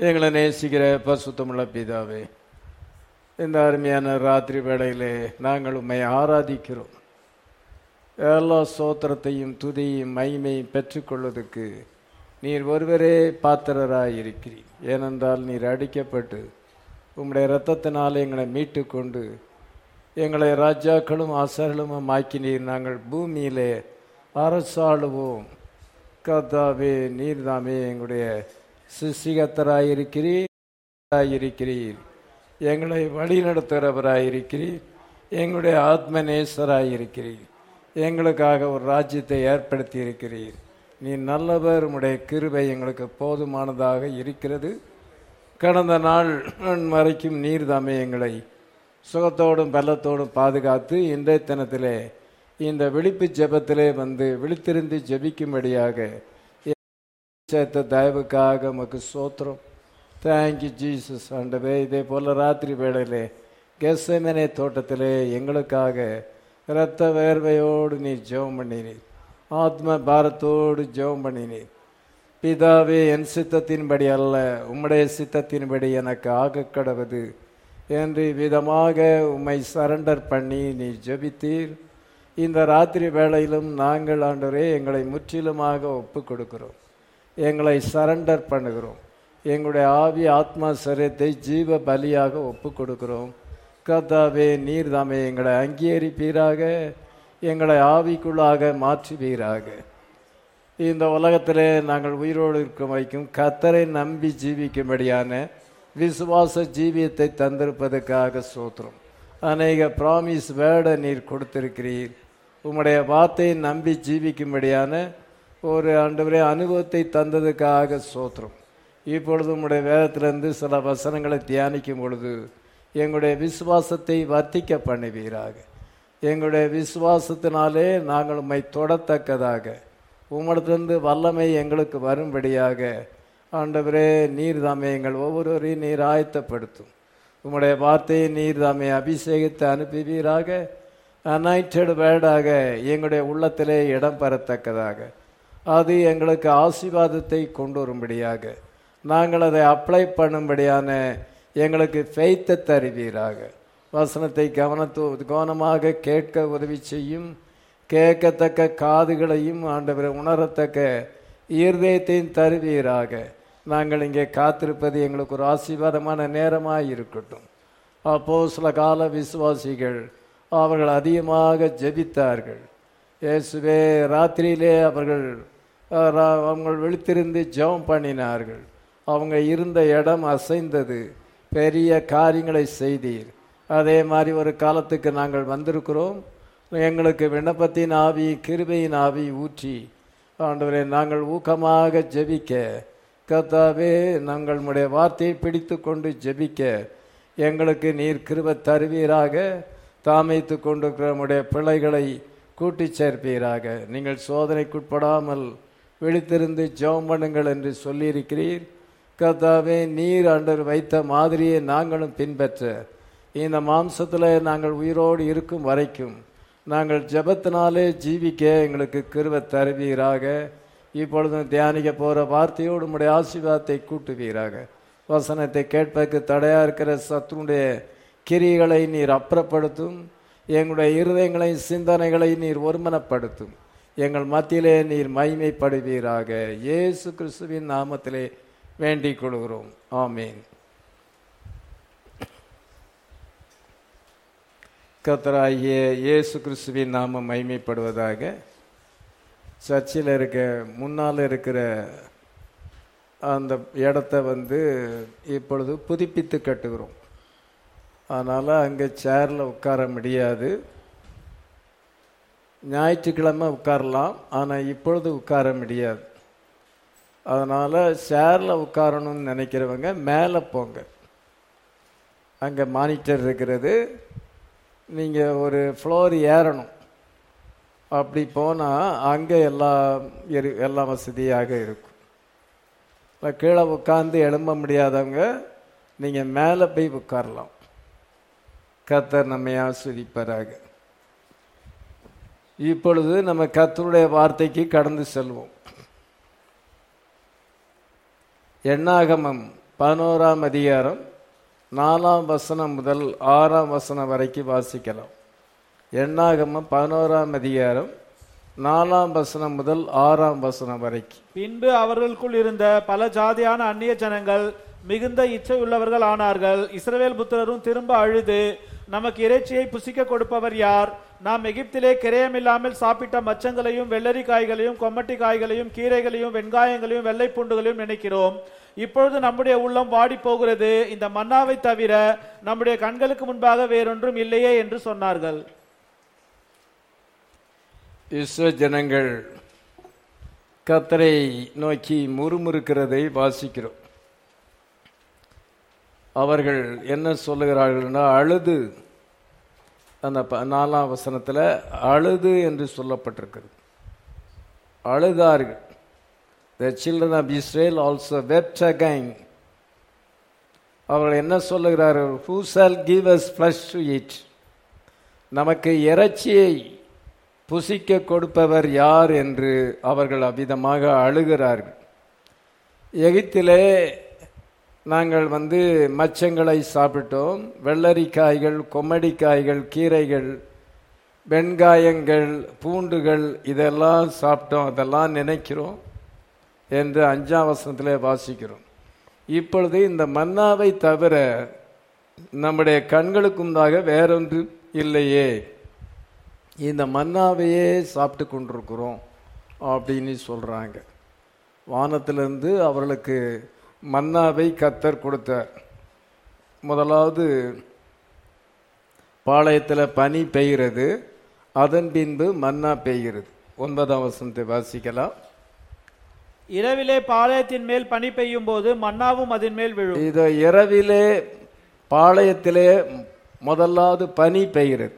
எங்களை நேசிக்கிற பசுத்தமுள்ள பிதாவே இந்த அருமையான ராத்திரி வேளையிலே நாங்கள் உம்மை ஆராதிக்கிறோம் எல்லா சோத்திரத்தையும் துதியும் மகிமையும் பெற்றுக்கொள்வதற்கு நீர் ஒருவரே பாத்திரராய் இருக்கிறீர் ஏனென்றால் நீர் அடிக்கப்பட்டு உம்முடைய இரத்தத்தினால் எங்களை மீட்டு கொண்டு எங்களை ராஜாக்களும் ஆசார்களும் ஆக்கினீர் நாங்கள் பூமியிலே அரசாளுவோம் கர்த்தாவே நீர்தாமே எங்களுடைய சிசிகத்தராயிருக்கிறீர் இருக்கிறீர் எங்களை வழிநடத்துகிறவராயிருக்கிறீர் எங்களுடைய ஆத்ம நேசராயிருக்கிறீர் எங்களுக்காக ஒரு ராஜ்யத்தை ஏற்படுத்தி இருக்கிறீர் நீ நல்லவர் உடைய கிருபை எங்களுக்கு போதுமானதாக இருக்கிறது கடந்த நாள் வரைக்கும் நீர்தாமே எங்களை சுகத்தோடும் பலத்தோடும் பாதுகாத்து இன்றைய தினத்திலே இந்த விழிப்பு ஜெபத்திலே வந்து விழித்திருந்து ஜெபிக்கும்படியாக சேர்த்த தயவுக்காக உமக்கு சோத்திரம் தேங்க்யூ ஜீசஸ் ஆண்டவே இதே போல ராத்திரி வேளையிலே கெசமனே தோட்டத்திலே எங்களுக்காக இரத்த வேர்வையோடு நீர் ஜெபம் பண்ணினீர் ஆத்ம பாரத்தோடு ஜெபம் பண்ணினீர் பிதாவே என் சித்தத்தின்படி அல்ல உம்முடைய சித்தத்தின்படி எனக்கு ஆக கடவுது என்று விதமாக உம்மை சரண்டர் பண்ணி நீ ஜெபித்தீர் இந்த ராத்திரி வேளையிலும் நாங்கள் ஆண்டவரே எங்களை முற்றிலுமாக ஒப்பு கொடுக்கிறோம் எங்களை சரண்டர் பண்ணுகிறோம் எங்களுடைய ஆவி ஆத்மா சரீரத்தை ஜீவ பலியாக ஒப்பு கொடுக்கிறோம் கர்த்தாவே நீர் தாமே எங்களை அங்கீகரிப்பீராக எங்களை ஆவிக்குள்ளாக மாற்றுவீராக இந்த உலகத்திலே நாங்கள் உயிரோடு இருக்கும் வைக்கும் கத்தரை நம்பி ஜீவிக்கும்படியான விசுவாச ஜீவியத்தை தந்திருப்பதற்காக சோத்திரம் அநேக ப்ராமிஸ் வேர்டை நீர் கொடுத்திருக்கிறீர் உம்முடைய வார்த்தையை நம்பி ஜீவிக்கும்படியான ஒரு ஆண்டவரே அனுபவத்தை தந்ததுக்காக சோத்திரம் இப்பொழுது உம்முடைய வேதத்திலிருந்து சில வசனங்களை தியானிக்கும் பொழுது எங்களுடைய விசுவாசத்தை வர்த்திக்க பண்ணுவீராக எங்களுடைய விசுவாசத்தினாலே நாங்கள் உம்மை தொடத்தக்கதாக உம்மிடத்திலிருந்து வல்லமை எங்களுக்கு வரும்படியாக ஆண்டவரே நீர் தாமே எங்கள் ஒவ்வொருவரையும் நீர் ஆயத்தப்படுத்தும் உம்முடைய வார்த்தையை நீர் தாமே அபிஷேகித்து அனுப்புவீராக அனாய்டட் வேர்டாக எங்களுடைய உள்ளத்திலே இடம் பெறத்தக்கதாக அது எங்களுக்கு ஆசீர்வாதத்தை கொண்டு வரும்படியாக நாங்கள் அதை அப்ளை பண்ணும்படியான எங்களுக்கு ஃபெய்த்தை தருவீராக வசனத்தை கவனத்தோ கவனமாக கேட்க உதவி செய்யும் கேட்கத்தக்க காதுகளையும் ஆண்டவரை உணரத்தக்க இருதயத்தையும் தருவீராக நாங்கள் இங்கே காத்திருப்பது எங்களுக்கு ஒரு ஆசீர்வாதமான நேரமாக இருக்கட்டும் அப்போ சில கால விசுவாசிகள் அவர்கள் அதிகமாக ஜெபித்தார்கள் இயேசுவே ராத்திரியிலே அவர்கள் அவங்க விழித்திருந்து ஜெபம் பண்ணினார்கள் அவங்க இருந்த இடம் அசைந்தது பெரிய காரியங்களை செய்தீர் அதே மாதிரி ஒரு காலத்துக்கு நாங்கள் வந்திருக்கிறோம் எங்களுக்கு விண்ணப்பத்தின் ஆவி கிருபையின் ஆவி ஊற்றி ஆண்டவரை நாங்கள் ஊக்கமாக ஜெபிக்க கத்தாவே நாங்கள் உடைய வார்த்தையை பிடித்து கொண்டு ஜெபிக்க எங்களுக்கு நீர் கிருப தருவீராக தாமைத்து கொண்டிருக்கிற நம்முடைய பிள்ளைகளை கூட்டி சேர்ப்பீராக நீங்கள் சோதனைக்குட்படாமல் விழித்திருந்து ஜெபம் பண்ணுங்கள் என்று சொல்லியிருக்கிறீர் கத்தாவே நீர் அண்டர் வைத்த மாதிரியை நாங்களும் பின்பற்ற இந்த மாம்சத்தில் நாங்கள் உயிரோடு இருக்கும் வரைக்கும் நாங்கள் ஜபத்தினாலே ஜீவிக்க எங்களுக்கு கிருவ தருவீராக இப்பொழுதும் தியானிக்க போகிற வார்த்தையோடு உடைய ஆசீர்வாதத்தை கூட்டுவீராக வசனத்தை கேட்பதற்கு தடையாக இருக்கிற சத்துனுடைய கிரிகளை நீர் அப்புறப்படுத்தும் எங்களுடைய இருதயங்களை சிந்தனைகளை நீர் ஒருமனப்படுத்தும் எங்கள் மத்தியிலே நீர் மைமைப்படுவீராக இயேசு கிறிஸ்துவின் நாமத்திலே வேண்டிக் கொள்கிறோம் ஆமீன் கத்தராகிய இயேசு கிறிஸ்துவின் நாமம் மைமைப்படுவதாக சர்ச்சில் இருக்க முன்னால் இருக்கிற அந்த இடத்த வந்து இப்பொழுது புதுப்பித்து கட்டுகிறோம் அதனால் அங்கே சேரில் உட்கார முடியாது ஞாயிற்றுக்கிழமை உட்காரலாம் ஆனால் இப்பொழுது உட்கார முடியாது அதனால் சேரில் உட்காரணும்னு நினைக்கிறவங்க மேலே போங்க அங்கே மானிட்டர் இருக்கிறது நீங்கள் ஒரு ஃப்ளோர் ஏறணும் அப்படி போனால் அங்கே எல்லாம் இரு எல்லாம் வசதியாக இருக்கும் இப்போ கீழே உட்காந்து எழும்ப முடியாதவங்க நீங்கள் மேலே போய் உட்காரலாம் கத்தர் நம்மை ஆஸ்வதிப்பராக இப்பொழுது நம்ம கத்தருடைய வார்த்தைக்கு கடந்து செல்வோம் எண்ணாகமம் பதினோராம் அதிகாரம் நாலாம் வசனம் முதல் ஆறாம் வசனம் வரைக்கும் வாசிக்கலாம் எண்ணாகமம் பதினோராம் அதிகாரம் நாலாம் வசனம் முதல் ஆறாம் வசனம் வரைக்கும் பின்பு அவர்களுக்குள் இருந்த பல ஜாதியான அந்நிய ஜனங்கள் மிகுந்த இச்சை உள்ளவர்கள் ஆனார்கள் இஸ்ரவேல் புத்திரரும் திரும்ப அழுது நமக்கு இறைச்சியை புசிக்க கொடுப்பவர் யார் நாம் எகிப்திலே கிரயமில்லாமல் சாப்பிட்ட மச்சங்களையும் வெள்ளரி காய்களையும் கொம்மட்டி காய்களையும் கீரைகளையும் வெங்காயங்களையும் வெள்ளை பூண்டுகளையும் நினைக்கிறோம் இப்பொழுது நம்முடைய உள்ளம் வாடி போகிறது இந்த மன்னாவை தவிர நம்முடைய கண்களுக்கு முன்பாக வேறொன்றும் இல்லையே என்று சொன்னார்கள் இஸ்ரோ ஜனங்கள் கத்தரை நோக்கி முறுமுறுக்கிறதை வாசிக்கிறோம் அவர்கள் என்ன சொல்லுகிறார்கள்னா அழுது அந்த ப- நாலாம் வசனத்தில் அழுது என்று சொல்லப்பட்டிருக்கிறது அழுதார்கள் the children of Israel also wept again அவர்கள் என்ன சொல்லுகிறார்கள் who shall give us flesh to eat நமக்கு இறைச்சியை புசிக்க கொடுப்பவர் யார் என்று அவர்கள் அவ்விதமாக அழுகிறார்கள் எகிப்திலே நாங்கள் வந்து மச்சங்களை சாப்பிட்டோம் வெள்ளரிக்காய்கள் கொம்மடிக்காய்கள் கீரைகள் வெண்காயங்கள் பூண்டுகள் இதெல்லாம் சாப்பிட்டோம் அதெல்லாம் நினைக்கிறோம் என்று அஞ்சாம் வசனத்திலே வாசிக்கிறோம் இப்பொழுது இந்த மன்னாவை தவிர நம்முடைய கண்களுக்கு முன்பாக வேறொன்று இல்லையே இந்த மன்னாவையே சாப்பிட்டு கொண்டிருக்கிறோம் அப்படின்னு சொல்றாங்க வானத்திலிருந்து அவர்களுக்கு மன்னாவை கத்தர் கொடுத்தார் முதலாவது பாளையத்தில் பனி பெய்கிறது அதன் பின்பு மன்னா பெய்கிறது ஒன்பதாம் வசனத்தை வாசிக்கலாம் இரவிலே பாளையத்தின் மேல் பனி பெய்யும் போது மன்னாவும் அதன் மேல் விழும் இது இரவிலே பாளையத்திலே முதலாவது பனி பெய்கிறது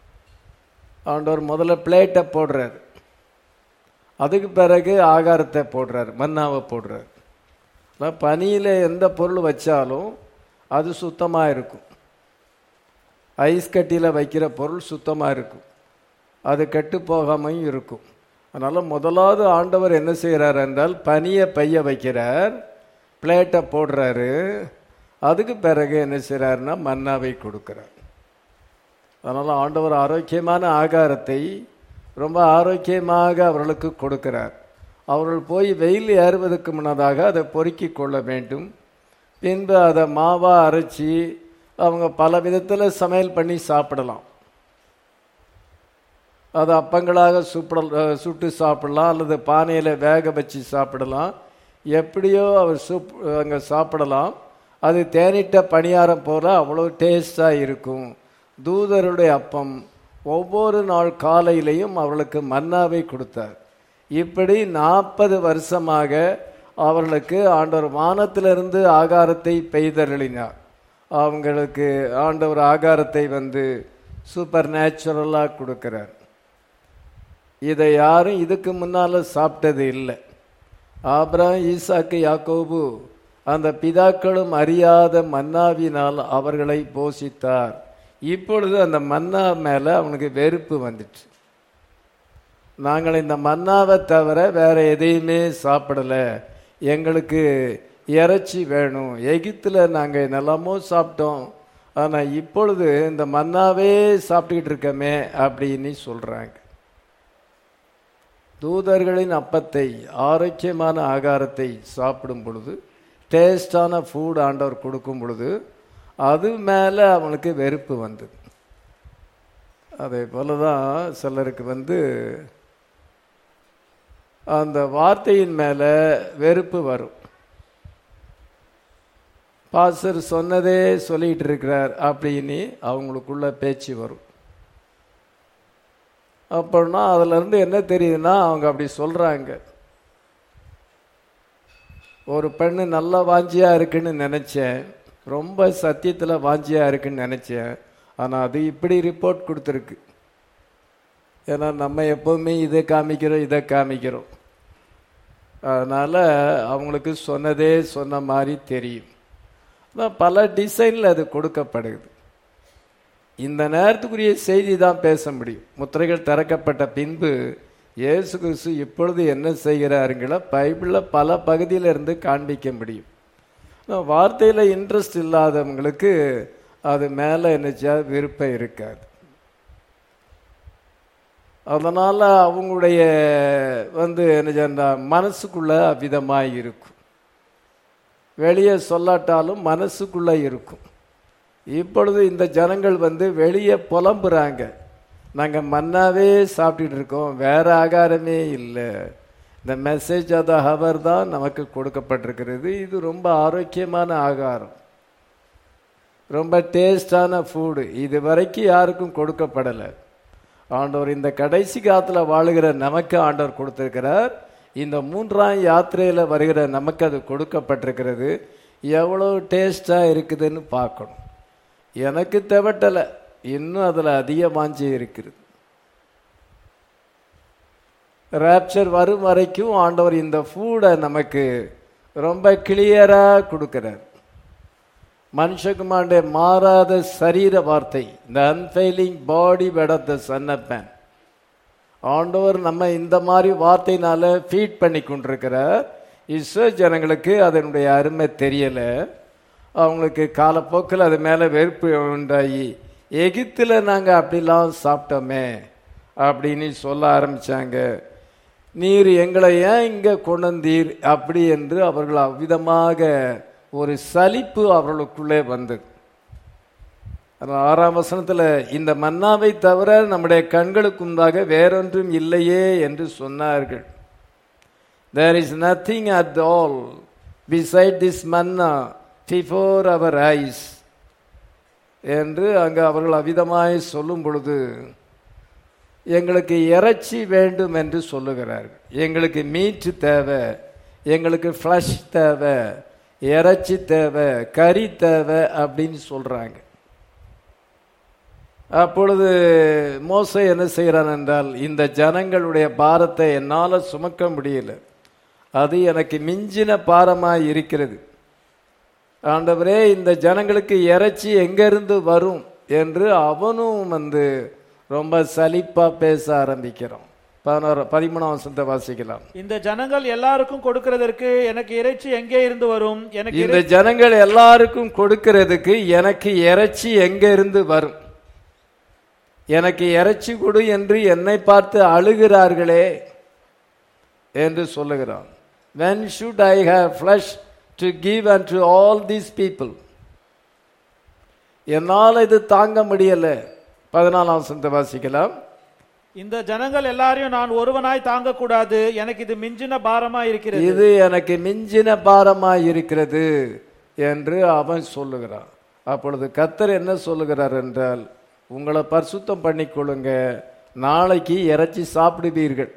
ஆண்டவர் முதல்ல பிளேட்டை போடுறார் அதுக்கு பிறகு ஆகாரத்தை போடுறார் மன்னாவை போடுறார் அதான் பனியில் எந்த பொருள் வச்சாலும் அது சுத்தமாக இருக்கும் ஐஸ் கட்டியில் வைக்கிற பொருள் சுத்தமாக இருக்கும் அது கெட்டு போகாமையும் இருக்கும் அதனால் முதலாவது ஆண்டவர் என்ன செய்கிறார் என்றால் பனியை பைய வைக்கிறார் பிளேட்டை போடுறாரு அதுக்கு பிறகு என்ன செய்கிறாருன்னா மன்னாவை கொடுக்கிறார் அதனால் ஆண்டவர் ஆரோக்கியமான ஆகாரத்தை ரொம்ப ஆரோக்கியமாக அவர்களுக்கு கொடுக்கிறார் அவர்கள் போய் வெயில் ஏறுவதற்கு முன்னதாக அதை பொறுக்கி கொள்ள வேண்டும் பின்பு அதை மாவா அரைச்சி அவங்க பல விதத்தில் சமையல் பண்ணி சாப்பிடலாம் அது அப்பங்களாக சுப்பிட சுட்டு சாப்பிடலாம் அல்லது பானையில் வேக வச்சு சாப்பிடலாம் எப்படியோ அவர் சூப் அங்கே சாப்பிடலாம் அது தேனிட்ட பணியாரம் போல அவ்வளோ டேஸ்டாக இருக்கும் தூதருடைய அப்பம் ஒவ்வொரு நாள் காலையிலையும் அவர்களுக்கு மன்னாவை கொடுத்தார் இப்படி நாற்பது வருஷமாக அவர்களுக்கு ஆண்டவர் வானத்திலிருந்து ஆகாரத்தை பெய்தருளினார் அவங்களுக்கு ஆண்டவர் ஆகாரத்தை வந்து சூப்பர் நேச்சுரலாக கொடுக்கிறார் இதை யாரும் இதுக்கு முன்னால் சாப்பிட்டது இல்லை ஆபிரகாம் ஈசாக்கு யாக்கோபு அந்த பிதாக்களும் அறியாத மன்னாவினால் அவர்களை போஷித்தார் இப்பொழுது அந்த மன்னா மேலே அவனுக்கு வெறுப்பு வந்துட்டு நாங்கள் இந்த மன்னாவை தவிர வேற எதையுமே சாப்பிடலை எங்களுக்கு இறைச்சி வேணும் எகிப்தில் நாங்கள் என்னெல்லாமோ சாப்பிட்டோம் ஆனால் இப்பொழுது இந்த மன்னாவே சாப்பிட்டுக்கிட்டு இருக்கமே அப்படின்னு சொல்கிறாங்க தூதர்களின் அப்பத்தை ஆரோக்கியமான ஆகாரத்தை சாப்பிடும் பொழுது டேஸ்டான ஃபுட் ஆண்டவர் கொடுக்கும் பொழுது அது மேலே அவனுக்கு வெறுப்பு வந்தது அதே போல தான் சிலருக்கு வந்து அந்த வார்த்தையின் மேலே வெறுப்பு வரும் பாஸ்டர் சொன்னதே சொல்லிட்டு இருக்கிறார் அப்படின்னு அவங்களுக்குள்ள பேச்சு வரும் அப்படின்னா அதுல இருந்து என்ன தெரியுதுன்னா அவங்க அப்படி சொல்றாங்க ஒரு பெண்ணு நல்ல வாஞ்சியா இருக்குன்னு நினைச்சேன் ரொம்ப சத்தியத்துல வாஞ்சியா இருக்குன்னு நினைச்சேன் ஆனா அது இப்படி ரிப்போர்ட் கொடுத்துருக்கு ஏன்னா நம்ம எப்பவுமே இதை காமிக்கிறோம் இதை காமிக்கிறோம் அதனால அவங்களுக்கு சொன்னதே சொன்ன மாதிரி தெரியும் ஆனா பல டிசைன்ல அது கொடுக்கப்படுது இந்த நேரத்துக்குரிய செய்தி தான் பேச முடியும் முத்திரைகள் திறக்கப்பட்ட பின்பு இயேசு கிறிஸ்து இப்பொழுது என்ன செய்கிறாருங்கள பைபிளில் பல பகுதியில இருந்து காண்பிக்க முடியும் வார்த்தையில் இன்ட்ரெஸ்ட் இல்லாதவங்களுக்கு அது மேலே என்னச்சா விருப்பம் இருக்காது அதனால் அவங்களுடைய வந்து என்ன சொன்னா மனசுக்குள்ள அவ்விதமாக இருக்கும் வெளியே சொல்லாட்டாலும் மனசுக்குள்ள இருக்கும் இப்பொழுது இந்த ஜனங்கள் வந்து வெளியே புலம்புறாங்க நாங்கள் மன்னாவே சாப்பிட்டுட்டு இருக்கோம் வேற ஆகாரமே இல்லை இந்த மெசேஜ் ஆஃப் த ஹவர் தான் நமக்கு கொடுக்கப்பட்டிருக்கிறது இது ரொம்ப ஆரோக்கியமான ஆகாரம் ரொம்ப டேஸ்டான ஃபுட்டு இது வரைக்கும் யாருக்கும் கொடுக்கப்படலை ஆண்டவர் இந்த கடைசி காலத்தில் வாழுகிற நமக்கு ஆண்டவர் கொடுத்திருக்கிறார் இந்த மூன்றாம் யாத்திரையில் வருகிற நமக்கு அது கொடுக்கப்பட்டிருக்கிறது எவ்வளோ டேஸ்டாக இருக்குதுன்னு பார்க்கணும் எனக்கு தெவட்டலை இன்னும் அதில் அதிக வாஞ்சி இருக்குது ரேப்சர் வரும் வரைக்கும் ஆண்டவர் இந்த ஃபூடை நமக்கு ரொம்ப கிளியராக கொடுக்கிறார் மனுஷகுமாருடைய மாறாத சரீர வார்த்தை இந்த unfailing body bread of the son of man ஆண்டவர் நம்ம இந்த மாதிரி வார்த்தையினால ஃபீட் பண்ணி கொண்டிருக்கிறார் இஸ்ரோ ஜனங்களுக்கு அதனுடைய அருமை தெரியலை அவங்களுக்கு காலப்போக்கில் அது மேலே வெறுப்பு உண்டாகி எகிப்தில் நாங்கள் அப்படிலாம் சாப்பிட்டோமே அப்படின்னு சொல்ல ஆரம்பித்தாங்க நீர் எங்களை ஏன் இங்கே கொண்டு வந்தீர் அப்படி என்று அவர்கள் அவ்விதமாக ஒரு சலிப்பு அவர்களுக்குள்ளே வந்தது அதனால் ஆறாம் வசனத்தில் இந்த மன்னாவை தவிர நம்முடைய கண்களுக்கு முன்பாக வேறொன்றும் இல்லையே என்று சொன்னார்கள் there is nothing at all beside this manna before our eyes என்று அங்கு அவர்கள் அவிதமாய் சொல்லும் பொழுது எங்களுக்கு இறைச்சி வேண்டும் என்று சொல்லுகிறார்கள் எங்களுக்கு மீட்டு தேவை எங்களுக்கு ஃப்ளஷ் தேவை இறைச்சி தேவை கறி தேவை அப்படின்னு சொல்றாங்க அப்பொழுது மோசை என்ன செய்கிறான் என்றால் இந்த ஜனங்களுடைய பாரத்தை என்னால் சுமக்க முடியல அது எனக்கு மிஞ்சின பாரமாக இருக்கிறது ஆண்டவரே இந்த ஜனங்களுக்கு இறைச்சி எங்கிருந்து வரும் என்று அவனும் வந்து ரொம்ப சலிப்பா பேச ஆரம்பிக்கிறான் பதினோரு பதிமூணாம் வசனத்தை வாசிக்கலாம் இந்த ஜனங்கள் எல்லாருக்கும் கொடுக்கிறதற்கு எனக்கு இறைச்சி எங்கே இருந்து வரும் எனக்கு இந்த ஜனங்கள் எல்லாருக்கும் கொடுக்கிறதுக்கு எனக்கு இறைச்சி எங்க இருந்து வரும் எனக்கு இறைச்சி கொடு என்று என்னை பார்த்து அழுகிறார்களே என்று சொல்லுகிறான் when should i have flesh to give unto all these people என்னால் இது தாங்க முடியல பதினாலாம் வசனத்தை வாசிக்கலாம் இந்த ஜனங்கள் எல்லாரையும் நான் ஒருவனாய் தாங்க கூடாது எனக்கு இது மிஞ்சின பாரமா இருக்கிறது இது எனக்கு மிஞ்சின பாரமாய் இருக்கிறது என்று அவன் சொல்லுகிறான் அப்பொழுது கத்தர் என்ன சொல்லுகிறார் என்றால் உங்களை பரிசுத்தம் பண்ணிக்கொள்ளுங்க நாளைக்கு இறைச்சி சாப்பிடுவீர்கள்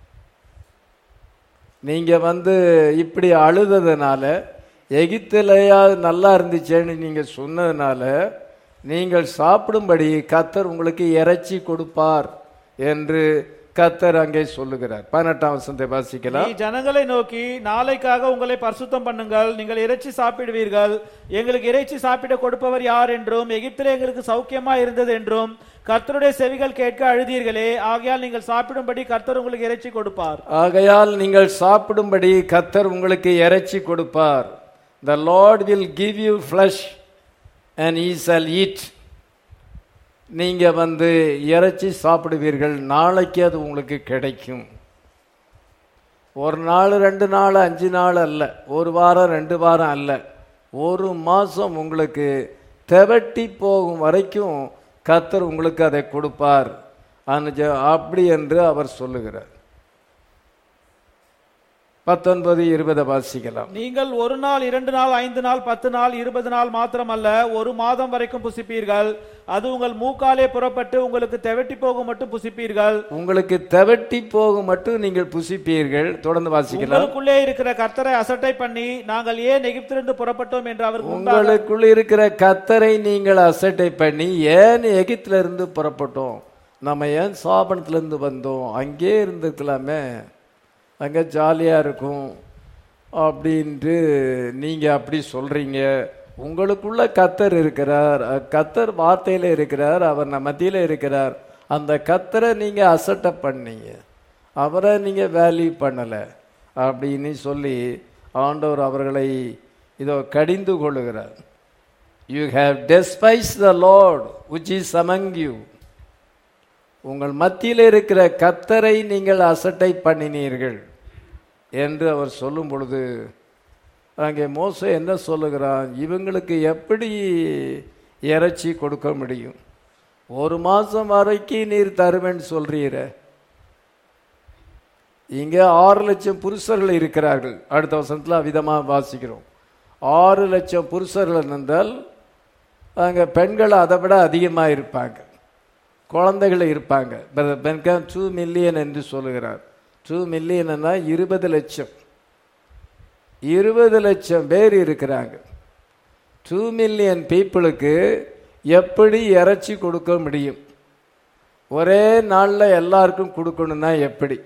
நீங்க வந்து இப்படி அழுததுனால எகிப்திலையாவது நல்லா இருந்துச்சேன்னு நீங்க சொன்னதுனால நீங்கள் சாப்பிடும்படி கத்தர் உங்களுக்கு இறைச்சி கொடுப்பார் என்று கத்தர் அங்கே சொல்லுகிறார் பதினெட்டாம் வசனத்தை வாசிக்கலாம் நீ ஜனங்களை நோக்கி நாளைக்காக உங்களை பரிசுத்தம் பண்ணுங்கள் நீங்கள் இறைச்சி சாப்பிடுவீர்கள் எங்களுக்கு இறைச்சி சாப்பிட கொடுப்பவர் யார் என்றும் எகிப்திலே எங்களுக்கு சௌக்கியமா இருந்தது என்றும் கர்த்தருடைய செவிகள் கேட்க அழுதீர்களே ஆகையால் நீங்கள் சாப்பிடும்படி கர்த்தர் உங்களுக்கு இறைச்சி கொடுப்பார் ஆகையால் நீங்கள் சாப்பிடும்படி கத்தர் உங்களுக்கு இறைச்சி கொடுப்பார் the lord will give you flesh and ye shall eat நீங்க வந்து இறைச்சி சாப்பிடுவீர்கள் நாளைக்கு அது உங்களுக்கு கிடைக்கும் ஒரு நாள் ரெண்டு நாள் அஞ்சு நாள் அல்ல ஒரு வாரம் ரெண்டு வாரம் அல்ல ஒரு மாசம் உங்களுக்கு தெவட்டி போகும் வரைக்கும் கத்தர் உங்களுக்கு அதை கொடுப்பார் அனுஜ- அப்படி என்று அவர் சொல்லுகிறார் பத்தொன்பது இருபதை வாசிக்கலாம் நீங்கள் ஒரு நாள் இரண்டு நாள் ஐந்து நாள் பத்து நாள் இருபது நாள் மாத்திரமல்ல ஒரு மாதம் வரைக்கும் புசிப்பீர்கள் அது உங்கள் மூக்காலே புறப்பட்டு உங்களுக்கு தெவட்டி போகும் மட்டும் புசிப்பீர்கள் உங்களுக்கு தெவட்டி போகும் மட்டும் நீங்கள் புசிப்பீர்கள் தொடர்ந்து வாசிக்கலாம் உங்களுக்குள்ளே இருக்கிற கர்த்தரை அசட்டை பண்ணி நாங்கள் ஏன் எகிப்திலிருந்து புறப்பட்டோம் என்று அவருக்கு முன்பாக உங்களுக்குள் இருக்கிற கத்தரை நீங்கள் அசட்டை பண்ணி ஏன் எகிப்துல இருந்து புறப்பட்டோம் நம்ம ஏன் சாபனத்துல இருந்து வந்தோம் அங்கே இருந்துக்கலாமே அங்கே ஜாலியாக இருக்கும் அப்படின்ட்டு நீங்கள் அப்படி சொல்கிறீங்க உங்களுக்குள்ள கத்தர் இருக்கிறார் அஹ் கத்தர் வார்த்தையில் இருக்கிறார் அவர் நம்ம மத்தியில் இருக்கிறார் அந்த கத்தரை நீங்கள் அசட்டை பண்ணீங்க அவரை நீங்கள் வேல்யூ பண்ணலை அப்படின்னு சொல்லி ஆண்டவர் அவர்களை இதோ கடிந்து கொள்ளுகிறார் you have despise the lord which is among you உங்கள் மத்தியில் இருக்கிற கத்தரை நீங்கள் அசட்டை பண்ணினீர்கள் என்று அவர் சொல்லும் பொழுது அங்கே மோசே என்ன சொல்லுகிறான் இவங்களுக்கு எப்படி இறைச்சி கொடுக்க முடியும் ஒரு மாதம் வரைக்கும் நீர் தருவேன்னு சொல்றீர இங்கே ஆறு லட்சம் புருஷர்கள் இருக்கிறார்கள் அடுத்த வருஷத்தில் அவிதமாக வாசிக்கிறோம் ஆறு லட்சம் புருஷர்கள் இருந்தால் அங்கே பெண்கள் அதை விட அதிகமாக இருப்பாங்க குழந்தைகள் இருப்பாங்க பென்காம் டூ மில்லியன் என்று சொல்லுகிறார் டூ மில்லியன்னா இருபது லட்சம் இருபது லட்சம் பேர் இருக்கிறாங்க டூ மில்லியன் பீப்புளுக்கு எப்படி இறைச்சி கொடுக்க முடியும் ஒரே நாளில் எல்லாருக்கும் கொடுக்கணும்னா எப்படி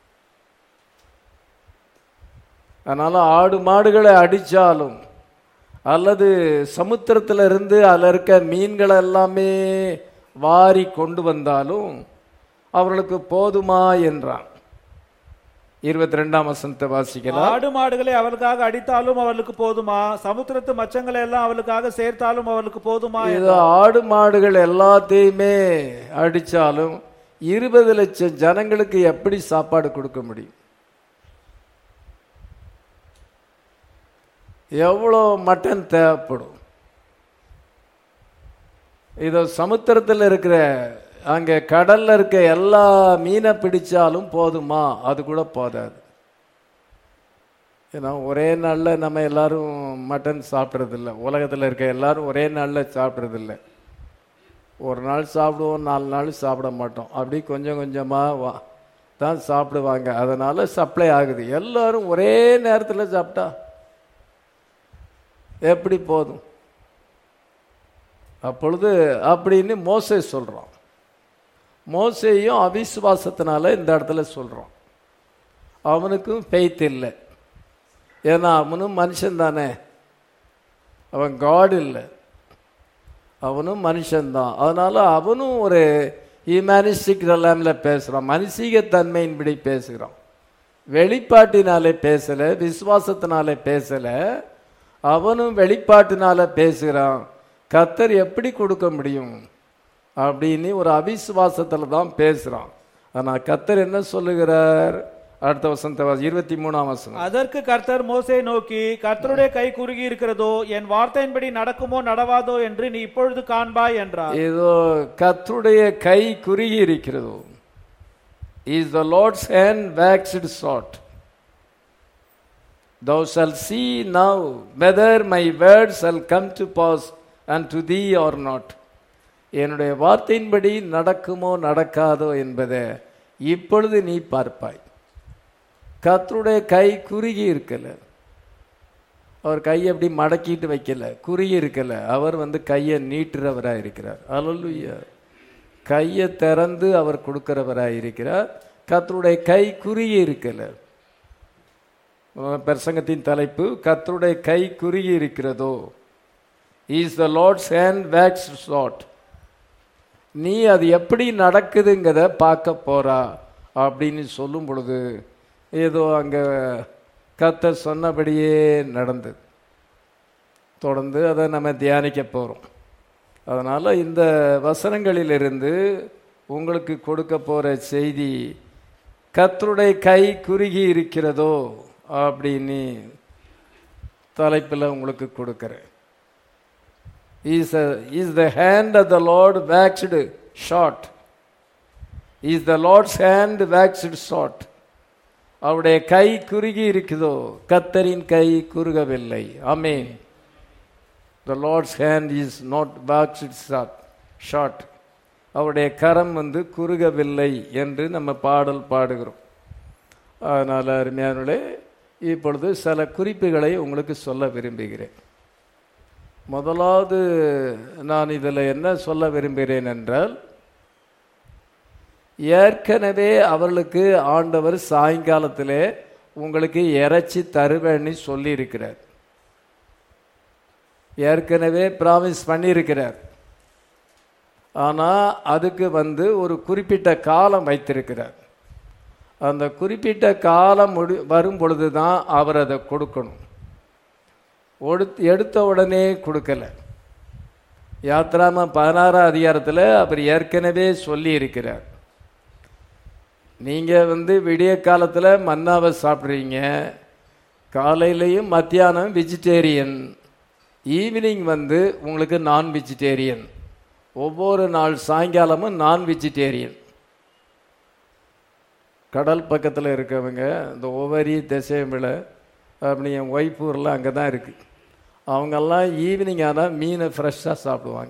அதனால் ஆடு மாடுகளை அடித்தாலும் அல்லது சமுத்திரத்தில் இருந்து அதில் இருக்க மீன்களை எல்லாமே வாரி கொண்டு வந்தாலும் அவர்களுக்கு போதுமா என்றான் இருபத்தி ரெண்டாம் வசனத்தை வாசிக்கலாம் ஆடு மாடுகளை அவளுக்காக அடித்தாலும் அவளுக்கு போதுமா சமுத்திரத்து மச்சங்களை எல்லாம் அவளுக்காக சேர்த்தாலும் அவளுக்கு போதுமா இது ஆடு மாடுகள் எல்லாத்தையுமே அடிச்சாலும் இருபது லட்சம் ஜனங்களுக்கு எப்படி சாப்பாடு கொடுக்க முடியும் எவ்வளோ மட்டன் தேவைப்படும் இதோ சமுத்திரத்தில் இருக்கிற அங்கே கடல்ல இருக்க எல்லா மீனை பிடிச்சாலும் போதுமா அது கூட போதாது ஏன்னா ஒரே நாளில் நம்ம எல்லாரும் மட்டன் சாப்பிட்றதில்ல உலகத்தில் இருக்க எல்லாரும் ஒரே நாளில் சாப்பிட்றதில்ல ஒரு நாள் சாப்பிடுவோம் நாலு நாள் சாப்பிட மாட்டோம் அப்படி கொஞ்சம் கொஞ்சமாக வா தான் சாப்பிடுவாங்க அதனால சப்ளை ஆகுது எல்லாரும் ஒரே நேரத்தில் சாப்பிட்டா எப்படி போதும் அப்பொழுது அப்படின்னு மோசே சொல்கிறான் மோசேயும் அவிசுவாசத்தினால இந்த இடத்துல சொல்கிறான் அவனுக்கும் ஃபெய்த் இல்லை ஏன்னா அவனும் மனுஷன் தானே அவன் காட் இல்லை அவனும் மனுஷன்தான் அதனால அவனும் ஒரு ஹியூமனிஸ்டிக் நிலைமையில் பேசுகிறான் மனுஷீக தன்மையின்படி பேசுகிறான் வெளிப்பாட்டினாலே பேசலை விசுவாசத்தினாலே பேசலை அவனும் வெளிப்பாட்டினால பேசுகிறான் கத்தர் எப்படி கொடுக்க முடியும் அப்படின்னு ஒரு அவிசுவாசத்தில் தான் பேசுகிறான் ஆனால் கத்தர் என்ன சொல்லுகிறார் அடுத்த வசனத்தை வாசி- இருபத்தி மூணாம் வசனம் அதற்கு கர்த்தர் மோசே நோக்கி கர்த்தருடைய கை குறுகி இருக்கிறதோ என் வார்த்தையின்படி நடக்குமோ நடவாதோ என்று நீ இப்பொழுது காண்பாய் என்றார் ஏதோ கத்தருடைய கை குறுகி இருக்கிறதோ is the lord's hand waxed short Thou shalt see now whether my word shall come to pass unto thee or not. என்னுடைய வார்த்தையின்படி நடக்குமோ நடக்காதோ என்பதை இப்பொழுது நீ பார்ப்பாய் கர்த்தருடைய கை குறுகி இருக்கல அவர் கையை அப்படி மடக்கிட்டு வைக்கல குறுகி இருக்கல அவர் வந்து கையை நீட்டுறவராக இருக்கிறார் அல்லலுயா கையை திறந்து அவர் கொடுக்கிறவராக இருக்கிறார் கர்த்தருடைய கை குறுகி இருக்கல பிரசங்கத்தின் தலைப்பு கர்த்தருடைய கை குறுகி இருக்கிறதோ is the lord's hand wax short நீ அது எப்படி நடக்குதுங்கிறத பார்க்க போறா அப்படின்னு சொல்லும் பொழுது ஏதோ அங்கே கர்த்தர் சொன்னபடியே நடந்தது தொடர்ந்து அதை நம்ம தியானிக்க போகிறோம் அதனால் இந்த வசனங்களிலிருந்து உங்களுக்கு கொடுக்க போகிற செய்தி கர்த்தருடைய கை குறுகி இருக்கிறதோ அப்படின்னு தலைப்பில் உங்களுக்கு கொடுக்குறேன் is is the hand of the lord waxed short is the lord's hand waxed short அவருடைய கை குறுகி இருக்குதோ கத்தரின் கை குறுகவில்லை ஆமென் the lord's hand is not waxed short short அவருடைய கரம் வந்து குறுகவில்லை என்று நம்ம பாடல் பாடுகிறோம் அதனால் அருமையானே இப்பொழுது சில குறிப்புகளை உங்களுக்கு சொல்ல விரும்புகிறேன் முதலாவது நான் இதில் என்ன சொல்ல விரும்புகிறேன் என்றால் ஏற்கனவே அவர்களுக்கு ஆண்டவர் சாயங்காலத்திலே உங்களுக்கு இறைச்சி தருவேன்னு சொல்லியிருக்கிறார் ஏற்கனவே ப்ராமிஸ் பண்ணியிருக்கிறார் ஆனால் அதுக்கு வந்து ஒரு குறிப்பிட்ட காலம் வைத்திருக்கிறார் அந்த குறிப்பிட்ட காலம் முடி வரும் பொழுது தான் அவர் அதை கொடுக்கணும் ஒடுத் எடுத்த உடனே கொடுக்கல யாத்ராம பதினாறாம் அதிகாரத்தில் அவர் ஏற்கனவே சொல்லி இருக்கிறார் நீங்கள் வந்து விடிய காலத்தில் மன்னாவை சாப்பிட்றீங்க காலையிலையும் மத்தியானம் வெஜிடேரியன் ஈவினிங் வந்து உங்களுக்கு நான் வெஜிடேரியன் ஒவ்வொரு நாள் சாயங்காலமும் நான் வெஜிடேரியன் கடல் பக்கத்தில் இருக்கவங்க இந்த ஒவ்வொரு திசைமில் அப்படி என் ஒய்ஃப் ஊரில் அங்கே தான் இருக்குது அவங்கெல்லாம் ஈவினிங் ஆனால் மீனை ஃப்ரெஷ்ஷாக சாப்பிடுவாங்க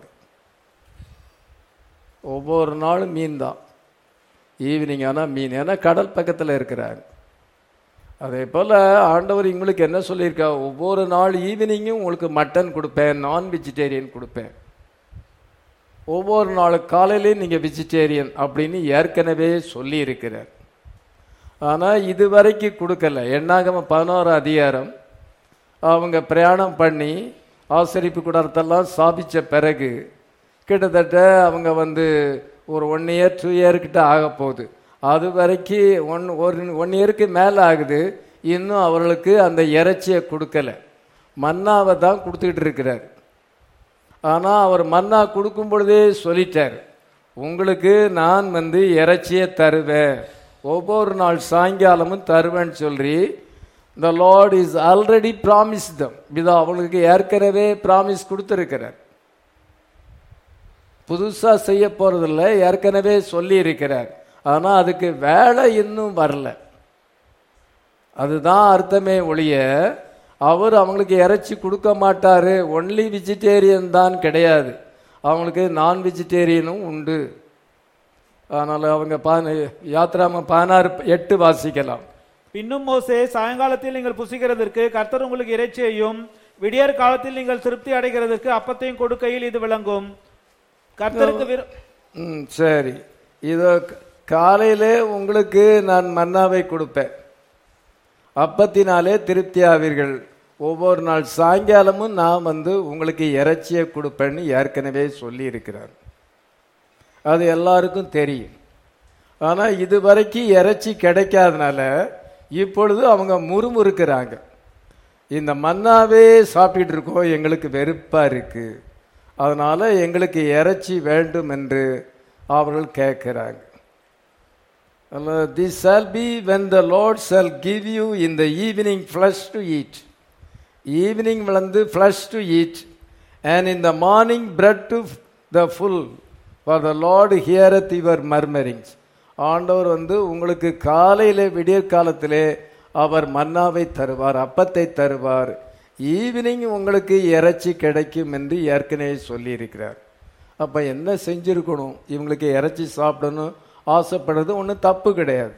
ஒவ்வொரு நாளும் மீன் தான் ஈவினிங் ஆனால் மீன் ஏன்னா கடல் பக்கத்தில் இருக்கிறாங்க அதே போல் ஆண்டவர் உங்களுக்கு என்ன சொல்லியிருக்கா ஒவ்வொரு நாள் ஈவினிங்கும் உங்களுக்கு மட்டன் கொடுப்பேன் நான் வெஜிடேரியன் கொடுப்பேன் ஒவ்வொரு நாள் காலையிலையும் நீங்கள் வெஜிடேரியன் அப்படின்னு ஏற்கனவே சொல்லி இருக்கிறார் ஆனால் இது வரைக்கும் கொடுக்கல எண்ணாகம பதினோரு அதிகாரம் அவங்க பிரயாணம் பண்ணி ஆசரிப்பு கூடாரத்தெல்லாம் சாபித்த பிறகு கிட்டத்தட்ட அவங்க வந்து ஒரு ஒன் இயர் டூ இயர்கிட்ட ஆக போகுது அது வரைக்கும் ஒன் ஒரு ஒன் இயருக்கு மேலே ஆகுது இன்னும் அவர்களுக்கு அந்த இறைச்சியை கொடுக்கல மன்னாவை தான் கொடுத்துக்கிட்டு இருக்கிறார் ஆனால் அவர் மன்னா கொடுக்கும் பொழுதே சொல்லிட்டார் உங்களுக்கு நான் வந்து இறைச்சியை தருவேன் ஒவ்வொரு நாள் சாயங்காலமும் தருவேன்னு சொல்லி the lord is already promise them இது அவங்களுக்கு ஏற்கனவே ப்ராமிஸ் கொடுத்துருக்கிறார் புதுசாக செய்ய போகிறதில்ல ஏற்கனவே சொல்லி இருக்கிறார் ஆனால் அதுக்கு வேலை இன்னும் வரல அதுதான் அர்த்தமே ஒழிய அவர் அவங்களுக்கு இறைச்சி கொடுக்க மாட்டார் ஒன்லி வெஜிடேரியன் தான் கிடையாது அவங்களுக்கு நான் வெஜிடேரியனும் உண்டு அதனால் அவங்க பான யாத்ராம பதினாறு எட்டு வாசிக்கலாம் பின்னும் மோசே சாயங்காலத்தில் நீங்கள் புசிக்கிறதற்கு கர்த்தர் உங்களுக்கு இறைச்சியையும் விடியற் காலத்தில் நீங்கள் திருப்தி அடைகிறதற்கு அப்பத்தையும் கொடுக்கையில் இது விளங்கும் கர்த்தருக்கு விரு- ம் சரி இதோ காலையிலே உங்களுக்கு நான் மன்னாவை கொடுப்பேன் அப்பத்தினாலே திருப்தி ஆவீர்கள் ஒவ்வொரு நாள் சாயங்காலமும் நான் வந்து உங்களுக்கு இறைச்சியை கொடுப்பேன்னு ஏற்கனவே சொல்லி இருக்கிறார் அது எல்லாருக்கும் தெரியும் ஆனால் இது வரைக்கும் இறைச்சி கிடைக்காதனால இப்பொழுது அவங்க முறுமுறுக்கிறாங்க இந்த மன்னாவே சாப்பிட்டுட்டு இருக்கோம் எங்களுக்கு வெறுப்பா இருக்கு அதனால எங்களுக்கு இறைச்சி வேண்டும் என்று அவர்கள் கேட்கிறாங்க this shall be when the lord shall give you in the evening flesh to eat evening வந்து flesh to eat and in the morning bread to the full for the lord heareth your murmurings ஆண்டவர் வந்து உங்களுக்கு காலையிலே விடியற் காலத்திலே அவர் மன்னாவை தருவார் அப்பத்தை தருவார் ஈவினிங் உங்களுக்கு இறைச்சி கிடைக்கும் என்று ஏற்கனவே சொல்லியிருக்கிறார் அப்போ என்ன செஞ்சிருக்கணும் இவங்களுக்கு இறைச்சி சாப்பிடணும் ஆசைப்படுறது ஒன்றும் தப்பு கிடையாது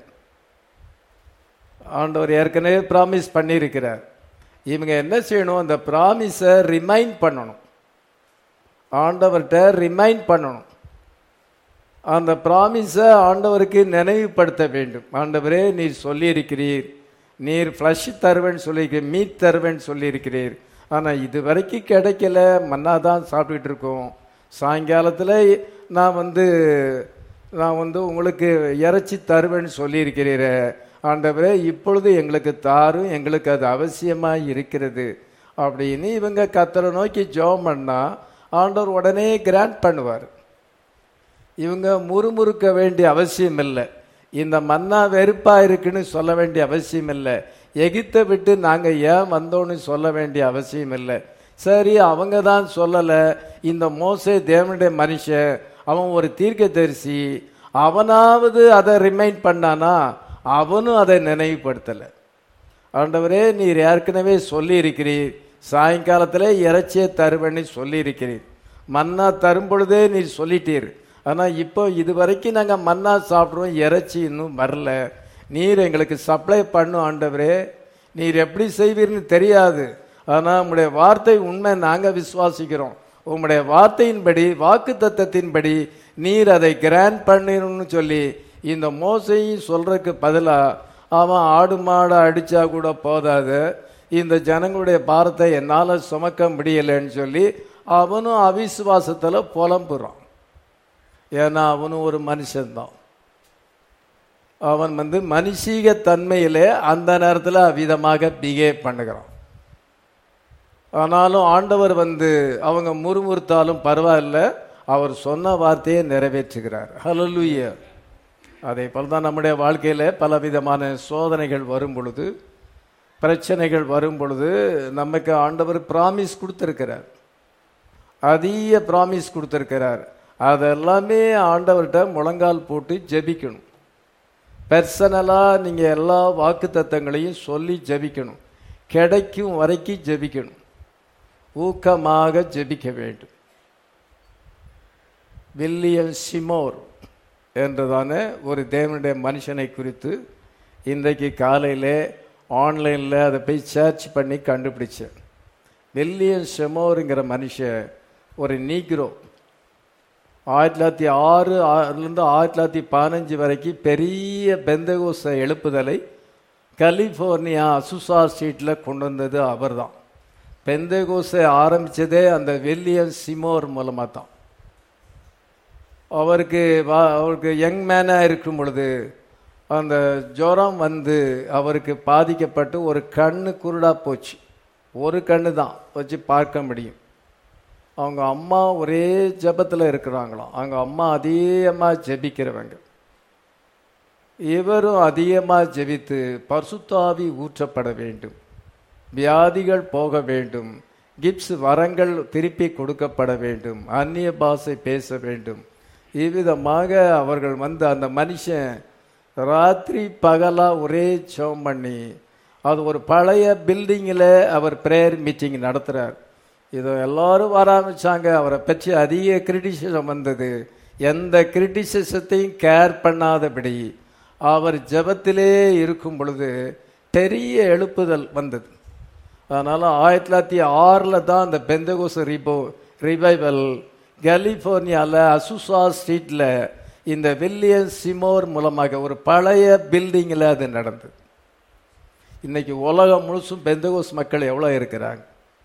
ஆண்டவர் ஏற்கனவே ப்ராமிஸ் பண்ணியிருக்கிறார் இவங்க என்ன செய்யணும் அந்த ப்ராமிஸை ரிமைண்ட் பண்ணணும் ஆண்டவர்கிட்ட ரிமைண்ட் பண்ணணும் அந்த ப்ராமிஸை ஆண்டவருக்கு நினைவுபடுத்த வேண்டும் ஆண்டவரே நீர் சொல்லியிருக்கிறீர் நீர் ஃப்ளஷ் தருவேன்னு சொல்லியிருக்கிறீர் மீட் தருவேன்னு சொல்லியிருக்கிறீர் ஆனால் இது வரைக்கும் கிடைக்கல மன்னா தான் சாப்பிட்டுட்டு இருக்கோம் சாயங்காலத்தில் நான் வந்து நான் வந்து உங்களுக்கு இறைச்சி தருவேன்னு சொல்லியிருக்கிறீரே ஆண்டவரே இப்பொழுது எங்களுக்கு தாரும் எங்களுக்கு அது அவசியமாக இருக்கிறது அப்படின்னு இவங்க கத்தரை நோக்கி ஜெபம் பண்ணா ஆண்டவர் உடனே கிராண்ட் பண்ணுவார் இவங்க முறுமுறுக்க வேண்டிய அவசியம் இல்லை இந்த மன்னா வெறுப்பா இருக்குன்னு சொல்ல வேண்டிய அவசியம் இல்லை எகிப்தை விட்டு நாங்கள் ஏன் வந்தோன்னு சொல்ல வேண்டிய அவசியம் இல்லை சரி அவங்க தான் சொல்லலை இந்த மோசே தேவனுடைய மனுஷன் அவன் ஒரு தீர்க்கதரிசி அவனாவது அதை ரிமைண்ட் பண்ணானா அவனும் அதை நினைவுபடுத்தலை ஆண்டவரே நீர் ஏற்கனவே சொல்லி இருக்கிறீர் சாயங்காலத்தில் இறைச்சியை தருவேன்னு சொல்லி இருக்கிறீர் மன்னா தரும் பொழுதே நீர் சொல்லிட்டீர் ஆனால் இப்போ இது வரைக்கும் நாங்கள் மன்னா சாப்பிட்றோம் இறைச்சி இன்னும் வரல நீர் எங்களுக்கு சப்ளை பண்ணும் ஆண்டவரே நீர் எப்படி செய்வீர்னு தெரியாது ஆனால் உங்களுடைய வார்த்தை உண்மை நாங்கள் விசுவாசிக்கிறோம் உங்களுடைய வார்த்தையின்படி வாக்கு தத்தத்தின்படி நீர் அதை கிராண்ட் பண்ணிடணும்னு சொல்லி இந்த மோசையும் சொல்றதுக்கு பதிலாக அவன் ஆடு மாடை அடிச்சா கூட போதாது இந்த ஜனங்களுடைய பாரத்தை என்னால் சுமக்க முடியலைன்னு சொல்லி அவனும் அவிசுவாசத்தில் புலம்புறான் ஏன்னா அவனும் ஒரு மனுஷன்தான் அவன் வந்து மனுஷீக தன்மையிலே அந்த நேரத்தில் அவ்விதமாக பிஹேவ் பண்ணுகிறான் ஆனாலும் ஆண்டவர் வந்து அவங்க முறுமுறுத்தாலும் பரவாயில்ல அவர் சொன்ன வார்த்தையை நிறைவேற்றுகிறார் ஹalleluya அதே போல் தான் நம்முடைய வாழ்க்கையில் பலவிதமான சோதனைகள் வரும் பொழுது பிரச்சனைகள் வரும் பொழுது நமக்கு ஆண்டவர் பிராமிஸ் கொடுத்துருக்கிறார் அதிக பிராமிஸ் கொடுத்துருக்கிறார் அதெல்லாமே ஆண்டவர்கிட்ட முழங்கால் போட்டு ஜெபிக்கணும் பர்சனலாக நீங்கள் எல்லா வாக்கு தத்தங்களையும் சொல்லி ஜெபிக்கணும் கிடைக்கும் வரைக்கும் ஜெபிக்கணும் ஊக்கமாக ஜெபிக்க வேண்டும் வில்லியம் சிமோர் என்றதான ஒரு தேவனுடைய மனுஷனை குறித்து இன்றைக்கு காலையில் ஆன்லைனில் அதை போய் சர்ச் பண்ணி கண்டுபிடிச்சேன் வில்லியம் ஷெமோருங்கிற மனுஷன் ஒரு நீக்ரோ ஆயிரத்தி தொள்ளாயிரத்தி ஆறு ஆறுலேருந்து ஆயிரத்தி தொள்ளாயிரத்தி பதினஞ்சு வரைக்கும் பெரிய பெந்தகோச எழுப்புதலை கலிஃபோர்னியா அசுசா ஸ்ட்ரீட்டில் கொண்டு வந்தது அவர் தான் பெந்தகோசை ஆரம்பித்ததே அந்த வில்லியம் சிமோர் மூலமாக தான் அவருக்கு வா- அவருக்கு யங் மேனாக இருக்கும் பொழுது அந்த ஜுரம் வந்து அவருக்கு பாதிக்கப்பட்டு ஒரு கண்ணு குருடா போச்சு ஒரு கண்ணு தான் வச்சு பார்க்க முடியும் அவங்க அம்மா ஒரே ஜெபத்தில் இருக்கிறாங்களாம் அவங்க அம்மா அதிகமாக ஜெபிக்கிறவங்க இவரும் அதிகமாக ஜெபித்து பரிசுத்தாவி ஊற்றப்பட வேண்டும் வியாதிகள் போக வேண்டும் கிப்ஸ் வரங்கள் திருப்பி கொடுக்கப்பட வேண்டும் அந்நிய பாஷை பேச வேண்டும் இவ்விதமாக அவர்கள் வந்து அந்த மனுஷன் ராத்திரி பகலா ஒரே ஜெபம் பண்ணி அது ஒரு பழைய பில்டிங்கில் அவர் ப்ரேயர் மீட்டிங் நடத்துகிறார் இதை எல்லாரும் வர ஆரம்பிச்சாங்க அவரை பற்றி அதிக கிரிட்டிசிசம் வந்தது எந்த கிரிட்டிசிசத்தையும் கேர் பண்ணாதபடி அவர் ஜெபத்திலே இருக்கும் பொழுது பெரிய எழுப்புதல் வந்தது அதனால் ஆயிரத்தி தொள்ளாயிரத்தி ஆறில் தான் அந்த பெந்தகோச ரிபோ ரிவைவல் கலிஃபோர்னியாவில் அசுசா ஸ்ட்ரீட்டில் இந்த வில்லியம் சிமோர் மூலமாக ஒரு பழைய பில்டிங்கில் அது நடந்தது இன்னைக்கு உலகம் முழுசும் பெந்தகோஸ் மக்கள் எவ்வளோ இருக்கிறாங்க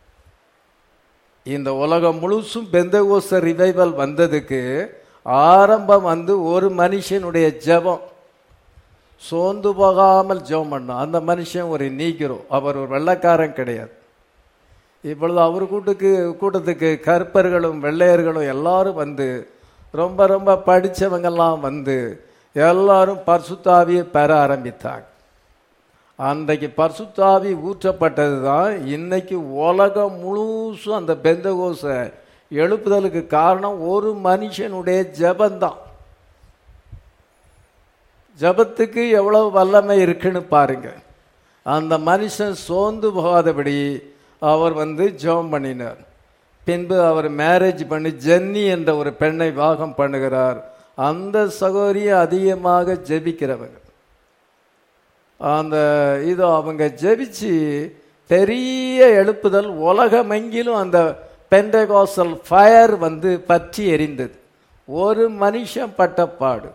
இந்த உலகம் முழுசும் பெந்தகோச ரிவைவல் வந்ததுக்கு ஆரம்பம் வந்து ஒரு மனுஷனுடைய ஜெபம் சோர்ந்து போகாமல் ஜெபம் பண்ணான் அந்த மனுஷன் ஒரு நீக்கிறோ அவர் ஒரு வெள்ளைக்காரன் கிடையாது இப்பொழுது அவர் கூட்டுக்கு கூட்டத்துக்கு கருப்பர்களும் வெள்ளையர்களும் எல்லாரும் வந்து ரொம்ப ரொம்ப படித்தவங்கெல்லாம் வந்து எல்லாரும் பரிசுத்தாவியை பெற ஆரம்பித்தாங்க அன்றைக்கு பரிசுத்தாவி ஊற்றப்பட்டது தான் இன்னைக்கு உலகம் முழுசும் அந்த பெந்தகோச எழுப்புதலுக்கு காரணம் ஒரு மனுஷனுடைய ஜெபந்தான் ஜெபத்துக்கு எவ்வளவு வல்லமை இருக்குன்னு பாருங்க அந்த மனுஷன் சோர்ந்து போகாதபடி அவர் வந்து ஜெபம் பண்ணினார் பின்பு அவர் மேரேஜ் பண்ணி ஜென்னி என்ற ஒரு பெண்ணை வாகம் பண்ணுகிறார் அந்த சகோதரியை அதிகமாக ஜெபிக்கிறவங்க அந்த இது அவங்க ஜெபிச்சு பெரிய எழுப்புதல் உலகமெங்கிலும் அந்த பெண்டகாசல் ஃபயர் வந்து பற்றி எரிந்தது ஒரு மனுஷன் பட்ட பாடு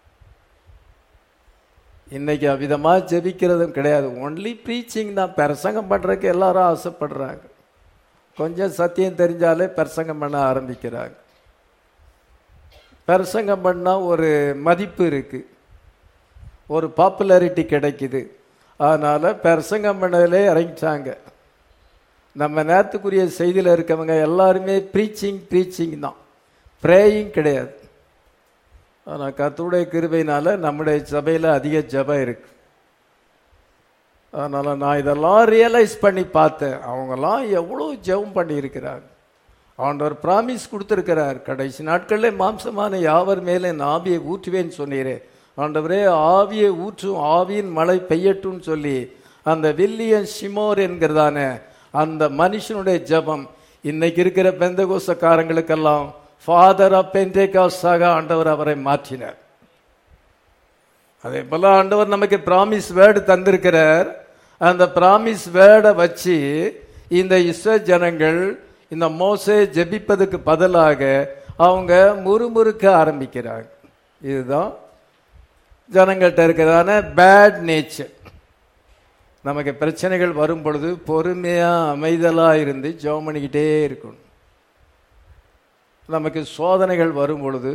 இன்னைக்கு அவ்விதமாக ஜெபிக்கிறதும் கிடையாது ஒன்லி ப்ரீச்சிங் தான் பிரசங்கம் பண்ணுறதுக்கு எல்லாரும் ஆசைப்படுறாங்க கொஞ்சம் சத்தியம் தெரிஞ்சாலே பிரசங்கம் பண்ண ஆரம்பிக்கிறாங்க பிரசங்கம் பண்ணால் ஒரு மதிப்பு இருக்குது ஒரு பாப்புலாரிட்டி கிடைக்குது அதனால் பிரசங்கம் பண்ணதிலே இறங்கிட்டாங்க நம்ம நேரத்துக்குரிய செய்தியில் இருக்கவங்க எல்லாருமே ப்ரீச்சிங் ப்ரீச்சிங் தான் ப்ரேயிங் கிடையாது ஆனால் கர்த்தருடைய கிருபையினால நம்முடைய சபையில் அதிக ஜெபம் இருக்கு அதனால் நான் இதெல்லாம் ரியலைஸ் பண்ணி பார்த்தேன் அவங்கெல்லாம் எவ்வளோ ஜெபம் பண்ணியிருக்கிறாங்க ஆண்டவர் பிராமிஸ் கொடுத்துருக்கிறார் கடைசி நாட்களில் மாம்சமான யாவர் மேலே நான் ஆவியை ஊற்றுவேன்னு சொன்னீரே ஆண்டவரே ஆவியை ஊற்றும் ஆவியின் மழை பெய்யட்டும்னு சொல்லி அந்த வில்லியன் சிமோர் என்கிறதான அந்த மனுஷனுடைய ஜெபம் இன்னைக்கு இருக்கிற பெந்தகோசக்காரங்களுக்கெல்லாம் ஃபாதர் ஆஃப் பென்டேகாஸாக ஆண்டவர் அவரை மாற்றினார் அதே போல ஆண்டவர் நமக்கு பிராமிஸ் வேர்டு தந்திருக்கிறார் அந்த பிராமிஸ் வேர்டை வச்சு இந்த இஸ்ர ஜனங்கள் இந்த மோசே ஜெபிப்பதுக்கு பதிலாக அவங்க முறுமுறுக்க ஆரம்பிக்கிறாங்க இதுதான் ஜனங்கள்கிட்ட இருக்கிறதான பேட் நேச்சர் நமக்கு பிரச்சனைகள் வரும் பொழுது பொறுமையா அமைதலா இருந்து ஜெபம் பண்ணிக்கிட்டே இருக்கணும் நமக்கு சோதனைகள் வரும் பொழுது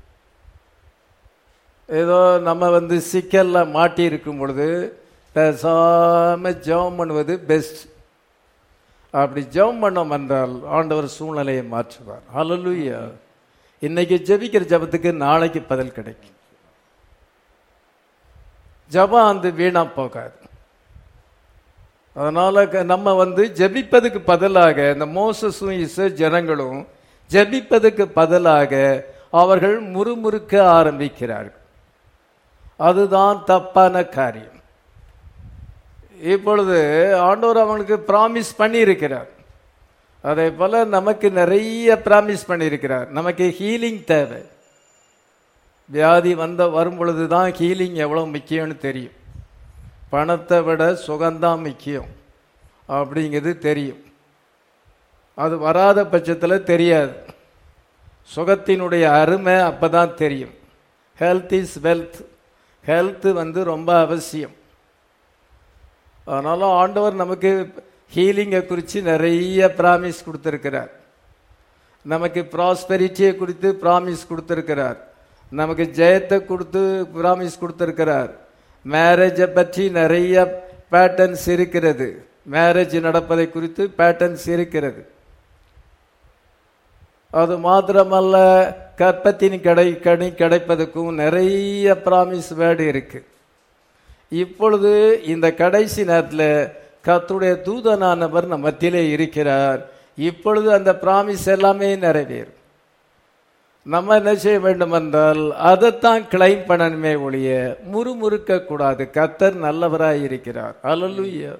ஏதோ நம்ம வந்து சிக்கல்ல மாட்டி இருக்கும் பொழுது பேசாம ஜெபம் பண்ணுவது பெஸ்ட் அப்படி ஜெபம் பண்ணோம் என்றால் ஆண்டவர் சூழ்நிலையை மாற்றுவார் ஹalleluya இன்னைக்கு ஜெபிக்கிற ஜெபத்துக்கு நாளைக்கு பதில் கிடைக்கும் ஜெபம் அந்த வீணா போகாது அதனால க- நம்ம வந்து ஜெபிப்பதுக்கு பதிலாக இந்த மோசஸும் இச ஜனங்களும் ஜெபிப்பதுக்கு பதிலாக அவர்கள் முறுமுறுக்க ஆரம்பிக்கிறார்கள் அதுதான் தப்பான காரியம் இப்பொழுது ஆண்டவர் அவங்களுக்கு பிராமிஸ் பண்ணி இருக்கிறார் அதே போல நமக்கு நிறைய பிராமிஸ் பண்ணியிருக்கிறார் நமக்கு ஹீலிங் தேவை வியாதி வந்த வரும் பொழுது தான் ஹீலிங் எவ்வளோ முக்கியம்னு தெரியும் பணத்தை விட சுகம்தான் முக்கியம் அப்படிங்கிறது தெரியும் அது வராத பட்சத்தில் தெரியாது சுகத்தினுடைய அருமை அப்போ தான் தெரியும் ஹெல்த் இஸ் வெல்த் ஹெல்த் வந்து ரொம்ப அவசியம் அதனால ஆண்டவர் நமக்கு ஹீலிங்கை குறித்து நிறைய ப்ராமிஸ் கொடுத்துருக்கிறார் நமக்கு ப்ராஸ்பெரிட்டியை குறித்து ப்ராமிஸ் கொடுத்துருக்கிறார் நமக்கு ஜெயத்தை கொடுத்து ப்ராமிஸ் கொடுத்துருக்கிறார் மேரேஜை பற்றி நிறைய பேட்டர்ன்ஸ் இருக்கிறது மேரேஜ் நடப்பதை குறித்து பேட்டர்ன்ஸ் இருக்கிறது அது மாத்திரமல்ல கற்பத்தின் கடை கனி கிடைப்பதற்கும் நிறைய ப்ராமிஸ் வேர்டு இருக்கு இப்பொழுது இந்த கடைசி நேரத்தில் கர்த்தருடைய தூதனானவர் நம்ம மத்தியிலே இருக்கிறார் இப்பொழுது அந்த ப்ராமிஸ் எல்லாமே நிறைவேறும் நம்ம என்ன செய்ய வேண்டும் என்றால் அதைத்தான் கிளைம் பண்ணணுமே ஒழிய முறுமுறுக்க கூடாது கத்தர் நல்லவராய் இருக்கிறார் அல்லலுயா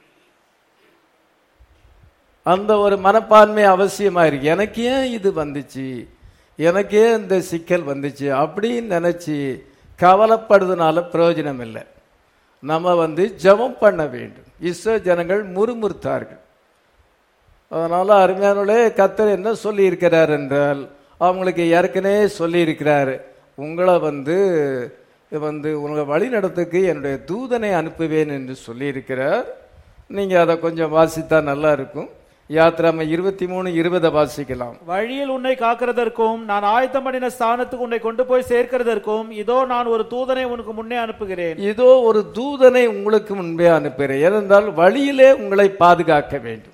அந்த ஒரு மனப்பான்மை அவசியமா இருக்கு எனக்கு ஏன் இது வந்துச்சு எனக்கு ஏன் இந்த சிக்கல் வந்துச்சு அப்படின்னு நினைச்சு கவலைப்படுறதுனால பிரயோஜனம் இல்லை நம்ம வந்து ஜெபம் பண்ண வேண்டும் இஸ்ரோ ஜனங்கள் முறுமுறுத்தார்கள் அதனால அருமையானே கத்தர் என்ன சொல்லி இருக்கிறார் என்றால் அவங்களுக்கு ஏற்கனவே சொல்லி இருக்கிறார் உங்களை வந்து வந்து உங்களை வழி நடத்துக்கு என்னுடைய தூதனை அனுப்புவேன் என்று சொல்லி இருக்கிறார் நீங்க அதை கொஞ்சம் வாசித்தா நல்லா இருக்கும் யாத்திராம இருபத்தி மூணு இருபதை வாசிக்கலாம் வழியில் உன்னை காக்கிறதற்கும் நான் ஆயத்தம் பண்ணின ஸ்தானத்துக்கு உன்னை கொண்டு போய் சேர்க்கிறதற்கும் இதோ நான் ஒரு தூதனை உனக்கு முன்னே அனுப்புகிறேன் இதோ ஒரு தூதனை உங்களுக்கு முன்பே அனுப்புகிறேன் ஏனென்றால் வழியிலே உங்களை பாதுகாக்க வேண்டும்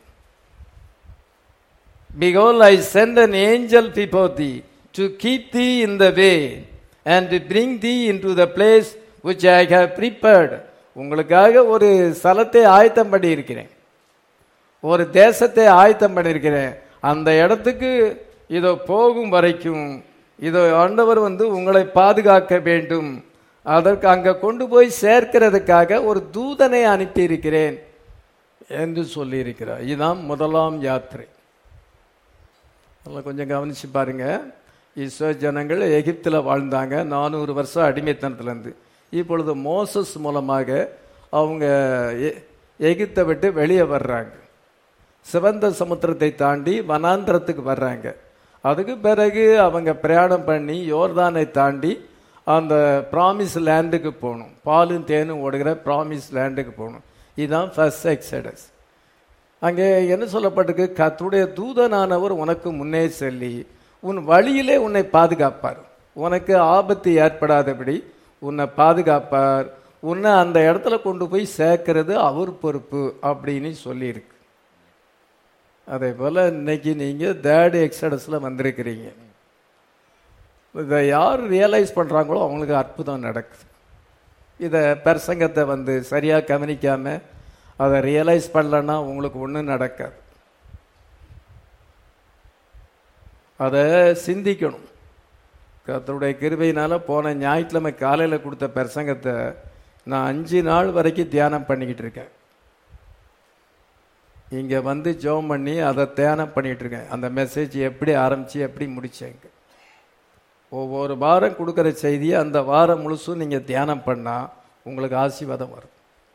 Behold, I send an angel before thee to keep thee in the way and to bring thee into the place which I have prepared. உங்களுக்காக ஒரு ஸ்தலத்தை ஆயத்தம் பண்ணி இருக்கிறேன் ஒரு தேசத்தை ஆயத்தம் பண்ணியிருக்கிறேன் அந்த இடத்துக்கு இதோ போகும் வரைக்கும் இதோ ஆண்டவர் வந்து உங்களை பாதுகாக்க வேண்டும் அதற்கு அங்க கொண்டு போய் சேர்க்கிறதுக்காக ஒரு தூதனை அனுப்பி இருக்கிறேன் என்று சொல்லியிருக்கிறார் இதுதான் முதலாம் யாத்திரை அதெல்லாம் கொஞ்சம் கவனிச்சு பாருங்க இஸ்ரோ ஜனங்கள் எகிப்தில் வாழ்ந்தாங்க நானூறு வருஷம் அடிமைத்தனத்திலேருந்து இப்பொழுது மோசஸ் மூலமாக அவங்க எ- எகிப்தை விட்டு வெளியே வர்றாங்க சிவந்த சமுத்திரத்தை தாண்டி வனாந்திரத்துக்கு வர்றாங்க அதுக்கு பிறகு அவங்க பிரயாணம் பண்ணி யோர்தானை தாண்டி அந்த ப்ராமிஸ் லேண்டுக்கு போகணும் பாலும் தேனும் ஓடுகிற ப்ராமிஸ் லேண்டுக்கு போகணும் இதுதான் ஃபர்ஸ்ட் எக்ஸடஸ் அங்கே என்ன சொல்லப்பட்டிருக்கு கர்த்தருடைய தூதனானவர் உனக்கு முன்னே செல்லி உன் வழியிலே உன்னை பாதுகாப்பார் உனக்கு ஆபத்து ஏற்படாதபடி உன்னை பாதுகாப்பார் உன்னை அந்த இடத்துல கொண்டு போய் சேர்க்கிறது அவர் பொறுப்பு அப்படின்னு சொல்லியிருக்கு அதே போல இன்னைக்கு நீங்க தேர்ட் எக்ஸடஸ்ல வந்திருக்கிறீங்க இதை யார் ரியலைஸ் பண்றாங்களோ அவங்களுக்கு அற்புதம் நடக்குது இதை பிரசங்கத்தை வந்து சரியா கவனிக்காம அதை ரியலைஸ் பண்ணலன்னா உங்களுக்கு ஒன்றும் நடக்காது அதை சிந்திக்கணும் கர்த்தருடைய கிருபையினால போன ஞாயிற்றுக்கிழமை காலையில் கொடுத்த பிரசங்கத்தை நான் அஞ்சு நாள் வரைக்கும் தியானம் பண்ணிக்கிட்டு இருக்கேன் இங்கே வந்து ஜெபம் பண்ணி அதை தியானம் பண்ணிட்டு இருக்கேன் அந்த மெசேஜ் எப்படி ஆரம்பிச்சு எப்படி முடிச்சேங்க ஒவ்வொரு வாரம் கொடுக்குற செய்தியை அந்த வாரம் முழுசும் நீங்கள் தியானம் பண்ணால் உங்களுக்கு ஆசீர்வாதம் வரும்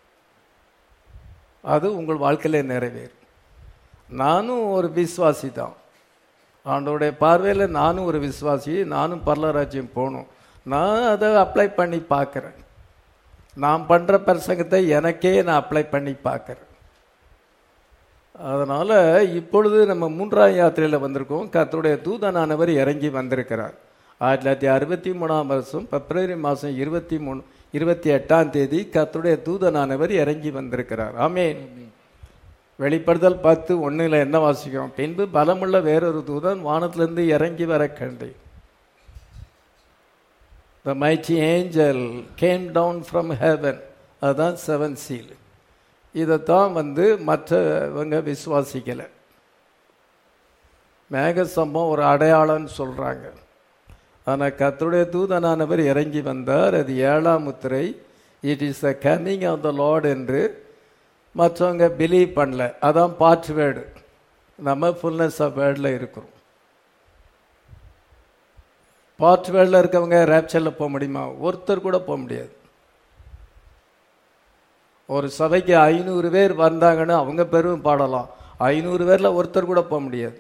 அது உங்கள் வாழ்க்கையில நிறைவேறும் நானும் ஒரு விசுவாசி தான் ஆண்டோடைய பார்வையில் நானும் ஒரு விசுவாசி நானும் பரலராஜ்யம் போகணும் நான் அதை அப்ளை பண்ணி பார்க்குறேன் நான் பண்ணுற பிரசங்கத்தை எனக்கே நான் அப்ளை பண்ணி பார்க்குறேன் அதனால இப்பொழுது நம்ம மூன்றாம் யாத்திரையில் வந்திருக்கோம் கர்த்தருடைய தூதனானவர் இறங்கி வந்திருக்கிறார் ஆயிரத்தி தொள்ளாயிரத்தி அறுபத்தி மூணாம் வருஷம் பிப்ரவரி மாதம் இருபத்தி மூணு இருபத்தி எட்டாம் தேதி கர்த்தருடைய தூதனானவர் இறங்கி வந்திருக்கிறார் ஆமென் வெளிப்படுதல் பத்து ஒண்ணுல என்ன வாசிக்கிறோம் பின்பு பலமுள்ள வேறொரு தூதன் வானத்திலிருந்து இறங்கி வர கண்டேன் the mighty angel came down from heaven அதுதான் செவன் சீல் இதைத்தான் வந்து மற்றவங்க விசுவாசிக்கலை மேகசம்பம் ஒரு அடையாளம்னு சொல்றாங்க ஆனால் கர்த்தருடைய தூதனானவர் இறங்கி வந்தார் அது ஏழாம் முத்திரை it is the coming of the lord என்று மற்றவங்க பிலீவ் பண்ணல அதான் பார்ட் வேர்டு நம்ம ஃபுல்னஸ் ஆஃப் வேர்டில் இருக்கிறோம் பார்ட் வேர்டில் இருக்கவங்க ரேப்சரில் போக முடியுமா ஒருத்தர் கூட போக முடியாது ஒரு சபைக்கு ஐநூறு பேர் வந்தாங்கன்னு அவங்க பெரும் பாடலாம் ஐநூறு பேரில் ஒருத்தர் கூட போக முடியாது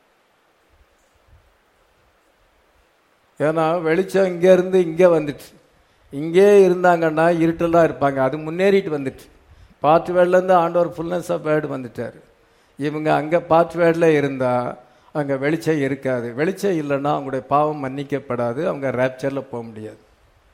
ஏன்னா வெளிச்சம் இங்கேருந்து இங்கே வந்துட்டு இங்கே இருந்தாங்கன்னா இருட்டில் தான் இருப்பாங்க அது முன்னேறிட்டு வந்துட்டு பாட்டு வேர்ட்லேருந்து ஆண்டவர் ஃபுல்னஸ் ஆஃப் வேர்டு வந்துட்டார் இவங்க அங்கே பாட்டு வேர்டில் இருந்தால் அங்கே வெளிச்சம் இருக்காது வெளிச்சம் இல்லைன்னா அவங்களுடைய பாவம் மன்னிக்கப்படாது அவங்க ரேப்சரில் போக முடியாது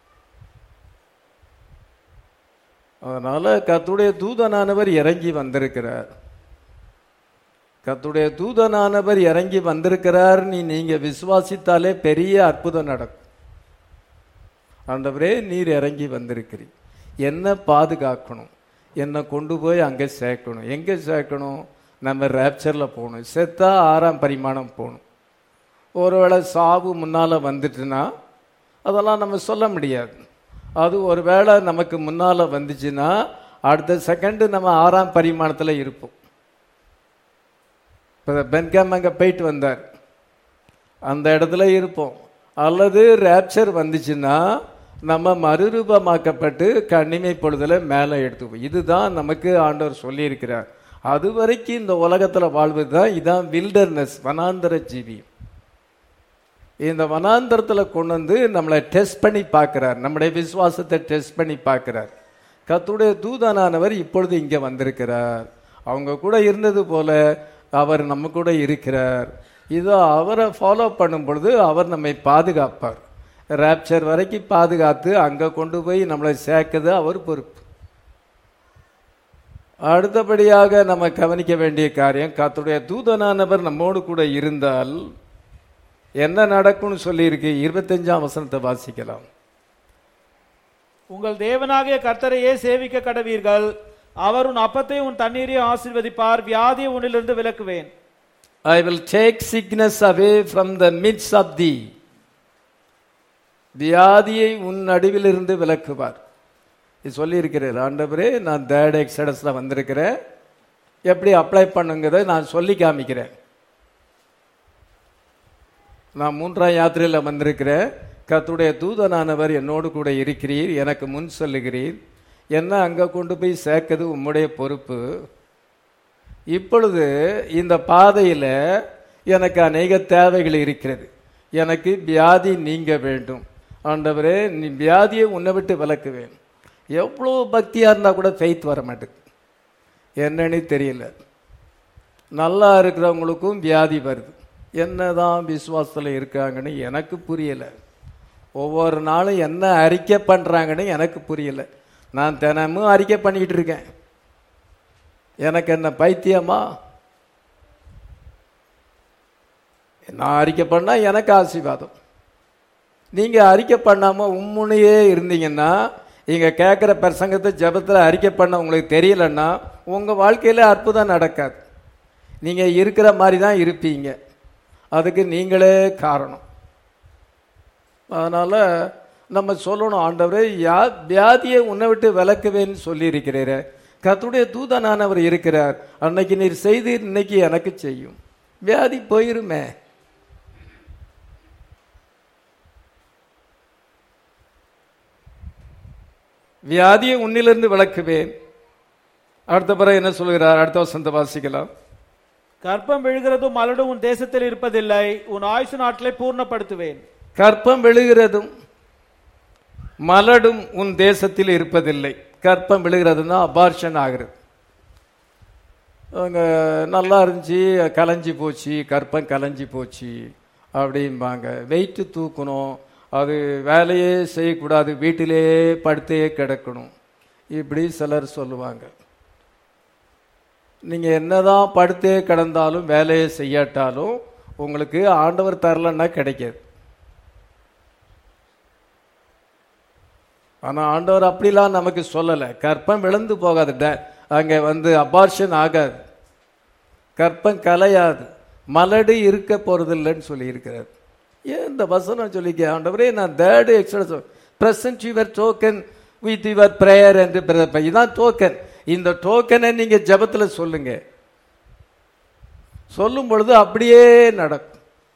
அதனால் கத்துடைய தூதனானவர் இறங்கி வந்திருக்கிறார் கத்துடைய தூதனானவர் இறங்கி வந்திருக்கிறார் நீ நீங்க விசுவாசித்தாலே பெரிய அற்புதம் நடக்கும் ஆண்டவரே நீர் இறங்கி வந்திருக்கிறீர் என்ன பாதுகாக்கணும் என்னை கொண்டு போய் அங்கே சேர்க்கணும் எங்கே சேர்க்கணும் நம்ம ரேப்சரில் போகணும் செத்தா ஆறாம் பரிமாணம் போகணும் ஒருவேளை சாவு முன்னால் வந்துட்டுனா அதெல்லாம் நம்ம சொல்ல முடியாது அது ஒருவேளை நமக்கு முன்னால் வந்துச்சுன்னா அடுத்த செகண்டு நம்ம ஆறாம் பரிமாணத்தில் இருப்போம் இப்போ பென்காம் அங்கே போயிட்டு வந்தார் அந்த இடத்துல இருப்போம் அல்லது ரேப்சர் வந்துச்சுன்னா நம்ம மறுரூபமாக்கப்பட்டு கண்ணிமை பொழுதுல மேலே எடுத்துப்போம் இதுதான் நமக்கு ஆண்டவர் சொல்லியிருக்கிறார் அது வரைக்கும் இந்த உலகத்தில் வாழ்வது தான் இதான் வில்டர்னஸ் வனாந்தர ஜீவி இந்த வனாந்தரத்தில் கொண்டு வந்து நம்மளை டெஸ்ட் பண்ணி பார்க்கிறார் நம்முடைய விசுவாசத்தை டெஸ்ட் பண்ணி பார்க்கிறார் கத்துடைய தூதனானவர் இப்பொழுது இங்கே வந்திருக்கிறார் அவங்க கூட இருந்தது போல அவர் நம்ம கூட இருக்கிறார் இதோ அவரை ஃபாலோ பண்ணும் பொழுது அவர் நம்மை பாதுகாப்பார் ரேப்சர் வரைக்கும் பாதுகாத்து அங்கே கொண்டு போய் நம்மளை சேர்க்குது அவர் பொறுப்பு அடுத்தபடியாக நம்ம கவனிக்க வேண்டிய காரியம் கத்துடைய தூதனானவர் நம்மோடு கூட இருந்தால் என்ன நடக்கும்னு சொல்லியிருக்கு இருபத்தஞ்சாம் வசனத்தை வாசிக்கலாம் உங்கள் தேவனாகிய கர்த்தரையே சேவிக்க கடவீர்கள் அவர் உன் அப்பத்தை உன் தண்ணீரையும் ஆசீர்வதிப்பார் வியாதியை உன்னிலிருந்து விலக்குவேன் I will take sickness away from the midst of the வியாதியை உன் நடுவிலிருந்து விலக்குவார் இது சொல்லியிருக்கிறேன் ஆண்டவரே நான் தேர்ட் எக்ஸடஸில் வந்திருக்கிறேன் எப்படி அப்ளை பண்ணுங்கிறத நான் சொல்லி காமிக்கிறேன் நான் மூன்றாம் யாத்திரையில் வந்திருக்கிறேன் கத்துடைய தூதனானவர் என்னோடு கூட இருக்கிறீர் எனக்கு முன் சொல்லுகிறீர் என்ன அங்கே கொண்டு போய் சேர்க்கிறது உம்முடைய பொறுப்பு இப்பொழுது இந்த பாதையில் எனக்கு அநேக தேவைகள் இருக்கிறது எனக்கு வியாதி நீங்க வேண்டும் ஆண்டவரே நீ வியாதியை உன்னை விட்டு விலக்குவேன் எவ்வளோ பக்தியாக இருந்தால் கூட ஃபெய்த் வர மாட்டேங்குது என்னன்னு தெரியல நல்லா இருக்கிறவங்களுக்கும் வியாதி வருது என்னதான் விசுவாசத்தில் இருக்காங்கன்னு எனக்கு புரியலை ஒவ்வொரு நாளும் என்ன அறிக்கை பண்ணுறாங்கன்னு எனக்கு புரியலை நான் தினமும் அறிக்கை பண்ணிக்கிட்டு இருக்கேன் எனக்கு என்ன பைத்தியமா நான் அறிக்கை பண்ணால் எனக்கு ஆசீர்வாதம் நீங்கள் அறிக்கை பண்ணாமல் உம்முனையே இருந்தீங்கன்னா இங்கே கேட்குற பிரசங்கத்தை ஜபத்தில் அறிக்கை பண்ண உங்களுக்கு தெரியலன்னா உங்கள் வாழ்க்கையில் அற்புதம் நடக்காது நீங்கள் இருக்கிற மாதிரி தான் இருப்பீங்க அதுக்கு நீங்களே காரணம் அதனால் நம்ம சொல்லணும் ஆண்டவரே யா வியாதியை உன்னை விட்டு விளக்குவேன்னு சொல்லியிருக்கிறீரே கத்துடைய தூதனானவர் இருக்கிறார் அன்னைக்கு நீர் செய்து இன்னைக்கு எனக்கு செய்யும் வியாதி போயிருமே வியாதியை உன்னிலிருந்து விளக்குவேன் அடுத்த பிறகு என்ன சொல்கிறார் அடுத்த வசந்த வாசிக்கலாம் கற்பம் விழுகிறதும் மலடும் உன் தேசத்தில் இருப்பதில்லை உன் ஆயுசு நாட்களை பூர்ணப்படுத்துவேன் கற்பம் விழுகிறதும் மலடும் உன் தேசத்தில் இருப்பதில்லை கற்பம் விழுகிறதுனா அபார்ஷன் ஆகிறது அவங்க நல்லா இருந்துச்சு கலைஞ்சி போச்சு கற்பம் கலைஞ்சி போச்சு அப்படிம்பாங்க வெயிட்டு தூக்கணும் அது வேலையே செய்யக்கூடாது வீட்டிலே படுத்தே கிடக்கணும் இப்படி சிலர் சொல்லுவாங்க நீங்கள் என்னதான் படுத்தே கிடந்தாலும் வேலையை செய்யாட்டாலும் உங்களுக்கு ஆண்டவர் தரலன்னா கிடைக்காது ஆனால் ஆண்டவர் அப்படிலாம் நமக்கு சொல்லலை கற்பம் விழுந்து போகாது ட- அங்கே வந்து அபார்ஷன் ஆகாது கற்பம் கலையாது மலடு இருக்க போறதில்லைன்னு சொல்லி இருக்கிறார் ஏன் இந்த வசனம் சொல்லிக்க ஆண்டவரே நான் third extra present your token with your prayer என்று பிற- இதான் டோக்கன் இந்த டோக்கனை நீங்க ஜெபத்துல சொல்லுங்க சொல்லும் பொழுது அப்படியே நடக்கும்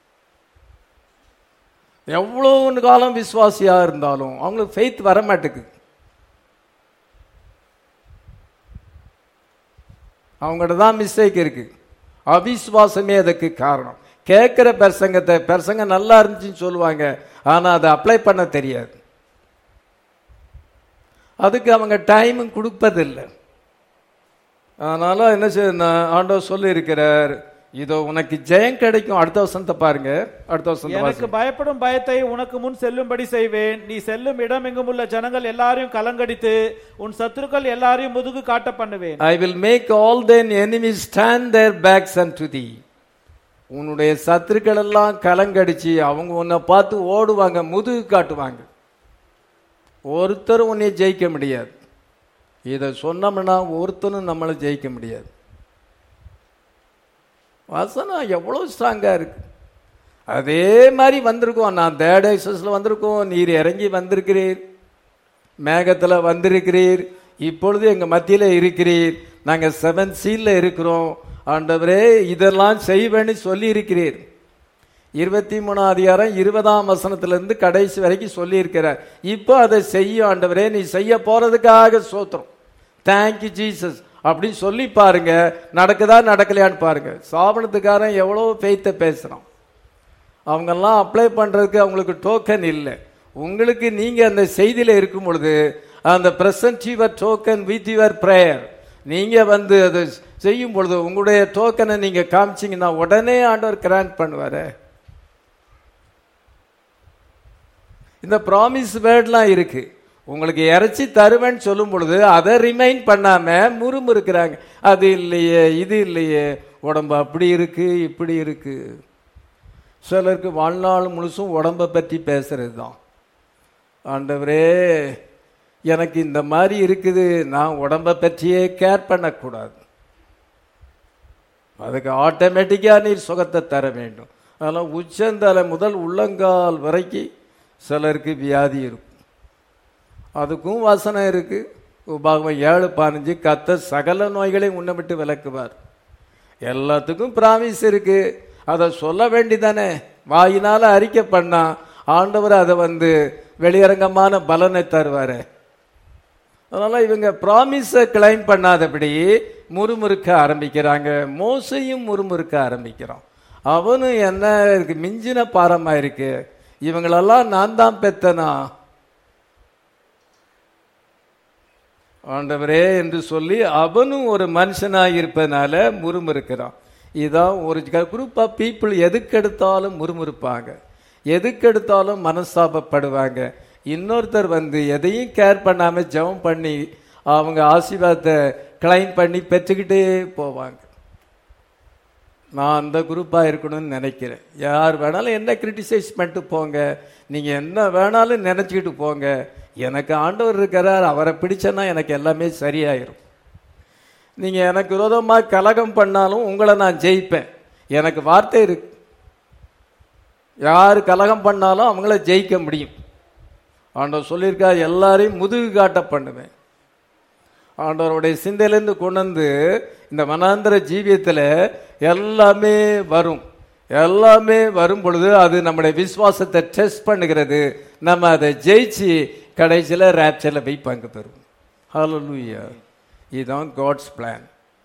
எவ்வளவு காலம் விசுவாசியா இருந்தாலும் அவங்களுக்கு ஃபெய்த் வர மாட்டேங்குது அவங்கள்ட்ட தான் மிஸ்டேக் இருக்கு அவிசுவாசமே அதுக்கு காரணம் கேட்குற பிரசங்கத்தை பிரசங்கம் நல்லா இருந்துச்சுன்னு சொல்லுவாங்க ஆனா அதை அப்ளை பண்ண தெரியாது அதுக்கு அவங்க டைமும் கொடுப்பதில்லை அதனால என்ன செய்ய ஆண்டவர் சொல்லி இருக்கிறார் இதோ உனக்கு ஜெயம் கிடைக்கும் அடுத்த வசனத்தை பாருங்க அடுத்த வசனத்தை எனக்கு வாசிங்க. பயப்படும் பயத்தை உனக்கு முன் செல்லும்படி செய்வேன் நீ செல்லும் இடம் எங்கும் உள்ள ஜனங்கள் எல்லாரையும் கலங்கடித்து உன் சத்துருக்கள் எல்லாரையும் முதுகு காட்ட பண்ணுவேன் I will make all thine enemies stand their backs unto thee. உன்னுடைய சத்துருக்கள் எல்லாம் கலங்கடிச்சு அவங்க உன்னை பார்த்து ஓடுவாங்க முதுகு காட்டுவாங்க ஒருத்தரும் உன்னை ஜெயிக்க முடியாது இதை சொன்னோம்னா ஒருத்தனும் நம்மளை ஜெயிக்க முடியாது வசனம் எவ்வளோ ஸ்ட்ராங்கா இருக்கு அதே மாதிரி வந்திருக்கோம் நான் தேர்ட் எக்ஸஸ்ல வந்திருக்கோம் நீர் இறங்கி வந்திருக்கிறீர் மேகத்துல வந்திருக்கிறீர் இப்பொழுது எங்க மத்தியில இருக்கிறீர் நாங்க செவன் சீல்ல இருக்கிறோம் ஆண்டவரே இதெல்லாம் செய்வேன்னு சொல்லி இருக்கிறீர் இருபத்தி மூணாம் அதிகாரம் இருபதாம் வசனத்திலிருந்து கடைசி வரைக்கும் சொல்லி இருக்கிறார் இப்போ அதை செய்யும் ஆண்டவரே நீ செய்ய போறதுக்காக சோத்திரம் தேங்க்யூ ஜீசஸ் அப்படின்னு சொல்லி பாருங்க நடக்குதா நடக்கலையான்னு பாருங்க சாபனத்துக்காரன் எவ்வளோ பெய்த்த பேசுறான் அவங்கெல்லாம் அப்ளை பண்றதுக்கு அவங்களுக்கு டோக்கன் இல்லை உங்களுக்கு நீங்க அந்த செய்தியில இருக்கும் பொழுது அந்த present your token with your prayer நீங்க வந்து அதை செய்யும் பொழுது உங்களுடைய டோக்கனை நீங்க காமிச்சீங்கன்னா உடனே ஆண்டவர் கிராண்ட் பண்ணுவாரு இந்த ப்ராமிஸ் வேர்ட்லாம் இருக்கு உங்களுக்கு இறைச்சி தருவேன்னு சொல்லும் பொழுது அதை ரிமைண்ட் பண்ணாம முறுமுறுக்கிறாங்க அது இல்லையே இது இல்லையே உடம்பு அப்படி இருக்கு இப்படி இருக்கு சிலருக்கு வாழ்நாள் முழுசும் உடம்பை பற்றி பேசுறது தான் ஆண்டவரே எனக்கு இந்த மாதிரி இருக்குது நான் உடம்பை பற்றியே கேர் பண்ணக்கூடாது அதுக்கு ஆட்டோமேட்டிக்காக நீர் சுகத்தை தர வேண்டும் அதனால் உச்சந்தலை முதல் உள்ளங்கால் வரைக்கும் சிலருக்கு வியாதி இருக்கும் அதுக்கும் வசனம் இருக்கு உபாகமம் ஏழு பதினஞ்சு கத்த சகல நோய்களையும் உன்னை விட்டு விளக்குவார் எல்லாத்துக்கும் பிராமிஸ் இருக்கு அதை சொல்ல வேண்டிதானே வாயினால அறிக்கை பண்ணா ஆண்டவர் அதை வந்து வெளியரங்கமான பலனை தருவாரு அதனால இவங்க ப்ராமிஸை கிளைம் பண்ணாதபடி முறுமுறுக்க ஆரம்பிக்கிறாங்க மோசையும் முறுமுறுக்க ஆரம்பிக்கிறான் அவனும் என்ன இருக்கு மிஞ்சின பாரமா இருக்கு இவங்களெல்லாம் நான் தான் பெத்தனா ஆண்டவரே என்று சொல்லி அவனும் ஒரு மனுஷனாக இருப்பதனால முறுமுறுக்கிறான் இதான் ஒரு குரூப் ஆஃப் பீப்புள் எதுக்கெடுத்தாலும் முறுமுறுப்பாங்க எதுக்கெடுத்தாலும் மனஸ்தாபப்படுவாங்க இன்னொருத்தர் வந்து எதையும் கேர் பண்ணாம ஜெபம் பண்ணி அவங்க ஆசீர்வாதத்தை கிளைம் பண்ணி பெற்றுக்கிட்டே போவாங்க நான் அந்த குரூப்பாக இருக்கணும்னு நினைக்கிறேன் யார் வேணாலும் என்ன கிரிட்டிசைஸ் பண்ணிட்டு போங்க நீங்கள் என்ன வேணாலும் நினச்சிக்கிட்டு போங்க எனக்கு ஆண்டவர் இருக்கிறார் அவரை பிடிச்சேன்னா எனக்கு எல்லாமே சரியாயிரும் நீங்கள் எனக்கு விரோதமாக கலகம் பண்ணாலும் உங்களை நான் ஜெயிப்பேன் எனக்கு வார்த்தை இருக்கு யார் கலகம் பண்ணாலும் அவங்கள ஜெயிக்க முடியும் ஆண்டவர் சொல்லியிருக்கா எல்லாரையும் முதுகு காட்ட பண்ணுவேன் ஆண்டவருடைய சிந்தையிலேருந்து கொண்டு வந்து இந்த மனாந்திர ஜீவியத்தில் எல்லாமே வரும் எல்லாமே வரும் பொழுது அது நம்முடைய விசுவாசத்தை டெஸ்ட் பண்ணுகிறது நம்ம அதை ஜெயிச்சு கடைசியில் ரேப்சரில் போய் பங்கு பெறுவோம் ஹalleluya இதுதான் காட்ஸ் பிளான்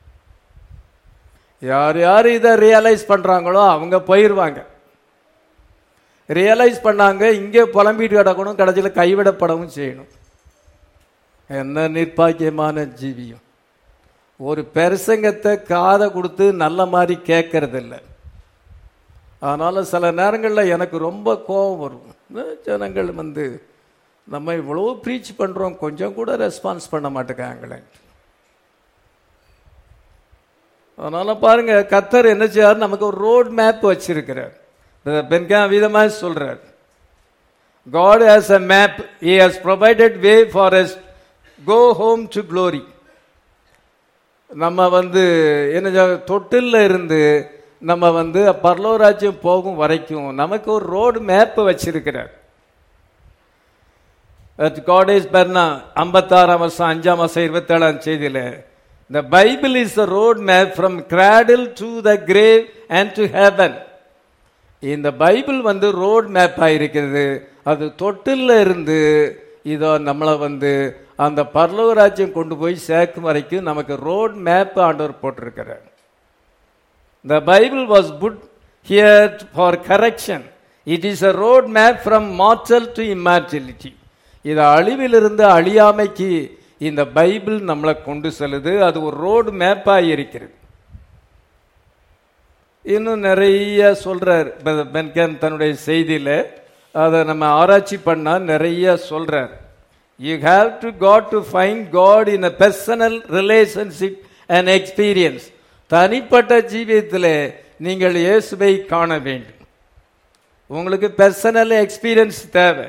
யார் யார் இதை ரியலைஸ் பண்றாங்களோ அவங்க போயிடுவாங்க ரியலைஸ் பண்ணாங்க இங்கே புலம்பிட்டு கிடக்கணும் கடைசியில் கைவிடப்படவும் செய்யணும் என்ன நிர்பாக்கியமான ஜீவியம் ஒரு பெருசங்கத்தை காதை கொடுத்து நல்ல மாதிரி கேட்கறது இல்லை அதனால சில நேரங்களில் எனக்கு ரொம்ப கோபம் வரும் என்ன ஜனங்கள் வந்து நம்ம இவ்வளோ ப்ரீச் பண்ணுறோம் கொஞ்சம் கூட ரெஸ்பான்ஸ் பண்ண மாட்டேங்காங்களே அதனால பாருங்க கத்தர் என்ன செய்யார் நமக்கு ஒரு ரோட் மேப் வச்சிருக்கிறார் பெண்கா விதமாக சொல்றார் God has a map. He has provided way for us go home to glory. நம்ம வந்து என்ன சொல்ல- தொட்டில்ல இருந்து நம்ம வந்து பரலோராஜ்யம் போகும் வரைக்கும் நமக்கு ஒரு ரோடு மேப் வச்சிருக்கிறார் காடேஸ் பெர்னா ஐம்பத்தாறாம் வருஷம் அஞ்சாம் வருஷம் இருபத்தேழாம் செய்தியில the bible is the road map from cradle to the grave and to heaven இந்த பைபிள் வந்து ரோட் மேப்பாக இருக்கிறது அது தொட்டில்ல இருந்து இதோ நம்மளை வந்து அந்த பரலோக ராஜ்யம் கொண்டு போய் சேர்க்கும் வரைக்கும் நமக்கு ரோட் மேப் ஆண்டவர் போட்டிருக்கிறார் The Bible was put here for correction. It is a road map from mortal to immortality. இது அழிவிலிருந்து அழியாமைக்கு இந்த பைபிள் நம்மளை கொண்டு செல்லுது அது ஒரு ரோடு மேப்பாக இருக்கிறது இன்னும் நிறைய சொல்றார் பெ- பென்கன் தன்னுடைய செய்தியில அதை நம்ம ஆராய்ச்சி பண்ணா நிறைய சொல்றார் you have to got to find god in a personal relationship and experience தனிப்பட்ட ஜீவியத்தில் நீங்கள் இயேசுவை காண வேண்டும் உங்களுக்கு பர்சனல் எக்ஸ்பீரியன்ஸ் தேவை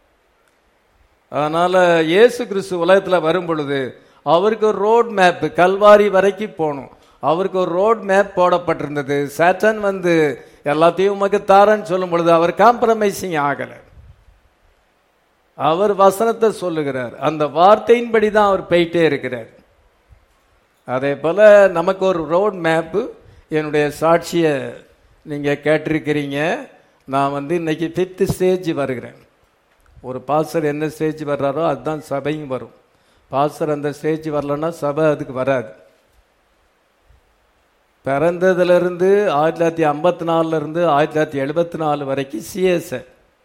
அதனால இயேசு கிறிஸ்து உலகத்துல வரும் பொழுது அவருக்கு ஒரு ரோட் மேப் கல்வாரி வரைக்கும் போகணும் அவருக்கு ஒரு ரோட் மேப் போடப்பட்டிருந்தது சேட்டன் வந்து எல்லாத்தையும் உமக்கு தாரன்னு சொல்லும் பொழுது அவர் காம்ப்ரமைசிங் ஆகல அவர் வசனத்தை சொல்லுகிறார் அந்த வார்த்தையின்படி தான் அவர் போயிட்டே இருக்கிறார் அதே போல நமக்கு ஒரு ரோட் மேப்பு என்னுடைய சாட்சியை நீங்க கேட்டிருக்கிறீங்க நான் வந்து இன்னைக்கு ஃபிஃப்த் ஸ்டேஜ் வருகிறேன் ஒரு பாஸ்டர் என்ன ஸ்டேஜ் வர்றாரோ அதுதான் சபையும் வரும் பாஸ்டர் அந்த ஸ்டேஜ் வரலன்னா சபை அதுக்கு வராது பிறந்ததுலேருந்து ஆயிரத்தி தொள்ளாயிரத்தி ஐம்பத்தி நாலுலேருந்து ஆயிரத்தி தொள்ளாயிரத்தி எழுபத்தி நாலு வரைக்கும் சிஎஸ்ஐ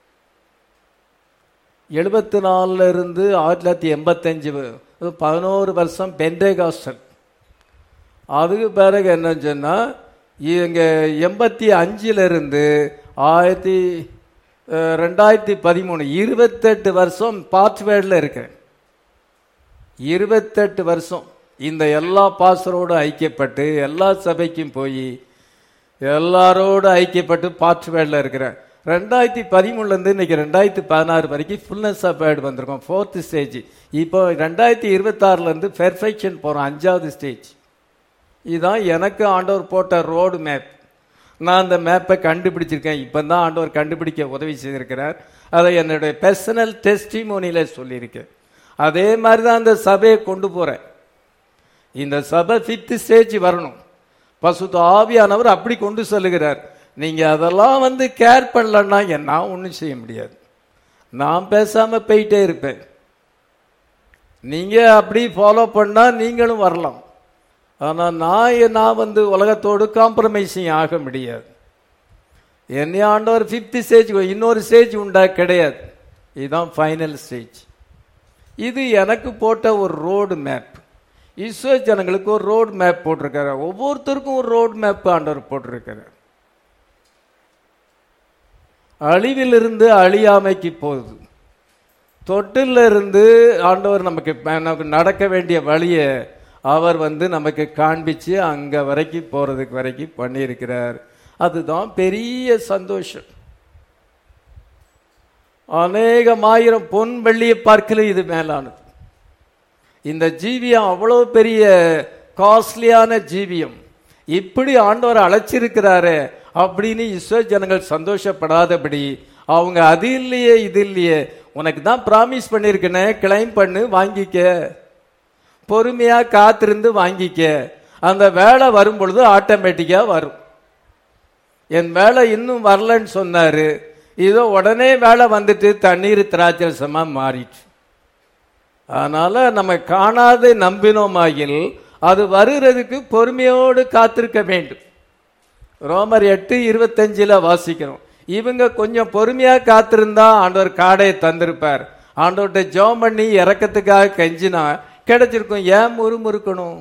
எழுபத்தி நாலுல இருந்து ஆயிரத்தி தொள்ளாயிரத்தி எண்பத்தஞ்சு பதினோரு வருஷம் பெண்டேகாஸ்டல் அதுக்கு பிறகு என்னன்னு சொன்னா இங்க எண்பத்தி அஞ்சுல இருந்து ஆயிரத்தி அஹ், ரெண்டாயிரத்தி பதிமூணு இருபத்தெட்டு வருஷம் பாத்வேர்டில் இருக்கிறேன் இருபத்தெட்டு வருஷம் இந்த எல்லா பாஸ்டரோடு ஐக்கியப்பட்டு எல்லா சபைக்கும் போய் எல்லாரோடு ஐக்கியப்பட்டு பாத்வேர்டில் இருக்கிறேன் ரெண்டாயிரத்தி பதிமூணுலேருந்து இன்னைக்கு ரெண்டாயிரத்தி பதினாறு வரைக்கும் ஃபுல்னஸ் ஆஃப் வேர்டு வந்திருக்கோம் ஃபோர்த்து ஸ்டேஜ் இப்போ ரெண்டாயிரத்தி இருபத்தாறுலேருந்து பெர்ஃபெக்ஷன் போகிறோம் அஞ்சாவது ஸ்டேஜ் இதுதான் எனக்கு ஆண்டவர் போட்ட ரோடு மேப் நான் அந்த மேப்பை கண்டுபிடிச்சிருக்கேன் இப்போ தான் ஆண்டவர் கண்டுபிடிக்க உதவி செய்திருக்கிறார் அதை என்னுடைய பர்சனல் டெஸ்டிமோனியில் சொல்லியிருக்கேன் அதே மாதிரி தான் அந்த சபையை கொண்டு போகிறேன் இந்த சபை ஃபிஃப்த் ஸ்டேஜ் வரணும் பசுத்த ஆவியானவர் அப்படி கொண்டு செல்லுகிறார் நீங்கள் அதெல்லாம் வந்து கேர் பண்ணலன்னா என்ன ஒன்றும் செய்ய முடியாது நான் பேசாமல் போயிட்டே இருப்பேன் நீங்கள் அப்படி ஃபாலோ பண்ணால் நீங்களும் வரலாம் ஆனால் நான் எ- நான் வந்து உலகத்தோடு காம்ப்ரமைசிங் ஆக முடியாது என்னை ஆண்டவர் ஃபிஃப்த் ஸ்டேஜ் இன்னொரு ஸ்டேஜ் உண்டா கிடையாது இதுதான் ஃபைனல் ஸ்டேஜ் இது எனக்கு போட்ட ஒரு ரோடு மேப் இஸ்ரோ ஜனங்களுக்கு ஒரு ரோடு மேப் போட்டிருக்காரு ஒவ்வொருத்தருக்கும் ஒரு ரோடு மேப் ஆண்டவர் போட்டிருக்காரு அழிவிலிருந்து அழியாமைக்கு போகுது தொட்டில இருந்து ஆண்டவர் நமக்கு நமக்கு நடக்க வேண்டிய வழியை அவர் வந்து நமக்கு காண்பிச்சு அங்க வரைக்கும் போறதுக்கு வரைக்கும் பண்ணியிருக்கிறார் அதுதான் பெரிய சந்தோஷம் அநேகமாயிரம் பொன் வெள்ளியை பார்க்கல இது மேலானது இந்த ஜீவியம் அவ்வளவு பெரிய காஸ்ட்லியான ஜீவியம் இப்படி ஆண்டவர் அழைச்சிருக்கிறாரே அப்படின்னு இஸ்ரோ ஜனங்கள் சந்தோஷப்படாதபடி அவங்க அது இல்லையே இது இல்லையே உனக்கு தான் ப்ராமிஸ் பண்ணியிருக்கனே கிளைம் பண்ணு வாங்கிக்க பொறுமையா காத்திருந்து வாங்கிக்க அந்த வேலை வரும் பொழுது ஆட்டோமேட்டிக்கா வரும் என் வேலை இன்னும் வரலன்னு சொன்னாரு இதோ உடனே வேலை வந்துட்டு தண்ணீர் திராட்சரசமா மாறிட்டு அதனால நம்ம காணாது நம்பினோமாகில் அது வருகிறதுக்கு பொறுமையோடு காத்திருக்க வேண்டும் ரோமர் எட்டு இருபத்தஞ்சில் வாசிக்கிறோம் இவங்க கொஞ்சம் பொறுமையா காத்திருந்தா ஆண்டவர் காடையை தந்திருப்பார் ஆண்டவர்கிட்ட ஜெபம் பண்ணி இறக்கத்துக்காக கெஞ்சினா கிடைச்சிருக்கும் ஏன் முறுமுறுக்கணும்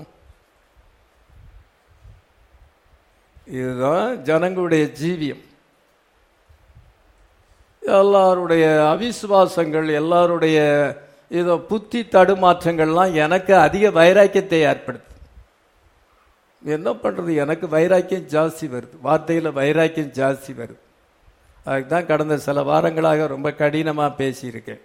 இதுதான் ஜனங்களுடைய ஜீவியம் எல்லாருடைய அவிசுவாசங்கள் எல்லாருடைய இதோ புத்தி தடுமாற்றங்கள்லாம் எனக்கு அதிக வைராக்கியத்தை ஏற்படுத்து என்ன பண்றது எனக்கு வைராக்கியம் ஜாஸ்தி வருது வார்த்தையில வைராக்கியம் ஜாஸ்தி வருது அதுக்கு தான் கடந்த சில வாரங்களாக ரொம்ப கடினமா பேசியிருக்கேன்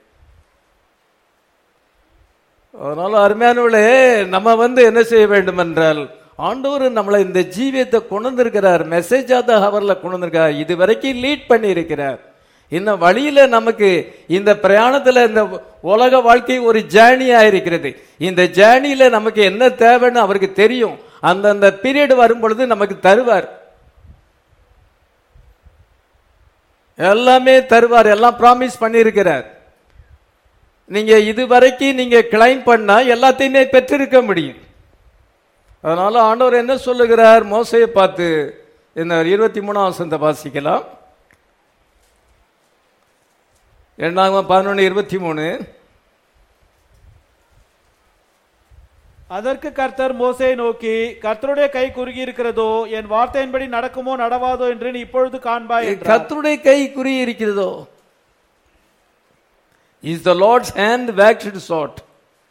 அதனால அருமையானவளே நம்ம வந்து என்ன செய்ய வேண்டும் என்றால் ஆண்டவர் நம்மளை இந்த ஜீவியத்தை கொண்டு வந்திருக்கிறார் மெசேஜ் ஆத ஹவர்ல கொண்டு வந்திருக்கிறார் இது வரைக்கும் லீட் பண்ணி இருக்கிறார் இந்த வழியில நமக்கு இந்த பிரயாணத்துல இந்த உலக வாழ்க்கை ஒரு ஜேர்னியா இருக்கிறது இந்த ஜேர்னியில நமக்கு என்ன தேவைன்னு அவருக்கு தெரியும் அந்தந்த பீரியட் வரும் பொழுது நமக்கு தருவார் எல்லாமே தருவார் எல்லாம் ப்ராமிஸ் பண்ணியிருக்கிறார் நீங்க இதுவரைக்கும் நீங்க கிளைம் பண்ணா எல்லாத்தையுமே பெற்றிருக்க முடியும் அதனால ஆண்டவர் என்ன சொல்லுகிறார் மோசையை பார்த்து இந்த இருபத்தி மூணாம் வசந்த வாசிக்கலாம் எண்ணாகும் பதினொன்று இருபத்தி மூணு அதற்கு கர்த்தர் மோசேயை நோக்கி கர்த்தருடைய கை குறுகி இருக்கிறதோ என் வார்த்தையின்படி நடக்குமோ நடவாதோ என்று நீ இப்பொழுது காண்பாய் என்றார். கர்த்தருடைய கை குறி இருக்கிறதோ is the lord's hand waxed short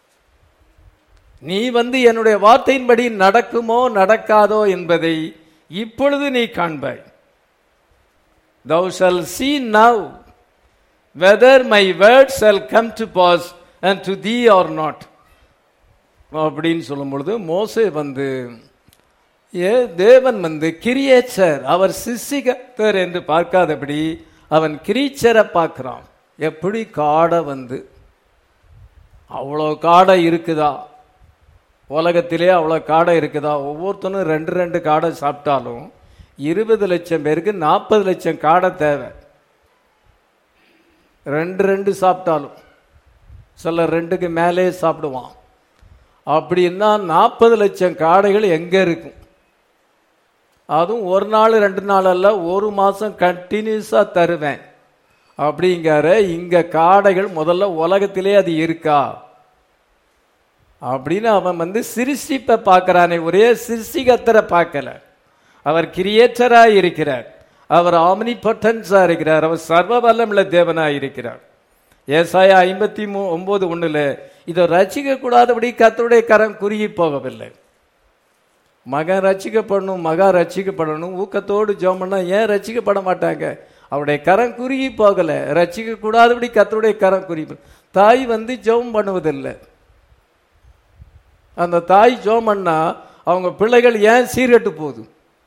நீ வந்து என்னுடைய வார்த்தையின்படி நடக்குமோ நடக்காதோ என்பதை இப்பொழுது நீ காண்பாய் thou shall see now whether my word shall come to pass and to thee or not அப்படின்னு சொல்லும் பொழுது மோசே வந்து ஏ தேவன் வந்து கிரியேச்சர் அவர் சிசிகத்தர் என்று பார்க்காதபடி அவன் கிரீச்சரை பார்க்கிறான் எப்படி காடை வந்து அவ்வளோ காடை இருக்குதா உலகத்திலே அவ்வளோ காடை இருக்குதா ஒவ்வொருத்தனும் ரெண்டு ரெண்டு காடை சாப்பிட்டாலும் இருபது லட்சம் பேருக்கு நாற்பது லட்சம் காடை தேவை ரெண்டு ரெண்டு சாப்பிட்டாலும் சில ரெண்டுக்கு மேலே சாப்பிடுவான் அப்படின்னா நாற்பது லட்சம் காடைகள் எங்க இருக்கும் அதுவும் ஒரு நாள் ரெண்டு நாள் அல்ல ஒரு மாசம் கண்டினியூஸா தருவேன் அப்படிங்கிற இங்க காடைகள் முதல்ல உலகத்திலே அது இருக்கா அப்படின்னு அவன் வந்து சிருஷ்டிப்பை பார்க்கறானே ஒரே சிருஷ்டிகத்தரை பார்க்கல அவர் கிரியேட்டரா இருக்கிறார் அவர் ஆமினி பொட்டன்ஸா இருக்கிறார் அவர் சர்வ வல்லமுள்ள தேவனா இருக்கிறார் ஏசாயா ஐம்பத்தி மூ ஒன்பது ஒண்ணுல இதை ரசிக்க கூடாதபடி கர்த்தருடைய கரம் குறுகி போகவில்லை மகன் ரட்சிக்கப்படணும் மகா ரட்சிக்கப்படணும் ஊக்கத்தோடு ஜெபம் பண்ணா ஏன் ரட்சிக்கப்பட மாட்டாங்க அவருடைய கரம் குறுகி போகல ரட்சிக்க கூடாதபடி கர்த்தருடைய கரம் குறுகி போ- தாய் வந்து ஜெபம் பண்ணுவதில்லை அந்த தாய் ஜெபம் பண்ணா அவங்க பிள்ளைகள் ஏன் சீர்கெட்டு போகுது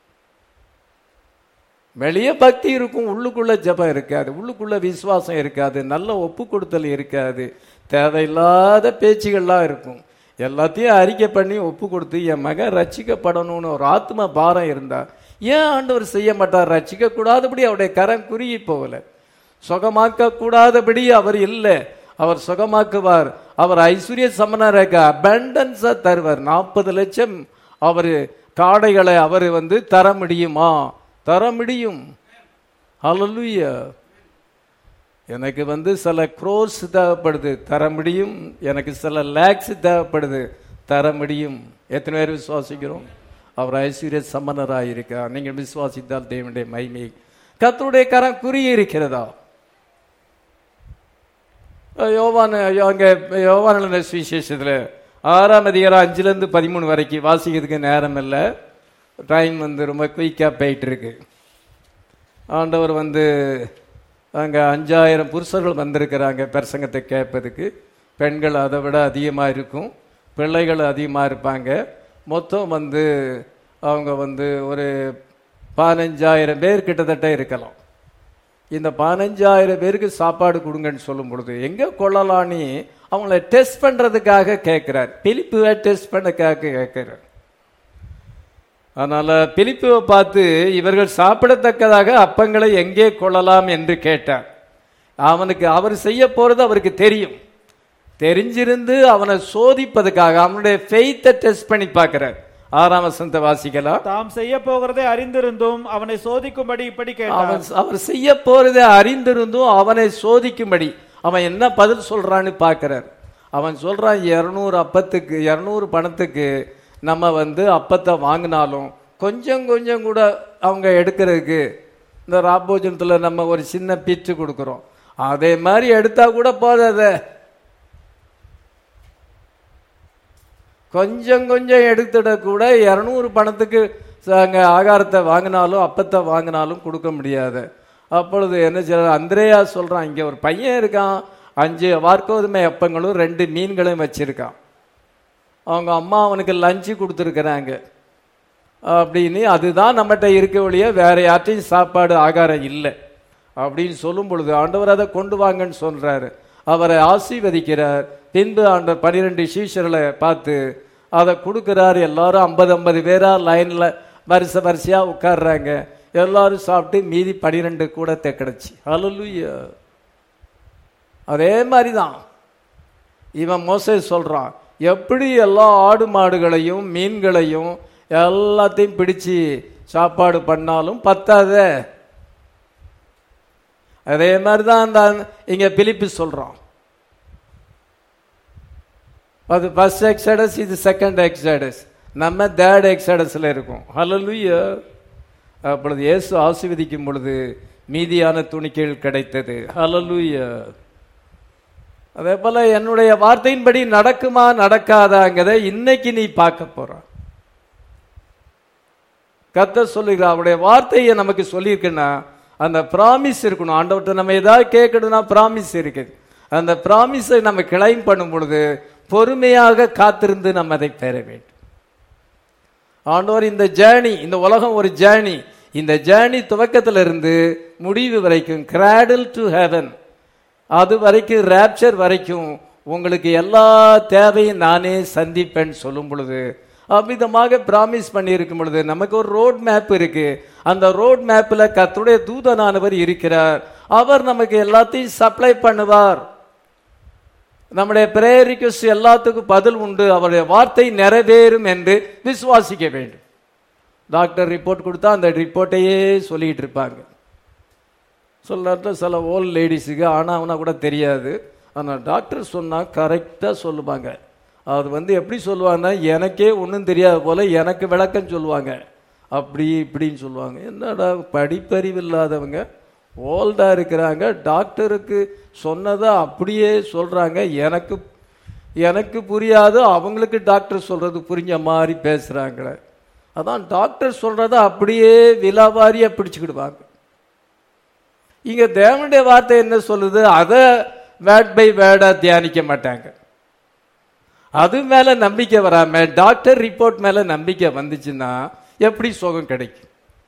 வெளியே பக்தி இருக்கும் உள்ளுக்குள்ள ஜெபம் இருக்காது உள்ளுக்குள்ள விசுவாசம் இருக்காது நல்ல ஒப்பு கொடுத்தல் இருக்காது தேவையில்லாத பேச்சுகள்லாம் இருக்கும் எல்லாத்தையும் அறிக்கை பண்ணி ஒப்பு கொடுத்து என் மகன் ரட்சிக்கப்படணும்னு ஒரு ஆத்ம பாரம் இருந்தா ஏன் ஆண்டவர் செய்ய மாட்டார் ரட்சிக்க கூடாதபடி அவருடைய கரம் குறுகி போகல சுகமாக்க கூடாதபடி அவர் இல்லை அவர் சுகமாக்குவார் அவர் ஐஸ்வர்ய சமனராக அபண்டன்ஸா தருவார் நாற்பது லட்சம் அவர் காடைகளை அவர் வந்து தர முடியுமா தர முடியும் ஹalleluya எனக்கு வந்து சில க்ரோஸ் தேவைப்படுது தர முடியும் எனக்கு சில லேக்ஸ் தேவைப்படுது தர முடியும் எத்தனை பேர் விசுவாசிக்கிறோம் அவர் ஐஸ்வர்ய சம்மனராக இருக்கிறார் நீங்கள் விசுவாசித்தால் தேவனுடைய மைமை கர்த்தருடைய கரம் குறி இருக்கிறதா யோவான் அங்கே யோவான சுவிசேஷத்தில் ஆறாம் அதிகாரம் அஞ்சுலேருந்து பதிமூணு வரைக்கும் வாசிக்கிறதுக்கு நேரம் இல்லை டைம் வந்து ரொம்ப குயிக்காக போயிட்டு இருக்கு ஆண்டவர் வந்து அங்கே அஞ்சாயிரம் புருஷர்கள் வந்திருக்கிறாங்க பிரசங்கத்தை கேட்பதுக்கு பெண்கள் அதை விட அதிகமாக இருக்கும் பிள்ளைகள் அதிகமாக இருப்பாங்க மொத்தம் வந்து அவங்க வந்து ஒரு பதினஞ்சாயிரம் பேர் கிட்டத்தட்ட இருக்கலாம் இந்த பதினஞ்சாயிரம் பேருக்கு சாப்பாடு கொடுங்கன்னு சொல்லும் பொழுது எங்க கொள்ளலான்னு அவங்கள டெஸ்ட் பண்றதுக்காக கேட்கிறார் பிலிப்புவை டெஸ்ட் பண்ணக்காக கேட்கிறார் அதனால பிலிப்புவை பார்த்து இவர்கள் சாப்பிடத்தக்கதாக அப்பங்களை எங்கே கொள்ளலாம் என்று கேட்டார் அவனுக்கு அவர் செய்ய போறது அவருக்கு தெரியும் தெரிஞ்சிருந்து அவனை சோதிப்பதுக்காக அவனுடைய ஃபெய்த்தை டெஸ்ட் பண்ணி பார்க்கிறார் ஆறாம் வசனத்தை வாசிக்கலாம் தாம் செய்ய போகிறதை அறிந்திருந்தும் அவனை சோதிக்கும்படி இப்படி கேட்டார் அவன் அவர் செய்ய போறதை அறிந்திருந்தும் அவனை சோதிக்கும்படி அவன் என்ன பதில் சொல்றான்னு பார்க்கிறார் அவன் சொல்றான் இருநூறு அப்பத்துக்கு இருநூறு பணத்துக்கு நம்ம வந்து அப்பத்தை வாங்கினாலும் கொஞ்சம் கொஞ்சம் கூட அவங்க எடுக்கிறதுக்கு இந்த ராபோஜனத்தில் நம்ம ஒரு சின்ன பிச்சு கொடுக்குறோம் அதே மாதிரி எடுத்தா கூட போதாத கொஞ்சம் கொஞ்சம் எடுத்துட கூட இரநூறு பணத்துக்கு அங்கே ஆகாரத்தை வாங்கினாலும் அப்பத்தை வாங்கினாலும் கொடுக்க முடியாது அப்பொழுது என்ன செய்ய அந்திரேயா சொல்றான் இங்க ஒரு பையன் இருக்கான் அஞ்சு வார்க்கோதுமை அப்பங்களும் ரெண்டு மீன்களையும் வச்சிருக்கான் அவங்க அம்மா அவனுக்கு லஞ்சு கொடுத்துருக்குறாங்க அப்படின்னு அதுதான் நம்மகிட்ட இருக்க ஒழிய வேற யார்ட்டையும் சாப்பாடு ஆகாரம் இல்லை அப்படின்னு சொல்லும் பொழுது ஆண்டவர் அதை கொண்டு வாங்கன்னு சொல்றாரு அவரை ஆசீர்வதிக்கிறார் பின்பு ஆண்டவர் பனிரெண்டு சீஷர்களை பார்த்து அதை கொடுக்குறாரு எல்லாரும் ஐம்பது ஐம்பது பேரா லைன்ல வரிசை வரிசையா உட்கார்றாங்க எல்லாரும் சாப்பிட்டு மீதி பனிரெண்டு கூட கிடச்சி ஹalleluya அதே மாதிரி தான் இவன் மோசே சொல்றான் எப்படி எல்லா ஆடு மாடுகளையும் மீன்களையும் எல்லாத்தையும் பிடிச்சு சாப்பாடு பண்ணாலும் பத்தாதே அதே மாதிரி தான் அந்த இங்க பிலிப்பி சொல்றான் அது ஃபர்ஸ்ட் எக்ஸடஸ் இது செகண்ட் எக்ஸடஸ் நம்ம தேர்ட் எக்ஸடஸ்ல இருக்கும் ஹalleluya அப்பொழுது இயேசு ஆசீர்வதிக்கும் பொழுது மீதியான துணிக்கைகள் கிடைத்தது ஹalleluya அதே போல என்னுடைய வார்த்தையின்படி நடக்குமா நடக்காதாங்கிறத இன்னைக்கு நீ பார்க்க போற கத்த சொல்லுகிறார் அவருடைய வார்த்தையை நமக்கு சொல்லியிருக்குன்னா அந்த ப்ராமிஸ் இருக்கணும் ஆண்டவர்கிட்ட நம்ம ஏதாவது கேட்கணும்னா ப்ராமிஸ் இருக்குது அந்த ப்ராமிஸை நம்ம கிளைம் பண்ணும் பொழுது பொறுமையாக காத்திருந்து நம்ம அதை பெற வேண்டும் ஆண்டவர் இந்த ஜேர்னி இந்த உலகம் ஒரு ஜேர்னி இந்த ஜேர்னி துவக்கத்துல இருந்து முடிவு வரைக்கும் கிராடல் டு ஹெவன் அது வரைக்கும் ரேப்சர் வரைக்கும் உங்களுக்கு எல்லா தேவையும் நானே சந்திப்பேன்னு சொல்லும் பொழுது அவ்விதமாக பிராமிஸ் பண்ணியிருக்கும் பொழுது நமக்கு ஒரு ரோட் மேப் இருக்கு அந்த ரோட் மேப்ல கர்த்தருடைய தூதனானவர் இருக்கிறார் அவர் நமக்கு எல்லாத்தையும் சப்ளை பண்ணுவார் நம்முடைய பிரேயர் ரிக்வஸ்ட் எல்லாத்துக்கும் பதில் உண்டு அவருடைய வார்த்தை நிறைவேறும் என்று விசுவாசிக்க வேண்டும் டாக்டர் ரிப்போர்ட் கொடுத்தா அந்த ரிப்போர்ட்டையே சொல்லிட்டு இருப்பாங்க சில நேரத்தில் சில ஓல்ட் லேடிஸுக்கு ஆனால் அவனா கூட தெரியாது ஆனால் டாக்டர் சொன்னால் கரெக்டாக சொல்லுவாங்க அது வந்து எப்படி சொல்லுவாங்கன்னா எனக்கே ஒன்றும் தெரியாத போல எனக்கு விளக்கம் சொல்லுவாங்க அப்படி இப்படின்னு சொல்லுவாங்க என்னடா படிப்பறிவு இல்லாதவங்க ஓல்டாக இருக்கிறாங்க டாக்டருக்கு சொன்னதை அப்படியே சொல்கிறாங்க எனக்கு எனக்கு புரியாது அவங்களுக்கு டாக்டர் சொல்கிறது புரிஞ்ச மாதிரி பேசுகிறாங்களே அதான் டாக்டர் சொல்கிறத அப்படியே விலாவாரியாக பிடிச்சுக்கிடுவாங்க இங்க தேவனுடைய வார்த்தை என்ன சொல்லுது அதை வேர்ட் பை வேர்டா தியானிக்க மாட்டாங்க அது மேல நம்பிக்கை வராம டாக்டர் ரிப்போர்ட் மேல நம்பிக்கை வந்துச்சுன்னா எப்படி சுகம் கிடைக்கும்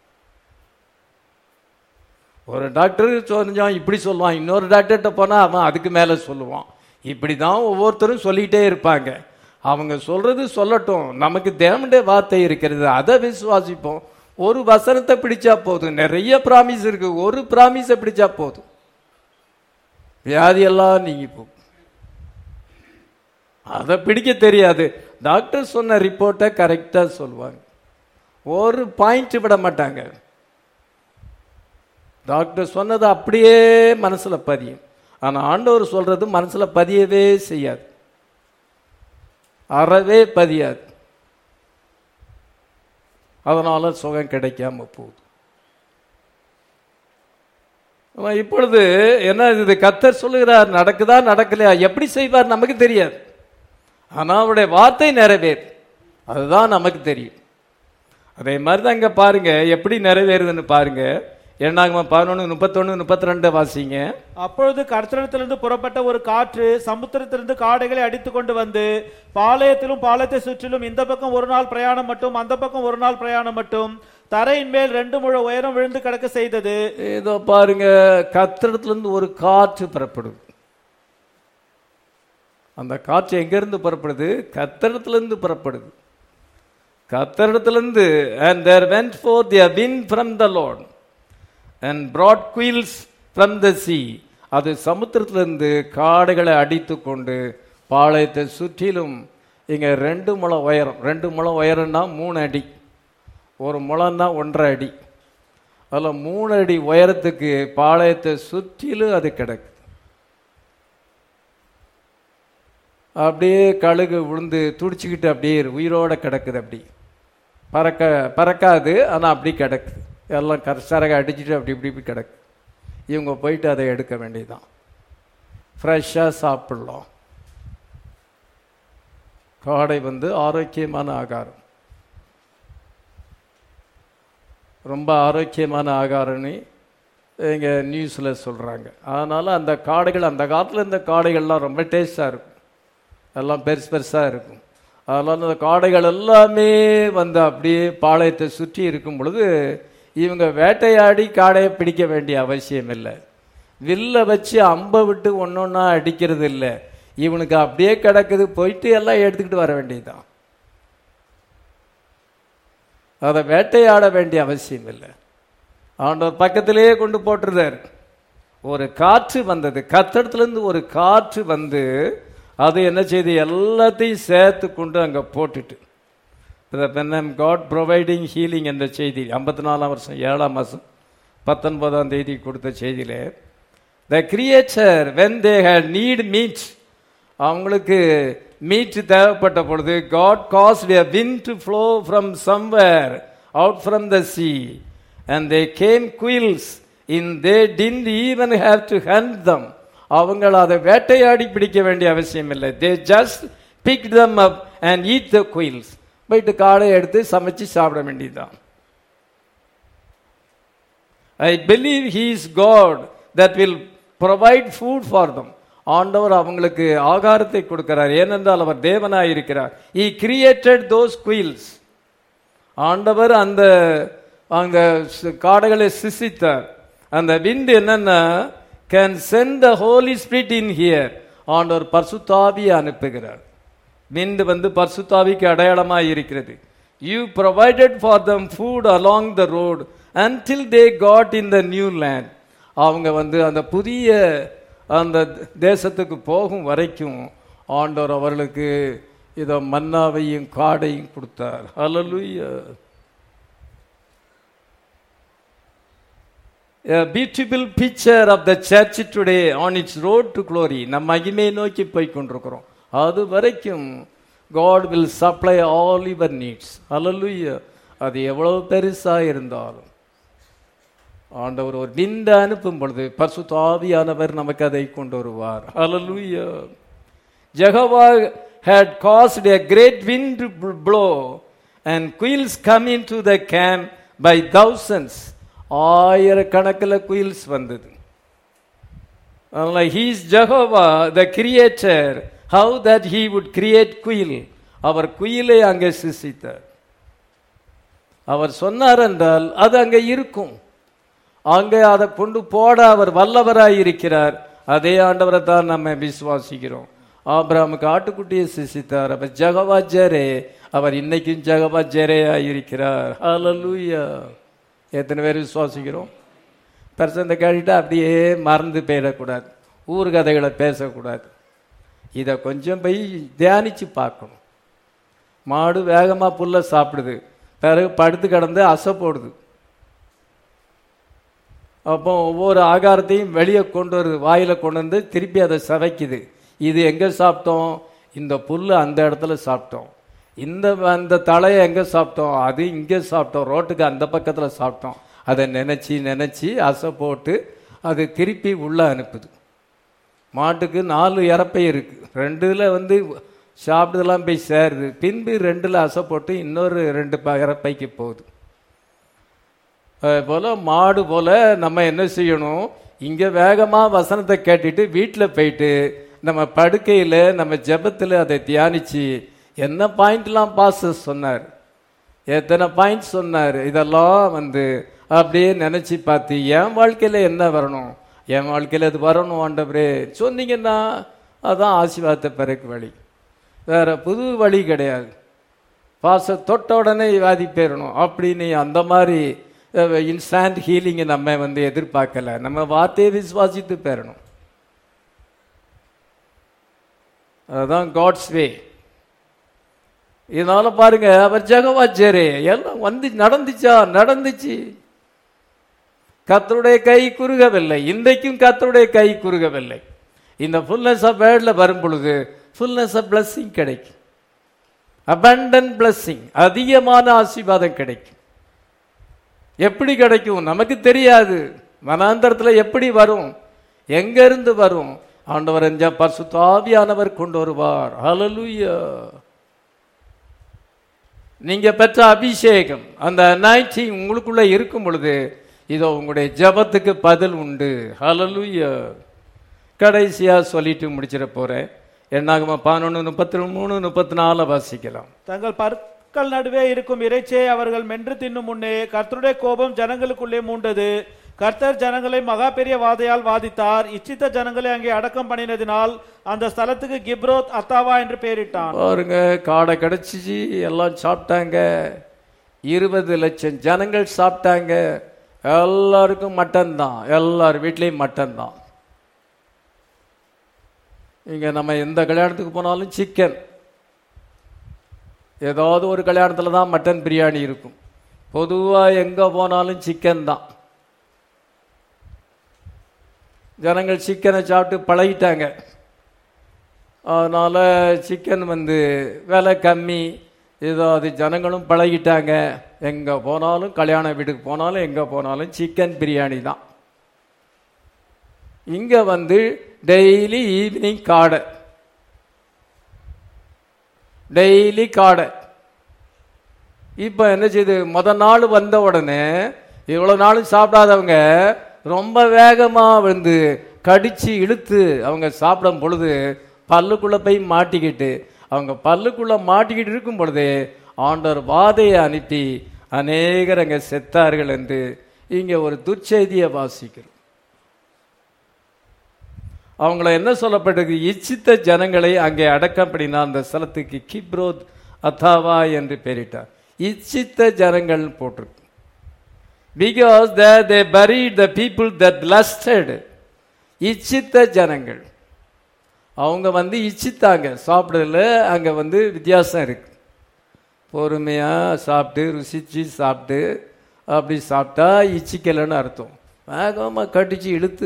ஒரு டாக்டர் சொன்னான் இப்படி சொல்லுவான் இன்னொரு டாக்டர்கிட்ட போனா அவன் அதுக்கு மேல சொல்லுவான் இப்படிதான் ஒவ்வொருத்தரும் சொல்லிட்டே இருப்பாங்க அவங்க சொல்றது சொல்லட்டும் நமக்கு தேவனுடைய வார்த்தை இருக்கிறது அதை விசுவாசிப்போம் ஒரு வசனத்தை பிடிச்சா போதும் நிறைய ப்ராமிஸ் இருக்கு ஒரு ப்ராமிஸை பிடிச்சா போதும் வியாதியெல்லாம் நீங்கி போகும் அதை பிடிக்க தெரியாது டாக்டர் சொன்ன ரிப்போர்ட்டை கரெக்டா சொல்லுவாங்க ஒரு பாயிண்ட் விட மாட்டாங்க டாக்டர் சொன்னது அப்படியே மனசுல பதியும் ஆனா ஆண்டவர் சொல்றது மனசுல பதியவே செய்யாது அறவே பதியாது அதனால சுகம் கிடைக்காம போகுது ஆனா இப்பொழுது என்ன இது கத்தர் சொல்லுகிறார் நடக்குதா நடக்கலையா எப்படி செய்வார் நமக்கு தெரியாது ஆனா அவருடைய வார்த்தை நிறைவேறு அதுதான் நமக்கு தெரியும் அதே மாதிரி தான் இங்க பாருங்க எப்படி நிறைவேறுதுன்னு பாருங்க என்னாகுமா பதினொன்று முப்பத்தொன்னு முப்பத்தி ரெண்டு வாசிங்க அப்பொழுது கர்த்தரிடத்திலிருந்து புறப்பட்ட ஒரு காற்று சமுத்திரத்திலிருந்து காடைகளை அடித்துக் கொண்டு வந்து பாளையத்திலும் பாளையத்தை சுற்றிலும் இந்த பக்கம் ஒரு நாள் பிரயாணம் மட்டும் அந்த பக்கம் ஒரு நாள் பிரயாணம் மட்டும் தரையின் மேல் ரெண்டு முழ உயரம் விழுந்து கிடக்க செய்தது ஏதோ பாருங்க கத்திரத்திலிருந்து ஒரு காற்று புறப்படுது அந்த காற்று எங்கிருந்து புறப்படுது கத்திரத்திலிருந்து புறப்படுது கத்தரிடத்திலிருந்து and there went forth a wind from the Lord and brought quills from the sea அது சமுத்திரத்திலிருந்து காடுகளை அடித்து கொண்டு பாளையத்தை சுற்றிலும் இங்க ரெண்டு முழம் உயரம் ரெண்டு முழம் உயரம்னா மூணு அடி ஒரு முழம்னா ஒன்றரை அடி அதில் மூணு அடி உயரத்துக்கு பாளையத்தை சுற்றிலும் அது கிடக்கு அப்படியே கழுகு விழுந்து துடிச்சுக்கிட்டு அப்படியே உயிரோட கிடக்குது அப்படி பறக்க பறக்காது ஆனால் அப்படி கிடக்குது எல்லாம் கரசரக அடிச்சுட்டு அப்படி இப்படி இப்படி கிடக்கு இவங்க போயிட்டு அதை எடுக்க வேண்டியதுதான் ஃப்ரெஷ்ஷாக சாப்பிடலாம் காடை வந்து ஆரோக்கியமான ஆகாரம் ரொம்ப ஆரோக்கியமான ஆகாரம்னு இங்கே நியூஸில் சொல்கிறாங்க அதனால் அந்த காடைகள் அந்த காலத்தில் இருந்த காடைகள்லாம் ரொம்ப டேஸ்டாக இருக்கும் எல்லாம் பெருசு பெருசாக இருக்கும் அதனால் அந்த காடைகள் எல்லாமே வந்து அப்படியே பாளையத்தை சுற்றி இருக்கும் பொழுது இவங்க வேட்டையாடி காடையை பிடிக்க வேண்டிய அவசியம் இல்லை வில்ல வச்சு அம்பை விட்டு ஒன்றொன்னா அடிக்கிறது இல்லை இவனுக்கு அப்படியே கிடக்குது போயிட்டு எல்லாம் எடுத்துக்கிட்டு வர வேண்டியதுதான் அதை வேட்டையாட வேண்டிய அவசியம் இல்லை ஆண்டவர் பக்கத்திலேயே கொண்டு போட்டுருந்தார் ஒரு காற்று வந்தது கத்தடத்துலேருந்து ஒரு காற்று வந்து அது என்ன செய்து எல்லாத்தையும் சேர்த்து கொண்டு அங்கே போட்டுட்டு காட் ப்ரொவைடிங் ஹீலிங் என்ற செய்தி ஐம்பத்தி நாலாம் வருஷம் ஏழாம் மாதம் பத்தொன்பதாம் தேதி கொடுத்த செய்தியிலே the creature when they had need meat அவங்களுக்கு மீட் தேவைப்பட்ட பொழுது god cast a wind to flow from somewhere out from the sea and they came quails in they didn't even have to hunt them அவங்கள அதை வேட்டையாடி பிடிக்க வேண்டிய அவசியம் இல்லை they just pick them up and eat the quails போயிட்டு காடை எடுத்து சமைச்சு சாப்பிட வேண்டியதுதான் I believe he is god that will provide food for them ஆண்டவர் அவங்களுக்கு ஆகாரத்தை கொடுக்கிறார் ஏனென்றால் அவர் தேவனாய் இருக்கிறார் ஈ கிரியேட்டட் தோஸ் குயில்ஸ் ஆண்டவர் அந்த அந்த காடைகளை சிசித்தார் அந்த விந்து என்னன்னா can send the holy spirit in here ஆண்டவர் பர்சுத்தாவியை அனுப்புகிறார் விந்து வந்து பர்சுத்தாவிக்கு அடையாளமாக இருக்கிறது you provided for them food along the road until they got in the new land அவங்க வந்து அந்த புதிய அந்த தேசத்துக்கு போகும் வரைக்கும் ஆண்டவர் அவர்களுக்கு இதை மன்னாவையும் காடையும் கொடுத்தார் ஹalleluya A beautiful picture of the church today on its road to glory நம் மகிமையை நோக்கி போய் கொண்டிருக்கிறோம் அது வரைக்கும் God will supply all your needs hallelujah அது எவ்வளவு பெருசா இருந்தாலும் ஆண்டவர் ஒரு விந்த அனுப்பும் பொழுது பரிசுத்த ஆவியானவர் நமக்கு அதை கொண்டு வருவார் ஹalleluya ஜெகவா had caused a great wind to blow and quails come into the camp by thousands ஆயிரக்கணக்கில் குயில்ஸ் வந்தது அதனால he's Jehovah the creator how that he would create quail அவர் குயிலை அங்கே சிசித்தார் அவர் சொன்னார் என்றால் அது அங்கே இருக்கும் அங்கே அதை கொண்டு போட அவர் வல்லவராய் இருக்கிறார் அதே ஆண்டவரை தான் நம்ம விசுவாசிக்கிறோம் ஆபிராமுக்கு ஆட்டுக்குட்டியை சிசித்தார் அவர் ஜெகவா ஜெரே அவர் இன்னைக்கும் ஜெகவா ஜெரேயா இருக்கிறார் ஹalleluya எத்தனை பேர் விசுவாசிக்கிறோம் பிரசந்த கேட்டுட்டு அப்படியே மறந்து போயிடக்கூடாது ஊர் கதைகளை பேசக்கூடாது இதை கொஞ்சம் போய் தியானிச்சு பார்க்கணும் மாடு வேகமாக புல்லை சாப்பிடுது பிறகு படுத்து கிடந்து அசை போடுது அப்போ ஒவ்வொரு ஆகாரத்தையும் வெளியே கொண்டு வருது வாயில் கொண்டு வந்து திருப்பி அதை சவைக்குது இது எங்கே சாப்பிட்டோம் இந்த புல் அந்த இடத்துல சாப்பிட்டோம் இந்த அந்த தலையை எங்கே சாப்பிட்டோம் அது இங்கே சாப்பிட்டோம் ரோட்டுக்கு அந்த பக்கத்தில் சாப்பிட்டோம் அதை நினச்சி நினச்சி அசை போட்டு அது திருப்பி உள்ளே அனுப்புது மாட்டுக்கு நாலு இறப்பை இருக்கு ரெண்டுல வந்து சாப்பிடுதெல்லாம் போய் சேருது பின்பு ரெண்டுல அசை போட்டு இன்னொரு ரெண்டு ப- இறப்பைக்கு போகுது அது போல மாடு போல நம்ம என்ன செய்யணும் இங்க வேகமா வசனத்தை கேட்டுட்டு வீட்டில் போயிட்டு நம்ம படுக்கையில நம்ம ஜெபத்துல அதை தியானிச்சு என்ன பாயிண்ட்லாம் பாஸ்டர் சொன்னார் எத்தனை பாயிண்ட் சொன்னார் இதெல்லாம் வந்து அப்படியே நினைச்சு பார்த்து என் வாழ்க்கையில என்ன வரணும் என் வாழ்க்கையில அது வரணும் ஆண்டவரே சொன்னீங்கன்னா அதான் ஆசீர்வாதத்தை பிறகு வழி வேற புது வழி கிடையாது பாச தொட்ட உடனே வியாதி போயிடணும் அப்படின்னு அந்த மாதிரி இன்ஸ்டன்ட் ஹீலிங்கை நம்ம வந்து எதிர்பார்க்கல நம்ம வார்த்தையை விசுவாசித்து பெறணும் அதுதான் காட்ஸ் வே இதனால பாருங்க அவர் ஜெகவாச்சேரே எல்லாம் வந்து நடந்துச்சா நடந்துச்சு கத்தருடைய கை குறுகவில்லை இன்றைக்கும் கத்தருடைய கை குறுகவில்லை இந்த ஃபுல்னஸ் ஆஃப் வேர்ட்ல வரும் பொழுது ஃபுல்னஸ் ஆஃப் blessing கிடைக்கும் abundant blessing அதிகமான ஆசீர்வாதம் கிடைக்கும் எப்படி கிடைக்கும் நமக்கு தெரியாது மனாந்தரத்தில் எப்படி வரும் எங்க இருந்து வரும் ஆண்டவர் என்ற பரிசுத்த ஆவியானவர் கொண்டு வருவார் ஹalleluya நீங்க பெற்ற அபிஷேகம் அந்த அனாய்ச்சி உங்களுக்குள்ள இருக்கும் பொழுது இதோ உங்களுடைய ஜெபத்துக்கு பதில் உண்டு ஹalleluya கடைசியா சொல்லிட்டு முடிச்சிட போறேன் என்னாகுமா பதினொன்று முப்பத்தி மூணு முப்பத்தி நாலு வாசிக்கலாம் தங்கள் பற்கள் நடுவே இருக்கும் இறைச்சியை அவர்கள் மென்று தின்னும் முன்னே கர்த்தருடைய கோபம் ஜனங்களுக்குள்ளே மூண்டது கர்த்தர் ஜனங்களை மகா பெரிய வாதையால் வாதித்தார் இச்சித்த ஜனங்களை அங்கே அடக்கம் பண்ணினதினால் அந்த ஸ்தலத்துக்கு கிப்ரோத் அத்தாவா என்று பெயரிட்டான் பாருங்க காடை கிடைச்சிச்சு எல்லாம் சாப்பிட்டாங்க இருபது லட்சம் ஜனங்கள் சாப்பிட்டாங்க எல்லாருக்கும் மட்டன் தான் எல்லார் வீட்லேயும் மட்டன் தான் இங்க நம்ம எந்த கல்யாணத்துக்கு போனாலும் சிக்கன் ஏதாவது ஒரு கல்யாணத்தில் தான் மட்டன் பிரியாணி இருக்கும் பொதுவாக எங்கே போனாலும் சிக்கன் தான் ஜனங்கள் சிக்கனை சாப்பிட்டு பழகிட்டாங்க அதனால் சிக்கன் வந்து விலை கம்மி ஏதோ அது ஜனங்களும் பழகிட்டாங்க எங்கே போனாலும் கல்யாண வீட்டுக்கு போனாலும் எங்கே போனாலும் சிக்கன் பிரியாணி தான் இங்கே வந்து டெய்லி ஈவினிங் காடை டெய்லி காடை இப்போ என்ன செய்யுது முத நாள் வந்த உடனே இவ்வளோ நாளும் சாப்பிடாதவங்க ரொம்ப வேகமாக வந்து கடிச்சு இழுத்து அவங்க சாப்பிடும் பொழுது பல்லுக்குள்ளே போய் மாட்டிக்கிட்டு அவங்க பல்லுக்குள்ளே மாட்டிக்கிட்டு இருக்கும் பொழுதே ஆண்டவர் வாதையை அனுப்பி அநேகர் அங்கே செத்தார்கள் என்று இங்கே ஒரு துர்ச்செய்தியை வாசிக்கிறோம் அவங்கள என்ன சொல்லப்பட்டது இச்சித்த ஜனங்களை அங்கே அடக்கம் பண்ணினா அந்த ஸ்தலத்துக்கு கிப்ரோத் அத்தாவா என்று பெயரிட்டார் இச்சித்த ஜனங்கள் போட்டிருக்கு because they buried the people that lusted இச்சித்த ஜனங்கள் அவங்க வந்து இச்சித்தாங்க சாப்பிடல அங்கே வந்து வித்தியாசம் இருக்கு பொறுமையாக சாப்பிட்டு ருசிச்சு சாப்பிட்டு அப்படி சாப்பிட்டா இச்சிக்கலைன்னு அர்த்தம் வேகமாக கட்டிச்சு இழுத்து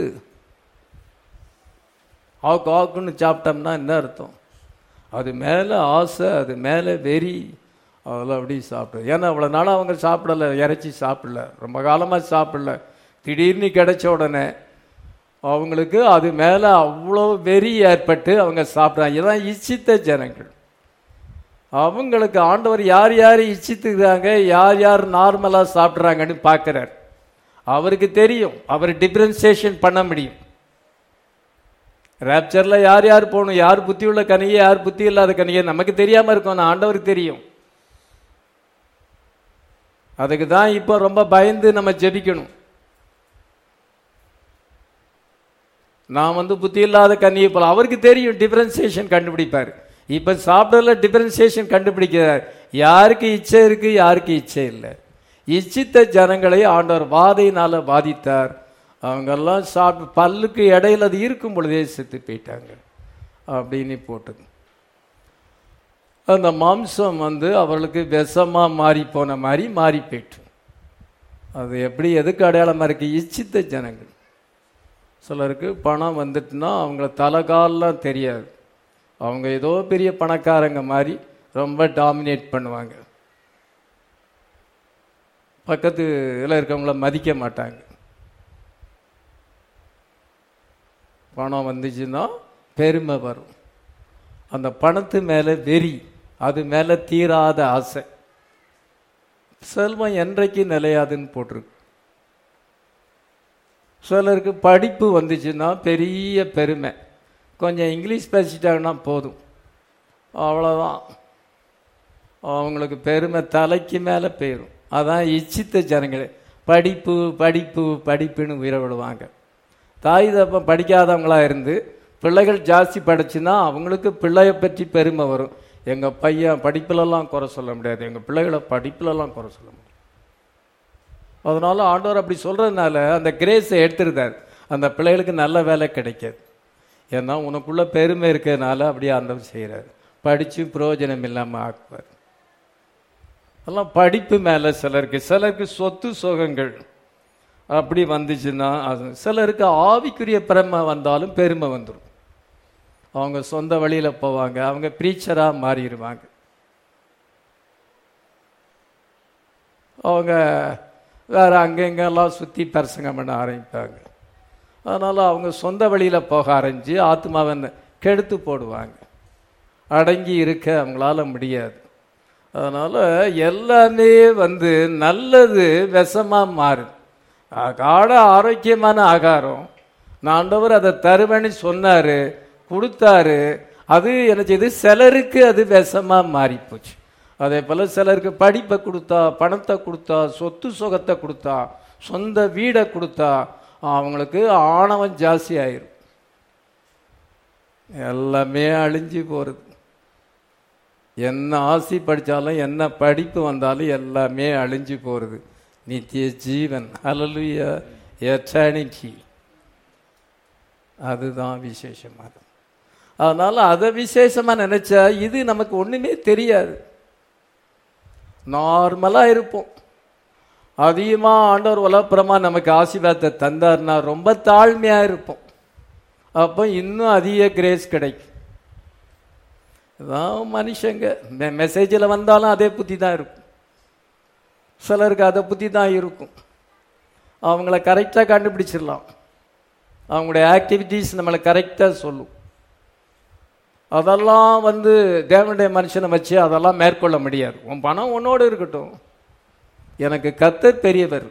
ஆக்கு ஆக்குன்னு சாப்பிட்டோம்னா என்ன அர்த்தம் அது மேலே ஆசை அது மேலே வெறி அதில் அப்படி சாப்பிட்டு ஏன்னா அவ்வளோ நாளாக அவங்க சாப்பிடல இறைச்சி சாப்பிடல ரொம்ப காலமாக சாப்பிடல திடீர்னு கிடைச்ச உடனே அவங்களுக்கு அது மேலே அவ்வளோ வெறி ஏற்பட்டு அவங்க சாப்பிட்றாங்க இதான் இச்சித்த ஜனங்கள் அவங்களுக்கு ஆண்டவர் யார் யார் இச்சித்துக்கிறாங்க யார் யார் நார்மலாக சாப்பிட்றாங்கன்னு பார்க்குறார் அவருக்கு தெரியும் அவர் டிஃப்ரென்சியேஷன் பண்ண முடியும் ரேப்சரில் யார் யார் போகணும் யார் புத்தி உள்ள கனியை யார் புத்தி இல்லாத கனியை நமக்கு தெரியாமல் இருக்கும் ஆனால் ஆண்டவருக்கு தெரியும் அதுக்கு தான் இப்போ ரொம்ப பயந்து நம்ம ஜெபிக்கணும் நான் வந்து புத்தி இல்லாத கண்ணியை போல அவருக்கு தெரியும் டிஃபரன்சியேஷன் கண்டுபிடிப்பார் இப்போ சாப்பிடல டிஃபரன்சியேஷன் கண்டுபிடிக்கிறார் யாருக்கு இச்சை இருக்கு யாருக்கு இச்சை இல்லை இச்சித்த ஜனங்களை ஆண்டவர் வாதையினால பாதித்தார் அவங்கெல்லாம் சாப்பிட்டு பல்லுக்கு இடையில அது இருக்கும் பொழுதே செத்து போயிட்டாங்க அப்படின்னு போட்டது அந்த மாம்சம் வந்து அவர்களுக்கு விஷமாக மாறி போன மாதிரி மாறி போயிட்டு அது எப்படி எதுக்கு அடையாளமாக இருக்கு இச்சித்த ஜனங்கள் சிலருக்கு பணம் வந்துட்டுனா அவங்கள தலைகாலெலாம் தெரியாது அவங்க ஏதோ பெரிய பணக்காரங்க மாதிரி ரொம்ப டாமினேட் பண்ணுவாங்க பக்கத்து இதில் இருக்கவங்கள மதிக்க மாட்டாங்க பணம் வந்துச்சுன்னா பெருமை வரும் அந்த பணத்து மேலே வெறி அது மேலே தீராத ஆசை செல்வம் என்றைக்கு நிலையாதுன்னு போட்டிருக்கு சிலருக்கு படிப்பு வந்துச்சுன்னா பெரிய பெருமை கொஞ்சம் இங்கிலீஷ் பேசிட்டாங்கன்னா போதும் அவ்வளோதான் அவங்களுக்கு பெருமை தலைக்கு மேலே போயிடும் அதான் இச்சித்த ஜனங்களே படிப்பு படிப்பு படிப்புன்னு உயிரை விடுவாங்க தாய் தப்பம் படிக்காதவங்களா இருந்து பிள்ளைகள் ஜாஸ்தி படிச்சுன்னா அவங்களுக்கு பிள்ளைய பற்றி பெருமை வரும் எங்கள் பையன் படிப்புலலாம் குறை சொல்ல முடியாது எங்கள் பிள்ளைகளை படிப்புலலாம் குறை சொல்ல முடியாது அதனால ஆண்டவர் அப்படி சொல்றதுனால அந்த கிரேஸை எடுத்துருந்தார் அந்த பிள்ளைகளுக்கு நல்ல வேலை கிடைக்காது ஏன்னா உனக்குள்ள பெருமை இருக்கிறதுனால அப்படியே ஆண்டவர் செய்கிறார் படித்து பிரயோஜனம் இல்லாமல் ஆக்குவார் அதெல்லாம் படிப்பு மேலே சிலருக்கு சிலருக்கு சொத்து சுகங்கள் அப்படி வந்துச்சுன்னா அது சிலருக்கு ஆவிக்குரிய பெருமை வந்தாலும் பெருமை வந்துடும் அவங்க சொந்த வழியில் போவாங்க அவங்க ப்ரீச்சராக மாறிடுவாங்க அவங்க வேற அங்கெங்கெல்லாம் சுற்றி பிரசங்கம் பண்ண ஆரம்பிப்பாங்க அதனால் அவங்க சொந்த வழியில் போக ஆரம்பிச்சு ஆத்மாவை கெடுத்து போடுவாங்க அடங்கி இருக்க அவங்களால முடியாது அதனால எல்லாமே வந்து நல்லது விஷமா மாறுது காட ஆரோக்கியமான ஆகாரம் நான் ஆண்டவர் அதை தருவேன்னு சொன்னாரு கொடுத்தாரு அது என்ன செய்யுது சிலருக்கு அது விஷமா மாறி போச்சு அதே போல சிலருக்கு படிப்பை கொடுத்தா பணத்தை கொடுத்தா சொத்து சுகத்தை கொடுத்தா சொந்த வீடை கொடுத்தா அவங்களுக்கு ஆணவம் ஜாஸ்தி ஆயிரும் எல்லாமே அழிஞ்சு போறது என்ன ஆசி படித்தாலும் என்ன படிப்பு வந்தாலும் எல்லாமே அழிஞ்சு போகிறது நித்திய ஜீவன் ஹalleluya எட்டர்னிட்டி அதுதான் விசேஷமாக அதனால அதை விசேஷமா நினைச்சா இது நமக்கு ஒண்ணுமே தெரியாது நார்மலா இருப்போம் அதிகமா ஆண்டவர் உலகப்புறமா நமக்கு ஆசீர்வாதத்தை தந்தார்னா ரொம்ப தாழ்மையா இருப்போம் அப்போ இன்னும் அதிக கிரேஸ் கிடைக்கும் இதான் மனுஷங்க மெசேஜில் வந்தாலும் அதே புத்தி தான் இருக்கும் சிலருக்கு அதை புத்தி தான் இருக்கும் அவங்கள கரெக்டாக கண்டுபிடிச்சிடலாம் அவங்களுடைய ஆக்டிவிட்டீஸ் நம்மளை கரெக்டாக சொல்லும் அதெல்லாம் வந்து தேவனுடைய மனுஷனை வச்சு அதெல்லாம் மேற்கொள்ள முடியாது உன் பணம் உன்னோடு இருக்கட்டும் எனக்கு கத்தர் பெரியவர்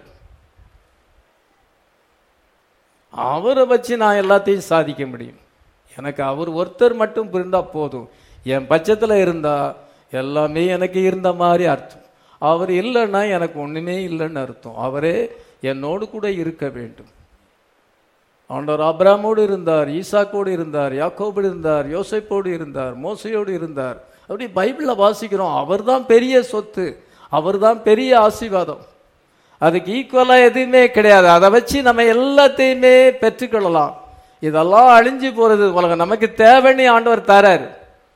அவரை வச்சு நான் எல்லாத்தையும் சாதிக்க முடியும் எனக்கு அவர் ஒருத்தர் மட்டும் இருந்தா போதும் என் பட்சத்தில் இருந்தா எல்லாமே எனக்கு இருந்த மாதிரி அர்த்தம் அவர் இல்லைன்னா எனக்கு ஒண்ணுமே இல்லைன்னு அர்த்தம் அவரே என்னோடு கூட இருக்க வேண்டும் ஆண்டவர் அப்ராமோடு இருந்தார் ஈசாக்கோடு இருந்தார் யாக்கோபோடு இருந்தார் யோசைப்போடு இருந்தார் மோசையோடு இருந்தார் அப்படி பைபிளில் வாசிக்கிறோம் அவர்தான் பெரிய சொத்து அவர்தான் பெரிய ஆசீர்வாதம் அதுக்கு ஈக்குவலாக எதுவுமே கிடையாது அதை வச்சு நம்ம எல்லாத்தையுமே பெற்றுக்கொள்ளலாம் இதெல்லாம் அழிஞ்சு போறது உலகம் நமக்கு தேவைன்னு ஆண்டவர் தராரு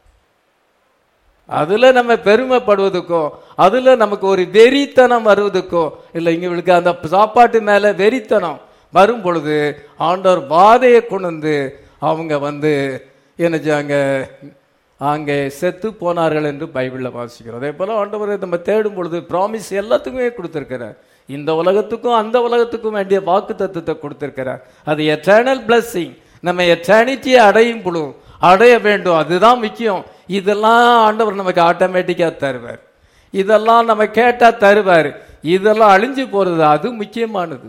அதுல நம்ம பெருமைப்படுவதுக்கோ அதுல நமக்கு ஒரு வெறித்தனம் வருவதுக்கோ இல்லை இவங்களுக்கு அந்த சாப்பாட்டு மேல வெறித்தனம் வரும் பொழுது ஆண்டவர் பாதையை கொண்டு வந்து அவங்க வந்து என்னச்சாங்க அங்கே செத்து போனார்கள் என்று பைபிளில் வாசிக்கிறோம் அதே போல ஆண்டவரை நம்ம தேடும் பொழுது ப்ராமிஸ் எல்லாத்துக்குமே கொடுத்துருக்கிறார் இந்த உலகத்துக்கும் அந்த உலகத்துக்கும் வேண்டிய வாக்கு தத்துவத்தை கொடுத்திருக்கிறார் அது எட்டர்னல் பிளஸ்ஸிங் நம்ம எட்டர்னிட்டியை அடையும் பொழுது அடைய வேண்டும் அதுதான் முக்கியம் இதெல்லாம் ஆண்டவர் நமக்கு ஆட்டோமேட்டிக்காக தருவார் இதெல்லாம் நம்ம கேட்டா தருவார் இதெல்லாம் அழிஞ்சு போறது அது முக்கியமானது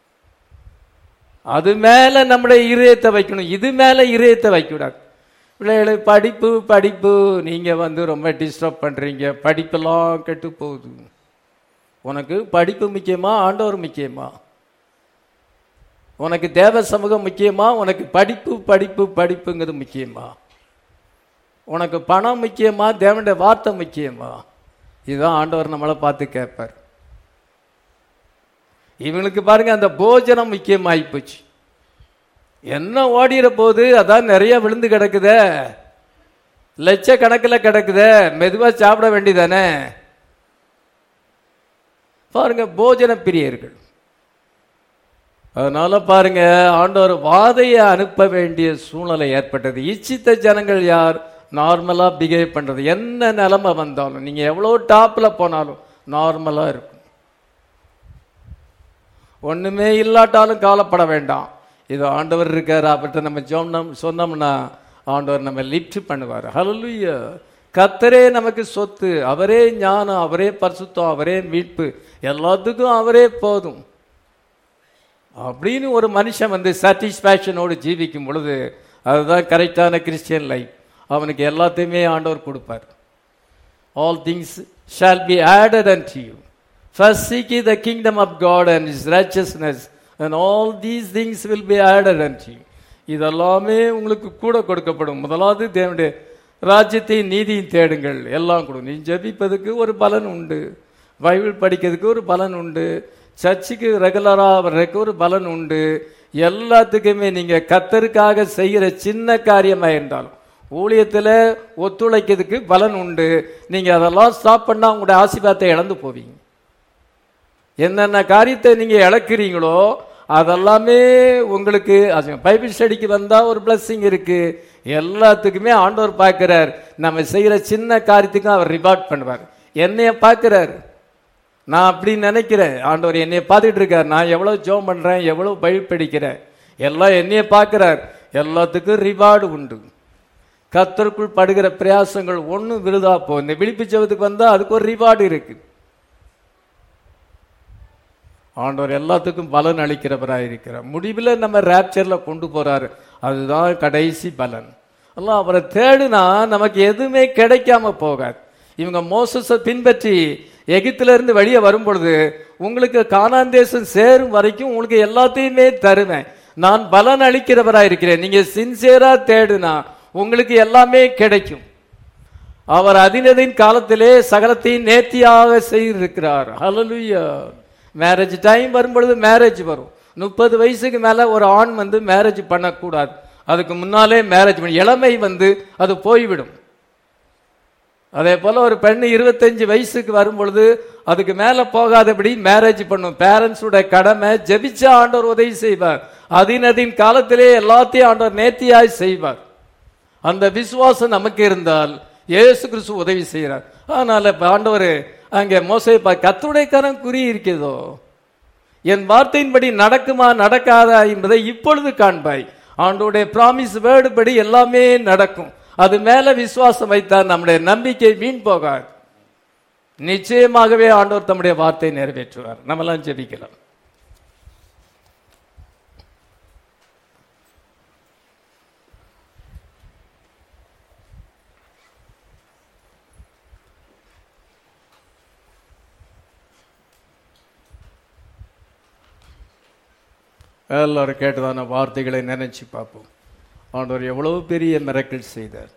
அது மேல நம்முடைய இதயத்தை வைக்கணும் இது மேல இதயத்தை வைக்கக்கூடாது பிள்ளைகளை படிப்பு படிப்பு நீங்க வந்து ரொம்ப டிஸ்டர்ப் பண்றீங்க படிப்பெல்லாம் கெட்டு போகுது உனக்கு படிப்பு முக்கியமா ஆண்டவர் முக்கியமா உனக்கு தேவ சமூகம் முக்கியமா உனக்கு படிப்பு படிப்பு படிப்புங்கிறது முக்கியமா உனக்கு பணம் முக்கியமா தேவனுடைய வார்த்தை முக்கியமா இதுதான் ஆண்டவர் நம்மளை பார்த்து கேட்பார் இவங்களுக்கு பாருங்க அந்த போஜனம் முக்கியமாயி போச்சு என்ன ஓடிற போது அதான் நிறைய விழுந்து கிடக்குதே லட்சக்கணக்கில் கிடக்குதே மெதுவா சாப்பிட வேண்டியதானே பாருங்க போஜன பிரியர்கள் அதனால பாருங்க ஆண்டவர் வாதையை அனுப்ப வேண்டிய சூழ்நிலை ஏற்பட்டது இச்சித்த ஜனங்கள் யார் நார்மலா பிஹேவ் பண்றது என்ன நிலைமை வந்தாலும் நீங்க எவ்வளவு டாப்ல போனாலும் நார்மலா இருக்கும் ஒண்ணுமே இல்லாட்டாலும் கவலைப்பட வேண்டாம் இது ஆண்டவர் இருக்காரு அவர்கிட்ட நம்ம சொன்னோம் சொன்னோம்னா ஆண்டவர் நம்ம லிஃப்ட் பண்ணுவார் ஹalleluya கத்தரே நமக்கு சொத்து அவரே ஞானம் அவரே பரிசுத்தம் அவரே மீட்பு எல்லாத்துக்கும் அவரே போதும் அப்படின்னு ஒரு மனுஷன் வந்து சாட்டிஸ்ஃபேக்ஷனோடு ஜீவிக்கும் பொழுது அதுதான் கரெக்டான கிறிஸ்டியன் லைஃப் அவனுக்கு எல்லாத்தையுமே ஆண்டவர் கொடுப்பார் all things shall be added and you first seek the kingdom of god and his righteousness and all these things will be added and you இதெல்லாமே உங்களுக்கு கூட கொடுக்கப்படும் முதலாவது தேவனுடைய ராஜ்யத்தையும் நீதியும் தேடுங்கள் எல்லாம் கொடுங்க நீ ஜெபிப்பதுக்கு ஒரு பலன் உண்டு பைபிள் படிக்கிறதுக்கு ஒரு பலன் உண்டு சர்ச்சுக்கு ரெகுலராக வர்றதுக்கு ஒரு பலன் உண்டு எல்லாத்துக்குமே நீங்க கத்தருக்காக செய்கிற சின்ன காரியமா இருந்தாலும் ஊழியத்தில் ஒத்துழைக்கிறதுக்கு பலன் உண்டு நீங்க அதெல்லாம் ஸ்டாப் பண்ணா உங்களுடைய ஆசீர்வாதத்தை இழந்து போவீங்க என்னென்ன காரியத்தை நீங்க இழக்கிறீங்களோ அதெல்லாமே உங்களுக்கு அது பைபிள் ஸ்டடிக்கு வந்தா ஒரு பிளஸ்ஸிங் இருக்கு எல்லாத்துக்குமே ஆண்டவர் பார்க்கிறார் நம்ம செய்யற சின்ன காரியத்துக்கும் அவர் ரிவார்ட் பண்ணுவார் என்னைய பார்க்கிறார் நான் அப்படி நினைக்கிறேன் ஆண்டவர் என்னைய பார்த்துட்டு இருக்கார் நான் எவ்வளவு ஜோம் பண்றேன் எவ்வளவு பைபிள் படிக்கிறேன் எல்லாம் என்னைய பார்க்கிறார் எல்லாத்துக்கும் ரிவார்டு உண்டு கத்தருக்குள் படுகிற பிரயாசங்கள் ஒன்றும் விருதா போ இந்த விழிப்பு ஜெபத்துக்கு வந்தா அதுக்கு ஒரு ரிவார்டு இருக்கு ஆண்டவர் எல்லாத்துக்கும் பலன் அளிக்கிறவராக இருக்கிறார் முடிவில் நம்ம ரேப்சர்ல கொண்டு போறாரு அதுதான் கடைசி பலன் எல்லாம் அவரை தேடுனா நமக்கு எதுவுமே கிடைக்காம போகாது இவங்க மோசஸை பின்பற்றி எகிப்தில இருந்து வெளியே வரும் பொழுது உங்களுக்கு கானான் தேசம் சேரும் வரைக்கும் உங்களுக்கு எல்லாத்தையுமே தருவேன் நான் பலன் அளிக்கிறவராக இருக்கிறேன் நீங்க சின்சியரா தேடுனா உங்களுக்கு எல்லாமே கிடைக்கும் அவர் அதினதின் காலத்திலே சகலத்தையும் நேர்த்தியாக செய்திருக்கிறார் ஹalleluya மேரேஜ் டைம் வரும்பொழுது மேரேஜ் வரும் முப்பது வயசுக்கு மேல ஒரு ஆண் வந்து மேரேஜ் பண்ணக்கூடாது அதுக்கு முன்னாலே மேரேஜ் பண்ணி இளமை வந்து அது போய்விடும் அதே போல ஒரு பெண் இருபத்தஞ்சு வயசுக்கு வரும் பொழுது அதுக்கு மேல போகாதபடி மேரேஜ் பண்ணும் பேரண்ட்ஸோட கடமை ஜெபிச்ச ஆண்டவர் உதவி செய்வார் அதினதின் காலத்திலே எல்லாத்தையும் ஆண்டவர் நேர்த்தியாய் செய்வார் அந்த விசுவாசம் நமக்கு இருந்தால் இயேசு கிறிஸ்து உதவி செய்கிறார் அதனால இப்ப ஆண்டவர் அங்கே மோசை கத்துடைய கரம் குறி இருக்கிறதோ என் வார்த்தையின்படி நடக்குமா நடக்காதா என்பதை இப்பொழுது காண்பாய் ஆண்டோடைய ப்ராமிஸ் வேர்டு படி எல்லாமே நடக்கும் அது மேல விசுவாசம் வைத்தால் நம்முடைய நம்பிக்கை வீண் போகாது நிச்சயமாகவே ஆண்டவர் தம்முடைய வார்த்தை நிறைவேற்றுவார் நம்மெல்லாம் ஜெபிக்கலாம் எல்லாரும் கேட்டதான வார்த்தைகளை நினைச்சு பார்ப்போம் ஆண்டவர் எவ்வளவு பெரிய மிரக்கல் செய்தார்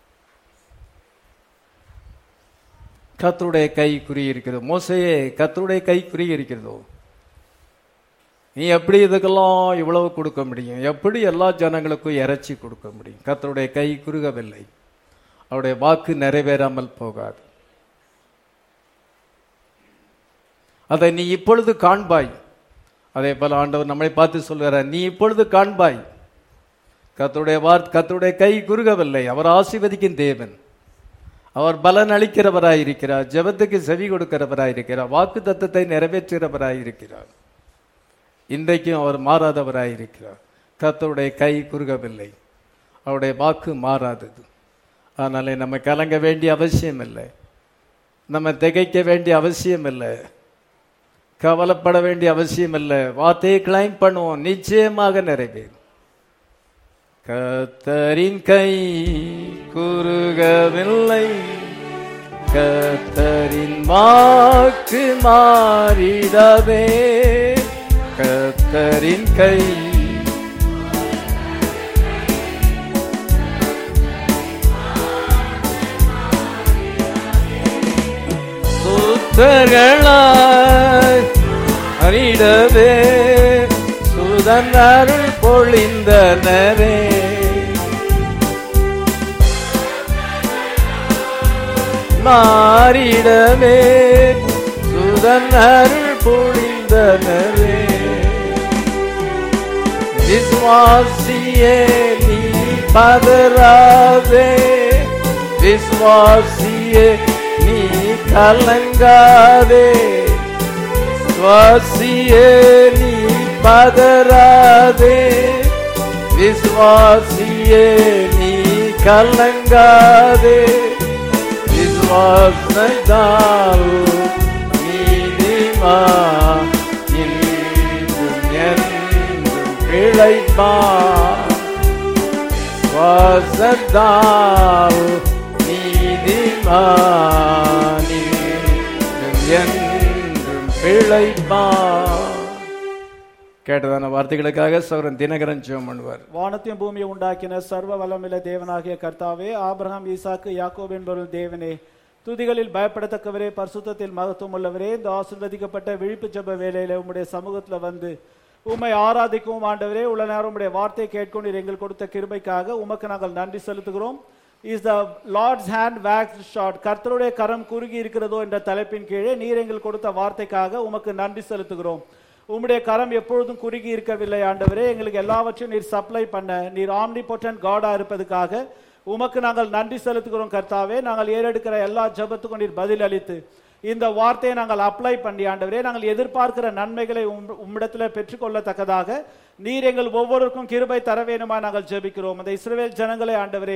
கத்தருடைய கை குறி இருக்கிறது மோசையே கத்தருடைய கை குறி இருக்கிறதோ நீ எப்படி இதுக்கெல்லாம் இவ்வளவு கொடுக்க முடியும் எப்படி எல்லா ஜனங்களுக்கும் இறைச்சி கொடுக்க முடியும் கத்தருடைய கை குறுகவில்லை அவருடைய வாக்கு நிறைவேறாமல் போகாது அதை நீ இப்பொழுது காண்பாய் அதே போல ஆண்டவர் நம்மை பார்த்து சொல்கிறார் நீ இப்பொழுது காண்பாய் கத்தருடைய வார்த்தை கத்தருடைய கை குறுகவில்லை அவர் ஆசீர்வதிக்கும் தேவன் அவர் பலன் அளிக்கிறவராயிருக்கிறார் ஜெபத்துக்கு செவி கொடுக்கிறவராயிருக்கிறார் வாக்கு தத்தத்தை நிறைவேற்றுகிறவராயிருக்கிறார் இன்றைக்கும் அவர் மாறாதவராயிருக்கிறார் கத்தருடைய கை குறுகவில்லை அவருடைய வாக்கு மாறாதது அதனால நம்ம கலங்க வேண்டிய அவசியம் இல்லை நம்ம திகைக்க வேண்டிய அவசியம் இல்லை கவலைப்பட வேண்டிய அவசியம் இல்லை வார்த்தையை கிளைம் பண்ணுவோம் நிச்சயமாக நிறைவேறும் கத்தரின் கை குறுகவில்லை கத்தரின் வாக்கு மாறிடவே கத்தரின் கை சுத்தர்களாய் அறிடவே சுதன் அருள் பொழிந்தனரே மாறிடவே சுதன் அருள் பொழிந்தனரே விஸ்வாசியே நீ பதறாதே விஸ்வாசியே நீ கலங்காதே விஸ்வாசியே நீ பதறாதே விஸ்வாசியே நீ கலங்காதே விஸ்வாசத்தால் நீதிமா இன்றும் என்றும் பிழைப்பா சுவாசத்தால் நீதிமானி என்றும் பிழைப்பா கேட்டதான வார்த்தைகளுக்காக சௌரன் தினகரன் ஜெபம் பண்ணுவார் வானத்தையும் பூமியை உண்டாக்கின சர்வ வல்லமில்ல தேவனாகிய கர்த்தாவே ஆபிரகாம் ஈசாக்கு யாக்கோப் என்பவர்கள் தேவனே துதிகளில் பயப்படத்தக்கவரே பரிசுத்தத்தில் மகத்துவம் உள்ளவரே இந்த ஆசிர்வதிக்கப்பட்ட விழிப்பு ஜெப வேலையில உம்முடைய சமூகத்துல வந்து உம்மை ஆராதிக்கவும் ஆண்டவரே உள்ள நேரம் உம்முடைய வார்த்தை கேட்கும் நீர் எங்கள் கொடுத்த கிருபைக்காக உமக்கு நாங்கள் நன்றி செலுத்துகிறோம் is the lord's hand wax short கர்த்தருடைய கரம் குறுகி இருக்கிறதோ என்ற தலைப்பின் கீழே நீர் எங்கள் கொடுத்த வார்த்தைக்காக உமக்கு நன்றி செலுத்துகிறோம் உம்முடைய கரம் எப்பொழுதும் குறுகி இருக்கவில்லை ஆண்டவரே எங்களுக்கு எல்லாவற்றையும் நீர் சப்ளை பண்ண நீர் ஆம்னி காடா இருப்பதுக்காக உமக்கு நாங்கள் நன்றி செலுத்துகிறோம் கர்த்தாவே நாங்கள் ஏறெடுக்கிற எல்லா ஜெபத்துக்கும் நீர் பதில் அளித்து இந்த வார்த்தையை நாங்கள் அப்ளை பண்ணி ஆண்டவரே நாங்கள் எதிர்பார்க்கிற நன்மைகளை உம்- உம்மிடத்தில் பெற்றுக்கொள்ளத்தக்கதாக நீர் எங்கள் ஒவ்வொருவருக்கும் கிருபை தர வேணுமா நாங்கள் ஜெபிக்கிறோம் அந்த இஸ்ரவேல் ஜனங்களை ஆண்டவரே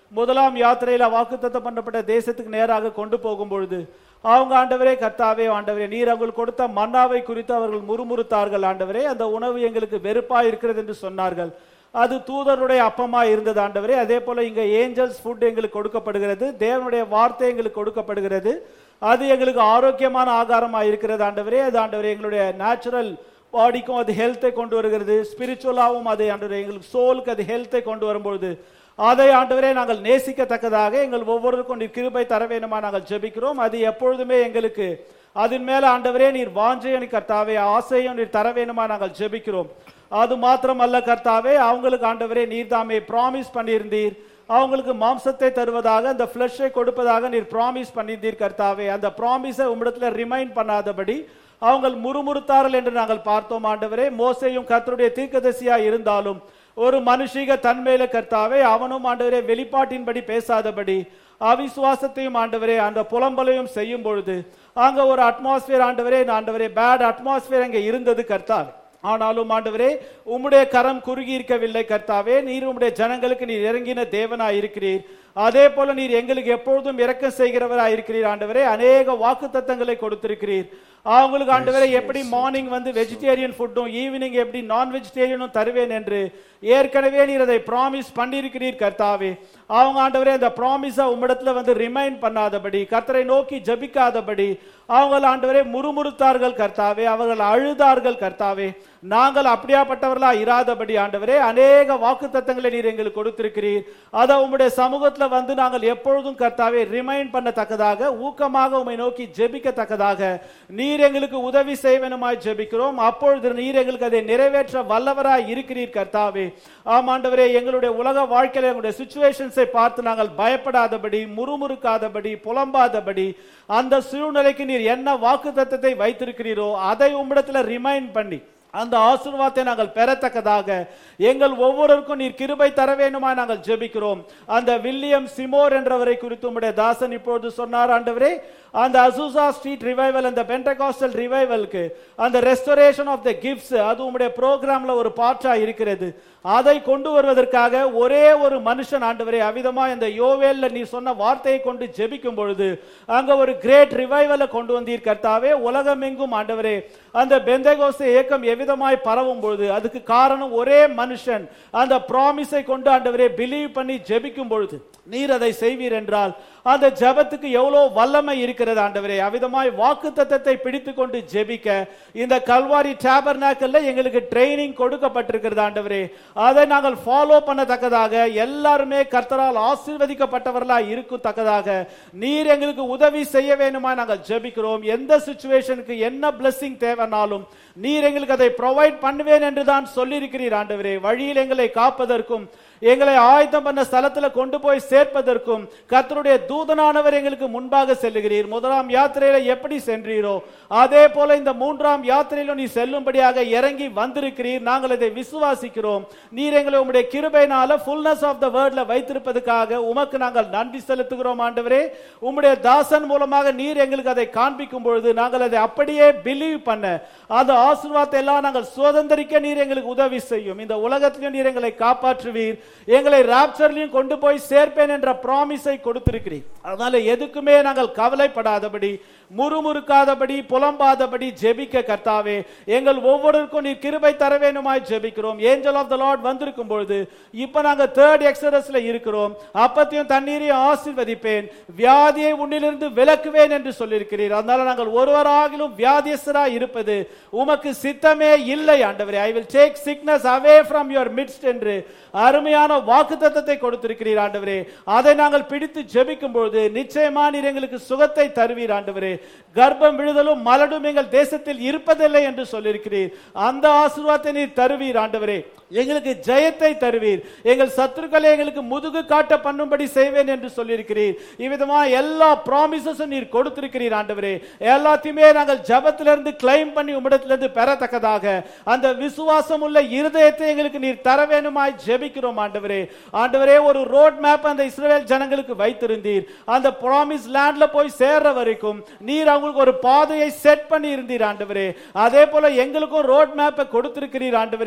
முதலாம் யாத்திரையில வாக்குத்தத்தம் பண்ணப்பட்ட தேசத்துக்கு நேராக கொண்டு போகும் பொழுது அவங்க ஆண்டவரே கர்த்தாவே ஆண்டவரே நீர் அவங்களுக்கு கொடுத்த மன்னாவை குறித்து அவர்கள் முறுமுறுத்தார்கள் ஆண்டவரே அந்த உணவு எங்களுக்கு வெறுப்பா இருக்கிறது என்று சொன்னார்கள் அது தூதருடைய அப்பமா இருந்தது ஆண்டவரே அதே போல இங்க ஏஞ்சல்ஸ் ஃபுட் எங்களுக்கு கொடுக்கப்படுகிறது தேவனுடைய வார்த்தை எங்களுக்கு கொடுக்கப்படுகிறது அது எங்களுக்கு ஆரோக்கியமான ஆகாரமா இருக்கிறது ஆண்டவரே அது ஆண்டவரே எங்களுடைய நேச்சுரல் பாடிக்கும் அது ஹெல்த்தை கொண்டு வருகிறது ஸ்பிரிச்சுவலாகவும் அது ஆண்டவரே எங்களுக்கு சோலுக்கு அது ஹெல்த்தை கொண்டு வரும்பொழுது அதை ஆண்டவரே நாங்கள் நேசிக்கத்தக்கதாக எங்கள் ஒவ்வொருவருக்கும் நீர் கிருபை தர வேணுமா நாங்கள் ஜெபிக்கிறோம் அது எப்பொழுதுமே எங்களுக்கு அதன் மேல ஆண்டவரே நீர் வாஞ்சையும் கர்த்தாவே ஆசையும் நீர் தர வேணுமா நாங்கள் ஜெபிக்கிறோம் அது மாத்திரம் அல்ல கர்த்தாவே அவங்களுக்கு ஆண்டவரே நீர் தாமே ப்ராமிஸ் பண்ணியிருந்தீர் அவங்களுக்கு மாம்சத்தை தருவதாக அந்த ஃபிளஷை கொடுப்பதாக நீர் ப்ராமிஸ் பண்ணியிருந்தீர் கர்த்தாவே அந்த ப்ராமிஸை உம்மிடத்துல ரிமைண்ட் பண்ணாதபடி அவங்க முறுமுறுத்தார்கள் என்று நாங்கள் பார்த்தோம் ஆண்டவரே மோசையும் கர்த்தருடைய தீர்க்கதரிசியா இருந்தாலும் ஒரு மனுஷிக தன்மையில கர்த்தாவே அவனும் ஆண்டவரே வெளிப்பாட்டின்படி பேசாதபடி அவிசுவாசத்தையும் ஆண்டவரே அந்த புலம்பலையும் செய்யும் பொழுது அங்க ஒரு அட்மாஸ்பியர் ஆண்டவரே ஆண்டவரே பேட் அட்மாஸ்பியர் அங்க இருந்தது கர்த்தாவே ஆனாலும் ஆண்டவரே உம்முடைய கரம் குறுகி இருக்கவில்லை கர்த்தாவே நீர் உம்முடைய ஜனங்களுக்கு நீர் இறங்கின தேவனாய் இருக்கிறீர் அதே போல நீர் எங்களுக்கு எப்பொழுதும் இரக்கம் செய்கிறவராய் இருக்கிறீர் ஆண்டவரே அநேக வாக்கு தத்தங்களை கொடுத்திருக்கிறீர் அவங்களுக்கு ஆண்டவரே எப்படி மார்னிங் வந்து வெஜிடேரியன் ஃபுட்டும் ஈவினிங் எப்படி நான் வெஜிடேரியனும் தருவேன் என்று ஏற்கனவே நீர் அதை ப்ராமிஸ் பண்ணியிருக்கிறீர் கர்த்தாவே அவங்க ஆண்டவரே அந்த ப்ராமிஸை உம்மிடத்துல வந்து ரிமைண்ட் பண்ணாதபடி கர்த்தரை நோக்கி ஜபிக்காதபடி அவங்க ஆண்டவரே முறுமுறுத்தார்கள் கர்த்தாவே அவர்கள் அழுதார்கள் கர்த்தாவே நாங்கள் அப்படியாப்பட்டவர்களா இராதபடி ஆண்டவரே அநேக வாக்கு தத்தங்களை நீர் எங்களுக்கு கொடுத்திருக்கிறீர் அதை உம்முடைய சமூகத்துல வந்து நாங்கள் எப்பொழுதும் கர்த்தாவே ரிமைண்ட் பண்ணத்தக்கதாக ஊக்கமாக உம்மை நோக்கி ஜெபிக்கத்தக்கதாக நீர் எங்களுக்கு உதவி செய்வனுமாய் ஜெபிக்கிறோம் அப்பொழுது நீர் எங்களுக்கு அதை நிறைவேற்ற வல்லவராய் இருக்கிறீர் கர்த்தாவே ஆமாண்டவரே எங்களுடைய உலக வாழ்க்கையில எங்களுடைய சுச்சுவேஷன்ஸை பார்த்து நாங்கள் பயப்படாதபடி முறுமுறுக்காதபடி புலம்பாதபடி அந்த சூழ்நிலைக்கு நீர் என்ன வாக்கு தத்தத்தை வைத்திருக்கிறீரோ அதை உம்மிடத்துல ரிமைண்ட் பண்ணி அந்த ஆசீர்வாதத்தை நாங்கள் பெறத்தக்கதாக எங்கள் ஒவ்வொருவருக்கும் நீர் கிருபை தர வேண்டுமா நாங்கள் ஜெபிக்கிறோம் அந்த வில்லியம் சிமோர் என்றவரை குறித்து உம்முடைய தாசன் இப்பொழுது சொன்னார் ஆண்டவரே அந்த அசூசா ஸ்ட்ரீட் ரிவைவல் அந்த பென்டகாஸ்டல் ரிவைவலுக்கு அந்த ரெஸ்டோரேஷன் ஆஃப் த கிஃப்ட்ஸ் அது உம்முடைய ப்ரோக்ராம்ல ஒரு பாற்றா இருக்கிறது அதை கொண்டு வருவதற்காக ஒரே ஒரு மனுஷன் ஆண்டவரே அவிதமா இந்த யோவேல்ல நீ சொன்ன வார்த்தையை கொண்டு ஜெபிக்கும் பொழுது அங்க ஒரு கிரேட் ரிவைவலை கொண்டு வந்தீர் கர்த்தாவே உலகமெங்கும் ஆண்டவரே அந்த பெந்தகோஸ்த இயக்கம் எவ்விதமாய் பரவும் பொழுது அதுக்கு காரணம் ஒரே மனுஷன் அந்த ப்ராமிஸை கொண்டு ஆண்டவரே பிலீவ் பண்ணி ஜெபிக்கும் பொழுது நீர் அதை செய்வீர் என்றால் அந்த ஜெபத்துக்கு எவ்வளவு வல்லமை இருக்கிறது ஆண்டவரே அவிதமாய் வாக்கு தத்தத்தை பிடித்து கொண்டு ஜெபிக்க இந்த கல்வாரி டேபர்நாக்கல்ல எங்களுக்கு ட்ரைனிங் கொடுக்கப்பட்டிருக்கிறது ஆண்டவரே அதை நாங்கள் ஃபாலோ பண்ணத்தக்கதாக எல்லாருமே கர்த்தரால் ஆசீர்வதிக்கப்பட்டவர்களா இருக்கத்தக்கதாக நீர் எங்களுக்கு உதவி செய்ய வேணுமா நாங்கள் ஜெபிக்கிறோம் எந்த சுச்சுவேஷனுக்கு என்ன blessing தேவைனாலும் நீர் எங்களுக்கு அதை ப்ரொவைட் பண்ணுவேன் என்று தான் சொல்லியிருக்கிறீர் ஆண்டவரே வழியில் எங்களை காப்பதற்கும் எங்களை ஆயத்தம் பண்ண ஸ்தலத்துல கொண்டு போய் சேர்ப்பதற்கும் கர்த்தருடைய தூதனானவர் எங்களுக்கு முன்பாக செல்லுகிறீர் முதலாம் யாத்திரையில எப்படி சென்றீரோ அதே போல இந்த மூன்றாம் யாத்திரையிலும் நீ செல்லும்படியாக இறங்கி வந்திருக்கிறீர் நாங்கள் இதை விசுவாசிக்கிறோம் நீர் எங்களை உம்முடைய கிருபையினால ஃபுல்னஸ் ஆஃப் த வேர்ட்ல வைத்திருப்பதற்காக உமக்கு நாங்கள் நன்றி செலுத்துகிறோம் ஆண்டவரே உம்முடைய தாசன் மூலமாக நீர் எங்களுக்கு அதை காண்பிக்கும் பொழுது நாங்கள் அதை அப்படியே பிலீவ் பண்ண அந்த ஆசீர்வாதத்தை எல்லாம் நாங்கள் சுதந்திரிக்க நீர் எங்களுக்கு உதவி செய்யும் இந்த உலகத்திலும் நீர் எங்களை காப்பாற்றுவீர் எங்களை ராப்சர்லையும் கொண்டு போய் சேர்ப்பேன் என்ற ப்ராமிஸை கொடுத்திருக்கிறீர் அதனால எதுக்குமே நாங்கள் கவலைப்படாதபடி முறுமுறுக்காதபடி புலம்பாதபடி ஜெபிக்க கர்த்தாவே எங்கள் ஒவ்வொருவருக்கும் நீர் கிருபை தர வேணுமாய் ஜெபிக்கிறோம் ஏஞ்சல் ஆஃப் த லார்ட் வந்திருக்கும் பொழுது இப்ப நாங்க தேர்ட் எக்ஸரஸ்ல இருக்கிறோம் அப்பத்தையும் தண்ணீரையும் ஆசீர்வதிப்பேன் வியாதியை உன்னிலிருந்து விலக்குவேன் என்று சொல்லியிருக்கிறீர் அதனால நாங்கள் ஒருவராகிலும் வியாதியஸ்தரா இருப்பது உமக்கு சித்தமே இல்லை ஆண்டவரே I will take sickness away from your midst என்று அருமையான வாக்குத்தத்தத்தை கொடுத்திருக்கிறீர் ஆண்டவரே அதை நாங்கள் பிடித்து ஜெபிக்கும் பொழுது நிச்சயமா நீர் எங்களுக்கு சுகத்தை தருவீர் ஆண்டவரே கர்ப்பம் விழுதலும் மலடும் எங்கள் தேசத்தில் இருப்பதில்லை என்று சொல்லியிருக்கிறீர் அந்த ஆசீர்வாதத்தை நீர் தருவீர் ஆண்டவரே எங்களுக்கு ஜெயத்தை தருவீர் எங்கள் சத்துருக்களை எங்களுக்கு முதுகு காட்ட பண்ணும்படி செய்வேன் என்று சொல்லியிருக்கிறீர் இவ்விதமா எல்லா ப்ராமிசஸும் நீர் கொடுத்திருக்கிறீர் ஆண்டவரே எல்லாத்தையுமே நாங்கள் ஜபத்திலிருந்து கிளைம் பண்ணி உம்மிடத்திலிருந்து பெறத்தக்கதாக அந்த விசுவாசம் உள்ள இருதயத்தை எங்களுக்கு நீர் தர வேணுமாய் ஜெபிக்கிறோம் ஆண்டவரே ஆண்டவரே ஒரு ரோட் மேப் அந்த இஸ்ரவேல் ஜனங்களுக்கு வைத்திருந்தீர் அந்த ப்ராமிஸ் லேண்ட்ல போய் சேர்ற வரைக்கும் நீர் அவங்களுக்கு ஒரு பாதையை செட் பண்ணி இருந்தீர் ஆண்டவரே அதே போல எங்களுக்கும் ரோட் மேப்பை கொடுத்திருக்கிறீர் ஆண்டவரே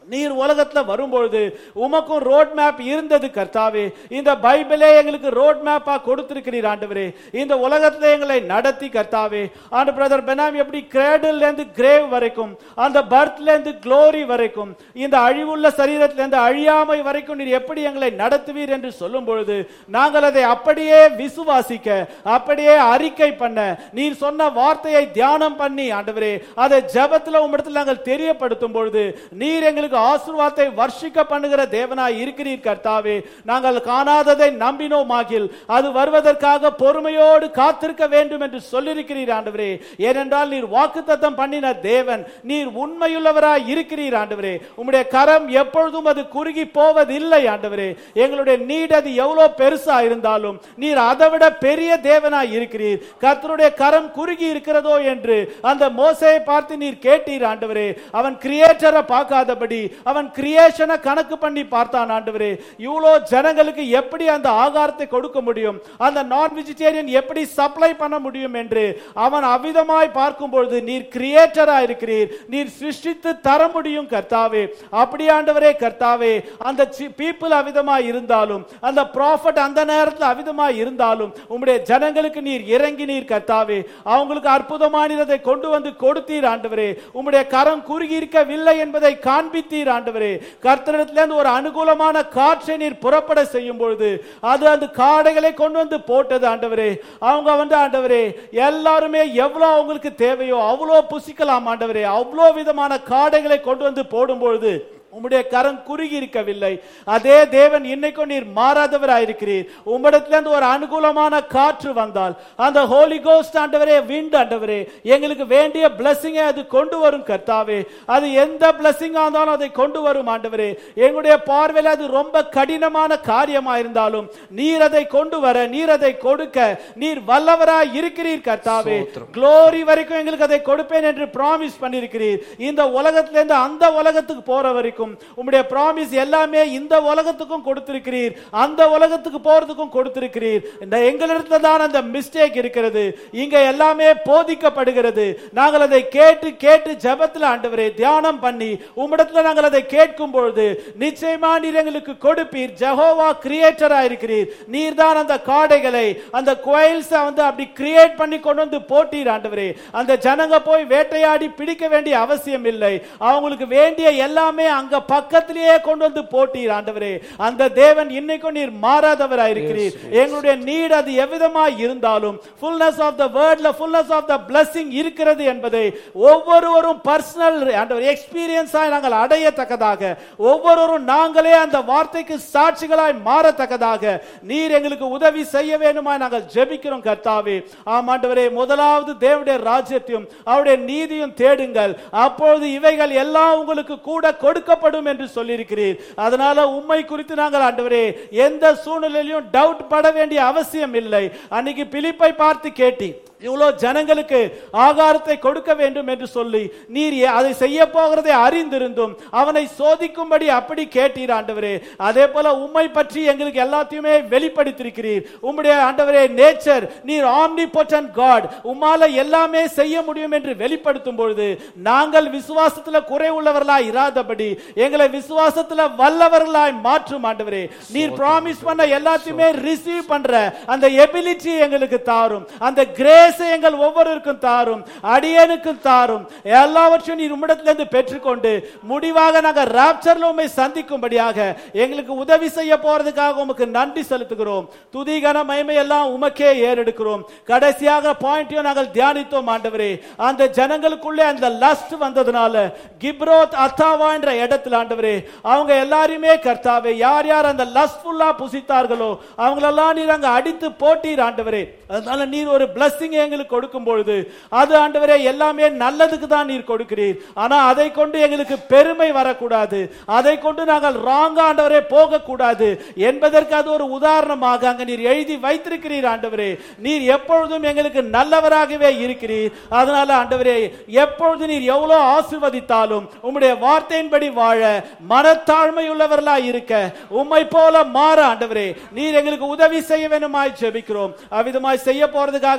நீர் உலகத்துல வரும்பொழுது உமக்கும் ரோட் மேப் இருந்தது கர்த்தாவே இந்த பைபிளே எங்களுக்கு ரோட் மேப்பா கொடுத்திருக்கிறீர் ஆண்டவரே இந்த உலகத்துல எங்களை நடத்தி கர்த்தாவே ஆண்டு பிரதர் பெனாமி எப்படி கிரேடில் இருந்து கிரேவ் வரைக்கும் அந்த பர்த்ல இருந்து க்ளோரி வரைக்கும் இந்த அழிவுள்ள சரீரத்துல இருந்து அழியாமை வரைக்கும் நீர் எப்படி எங்களை நடத்துவீர் என்று சொல்லும் பொழுது நாங்கள் அதை அப்படியே விசுவாசிக்க அப்படியே அறிக்கை பண்ண நீர் சொன்ன வார்த்தையை தியானம் பண்ணி ஆண்டவரே அதை ஜெபத்துல உம்மிடத்தில் நாங்கள் தெரியப்படுத்தும் பொழுது நீர் எங்களுக்கு ஆசீர்வாதத்தை வர்ஷிக்க பண்ணுகிற தேவனாய் இருக்கிறீர் கர்த்தாவே நாங்கள் காணாததை நம்பினோமாகில் அது வருவதற்காக பொறுமையோடு காத்திருக்க வேண்டும் என்று சொல்லியிருக்கிறீர் ஆண்டவரே ஏனென்றால் நீர் வாக்குத்தத்தம் பண்ணின தேவன் நீர் உண்மையுள்ளவராய் இருக்கிறீர் ஆண்டவரே உம்முடைய கரம் எப்பொழுதும் அது குறுகி போவதில்லை ஆண்டவரே எங்களுடைய நீட் அது எவ்வளவு பெருசா இருந்தாலும் நீர் அதை விட பெரிய தேவனாய் இருக்கிறீர் கர்த்தருடைய கரம் குறுகி இருக்கிறதோ என்று அந்த மோசையை பார்த்து நீர் கேட்டீர் ஆண்டவரே அவன் கிரியேட்டரை பார்க்காதபடி அவன் கிரியேஷனை கணக்கு பண்ணி பார்த்தான் ஆண்டவரே இவ்வளோ ஜனங்களுக்கு எப்படி அந்த ஆகாரத்தை கொடுக்க முடியும் அந்த நான் வெஜிடேரியன் எப்படி சப்ளை பண்ண முடியும் என்று அவன் அவிதமாய் பார்க்கும் பொழுது நீர் கிரியேட்டரா இருக்கிறீர் நீர் சிருஷ்டித்து தர முடியும் கர்த்தாவே அப்படி ஆண்டவரே கர்த்தாவே அந்த பீப்புள் அவிதமாய் இருந்தாலும் அந்த ப்ராஃபட் அந்த நேரத்தில் அவிதமாய் இருந்தாலும் உம்முடைய ஜனங்களுக்கு நீர் இறங்கி நீர் கர்த்தாவே அவங்களுக்கு அற்புதமானதை கொண்டு வந்து கொடுத்தீர் ஆண்டவரே உம்முடைய கரம் குறுகி இருக்கவில்லை என்பதை காண்பித்தீர் ஆண்டவரே கர்த்தரிடத்திலிருந்து ஒரு அனுகூலமான காற்றை நீர் புறப்பட செய்யும் பொழுது அது அந்த காடைகளை கொண்டு வந்து போட்டது ஆண்டவரே அவங்க வந்து ஆண்டவரே எல்லாருமே எவ்வளவு அவங்களுக்கு தேவையோ அவ்வளோ புசிக்கலாம் ஆண்டவரே அவ்வளோ விதமான காடைகளை கொண்டு வந்து போடும் பொழுது உம்முடைய கரம் குறுகி இருக்கவில்லை அதே தேவன் இன்னைக்கும் நீர் மாறாதவராயிருக்கிறீர் உம்மிடத்திலிருந்து ஒரு அனுகூலமான காற்று வந்தால் அந்த ஹோலி கோஸ்ட் ஆண்டவரே விண்ட் ஆண்டவரே எங்களுக்கு வேண்டிய பிளஸிங்கை அது கொண்டு வரும் கர்த்தாவே அது எந்த பிளஸிங்கா இருந்தாலும் அதை கொண்டு வரும் ஆண்டவரே எங்களுடைய பார்வையில் அது ரொம்ப கடினமான காரியமா இருந்தாலும் நீர் அதை கொண்டு வர நீர் அதை கொடுக்க நீர் வல்லவராய் இருக்கிறீர் கர்த்தாவே க்ளோரி வரைக்கும் எங்களுக்கு அதை கொடுப்பேன் என்று ப்ராமிஸ் பண்ணியிருக்கிறீர் இந்த உலகத்திலிருந்து அந்த உலகத்துக்கு போற வரைக்கும் உம்முடைய ப்ராமிஸ் எல்லாமே இந்த உலகத்துக்கும் கொடுத்திருக்கிறீர் அந்த உலகத்துக்கு போறதுக்கும் கொடுத்திருக்கிறீர் இந்த எங்களிடத்துல தான் அந்த மிஸ்டேக் இருக்கிறது இங்க எல்லாமே போதிக்கப்படுகிறது நாங்கள் அதை கேட்டு கேட்டு ஜெபத்துல ஆண்டவரே தியானம் பண்ணி உம்மிடத்துல நாங்கள் அதை கேட்கும் பொழுது நிச்சயமா நீர் எங்களுக்கு கொடுப்பீர் ஜெகோவா கிரியேட்டரா இருக்கிறீர் நீர் தான் அந்த காடைகளை அந்த கோயில்ஸ் வந்து அப்படி கிரியேட் பண்ணி கொண்டு வந்து போட்டீர் ஆண்டவரே அந்த ஜனங்க போய் வேட்டையாடி பிடிக்க வேண்டிய அவசியம் இல்லை அவங்களுக்கு வேண்டிய எல்லாமே அங்க பக்கத்திலேயே கொண்டு வந்து போட்டீர் ஆண்டவரே அந்த தேவன் இன்னைக்கும் நீர் மாறாதவராய் இருக்கிறீர் எங்களுடைய நீட் அது எவ்விதமாய் இருந்தாலும் ஃபுல்னஸ் ஆஃப் த வேர்ட்ல ஃபுல்னஸ் ஆஃப் த blessing இருக்கிறது என்பதை ஒவ்வொருவரும் பர்சனல் ஆண்டவர் எக்ஸ்பீரியன்ஸாய் நாங்கள் அடையத்தக்கதாக ஒவ்வொருவரும் நாங்களே அந்த வார்த்தைக்கு சாட்சிகளாய் மாறத்தக்கதாக நீர் எங்களுக்கு உதவி செய்ய வேண்டுமாய் நாங்கள் ஜெபிக்கிறோம் கர்த்தாவே ஆம் ஆண்டவரே முதலாவது தேவனுடைய ராஜ்யத்தையும் அவருடைய நீதியும் தேடுங்கள் அப்பொழுது இவைகள் எல்லாம் உங்களுக்கு கூட கொடுக்கப்படும் என்று சொல்லியிருக்கிறீர் அதனால உம்மை குறித்து நாங்கள் ஆண்டவரே எந்த சூழ்நிலையிலும் டவுட் பட வேண்டிய அவசியம் இல்லை அன்னைக்கு பிலிப்பை பார்த்து கேட்டி இவ்வளவு ஜனங்களுக்கு ஆகாரத்தை கொடுக்க வேண்டும் என்று சொல்லி நீர் ஏ- அதை செய்ய போகிறதை அறிந்திருந்தும் அவனை சோதிக்கும்படி அப்படி கேட்டீர் ஆண்டவரே அதே போல உம்மை பற்றி எங்களுக்கு எல்லாத்தையுமே வெளிப்படுத்தியிருக்கிறீர் உம்முடைய ஆண்டவரே நேச்சர் நீர் ஆம்னி காட் உம்மால எல்லாமே செய்ய முடியும் என்று வெளிப்படுத்தும் பொழுது நாங்கள் விசுவாசத்துல குறை உள்ளவர்களாய் இராதபடி எங்களை விசுவாசத்துல வல்லவர்களாய் மாற்றும் ஆண்டவரே நீர் ப்ராமிஸ் பண்ண எல்லாத்தையுமே ரிசீவ் பண்ற அந்த எபிலிட்டி எங்களுக்கு தாரும் அந்த கிரேஸ் எங்கள் ஒவ்வொருவருக்கும் தாரும் அடியனுக்கும் தாரும் எல்லாவற்றையும் நீர் உம்மிடத்திலிருந்து பெற்றுக்கொண்டு முடிவாக நாங்கள் ராப்சர்ல உண்மை சந்திக்கும்படியாக எங்களுக்கு உதவி செய்ய போறதுக்காக உமக்கு நன்றி செலுத்துகிறோம் துதிகன மகிமை எல்லாம் உமக்கே ஏறெடுக்கிறோம் கடைசியாக பாயிண்டையும் நாங்கள் தியானித்தோம் ஆண்டவரே அந்த ஜனங்களுக்குள்ளே அந்த லஸ்ட் வந்ததுனால கிப்ரோத் அத்தாவா என்ற இடத்துல ஆண்டவரே அவங்க எல்லாரையுமே கர்த்தாவே யார் யார் அந்த லஸ்ட்ஃபுல்லா புசித்தார்களோ அவங்களெல்லாம் நீர் அங்க அடித்து போட்டீர் ஆண்டவரே அதனால நீர் ஒரு blessing எங்களுக்கு கொடுக்கும் பொழுது அது ஆண்டவரே எல்லாமே நல்லதுக்கு தான் நீர் கொடுக்கிறீர் ஆனா அதை கொண்டு எங்களுக்கு பெருமை வரக்கூடாது அதை கொண்டு நாங்கள் ராங்க ஆண்டவரே போகக்கூடாது என்பதற்கு அது ஒரு உதாரணமாக அங்க நீர் எழுதி வைத்திருக்கிறீர் ஆண்டவரே நீர் எப்பொழுதும் எங்களுக்கு நல்லவராகவே இருக்கிறீர் அதனால ஆண்டவரே எப்பொழுது நீர் எவ்வளவு ஆசிர்வதித்தாலும் உம்முடைய வார்த்தையின்படி வாழ மனத்தாழ்மை உள்ளவர்களா இருக்க உம்மை போல மாற ஆண்டவரே நீர் எங்களுக்கு உதவி செய்ய வேண்டுமாய் ஜெபிக்கிறோம் அவ்விதமாய் செய்ய போறதுக்காக நன்றி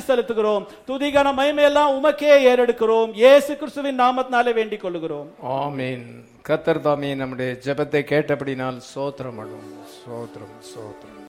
செலுத்துகிறோம் துதிகன மகிமையெல்லாம் உமக்கே ஏறெடுக்கிறோம் இயேசு கிறிஸ்துவின் நாமத்தினாலே வேண்டிக் கொள்ளுகிறோம் ஆமீன் கத்தர் தாமே நம்முடைய ஜெபத்தை கேட்டபடினால் சோத்திரம் அடும் சோத்திரம் சோத்திரம்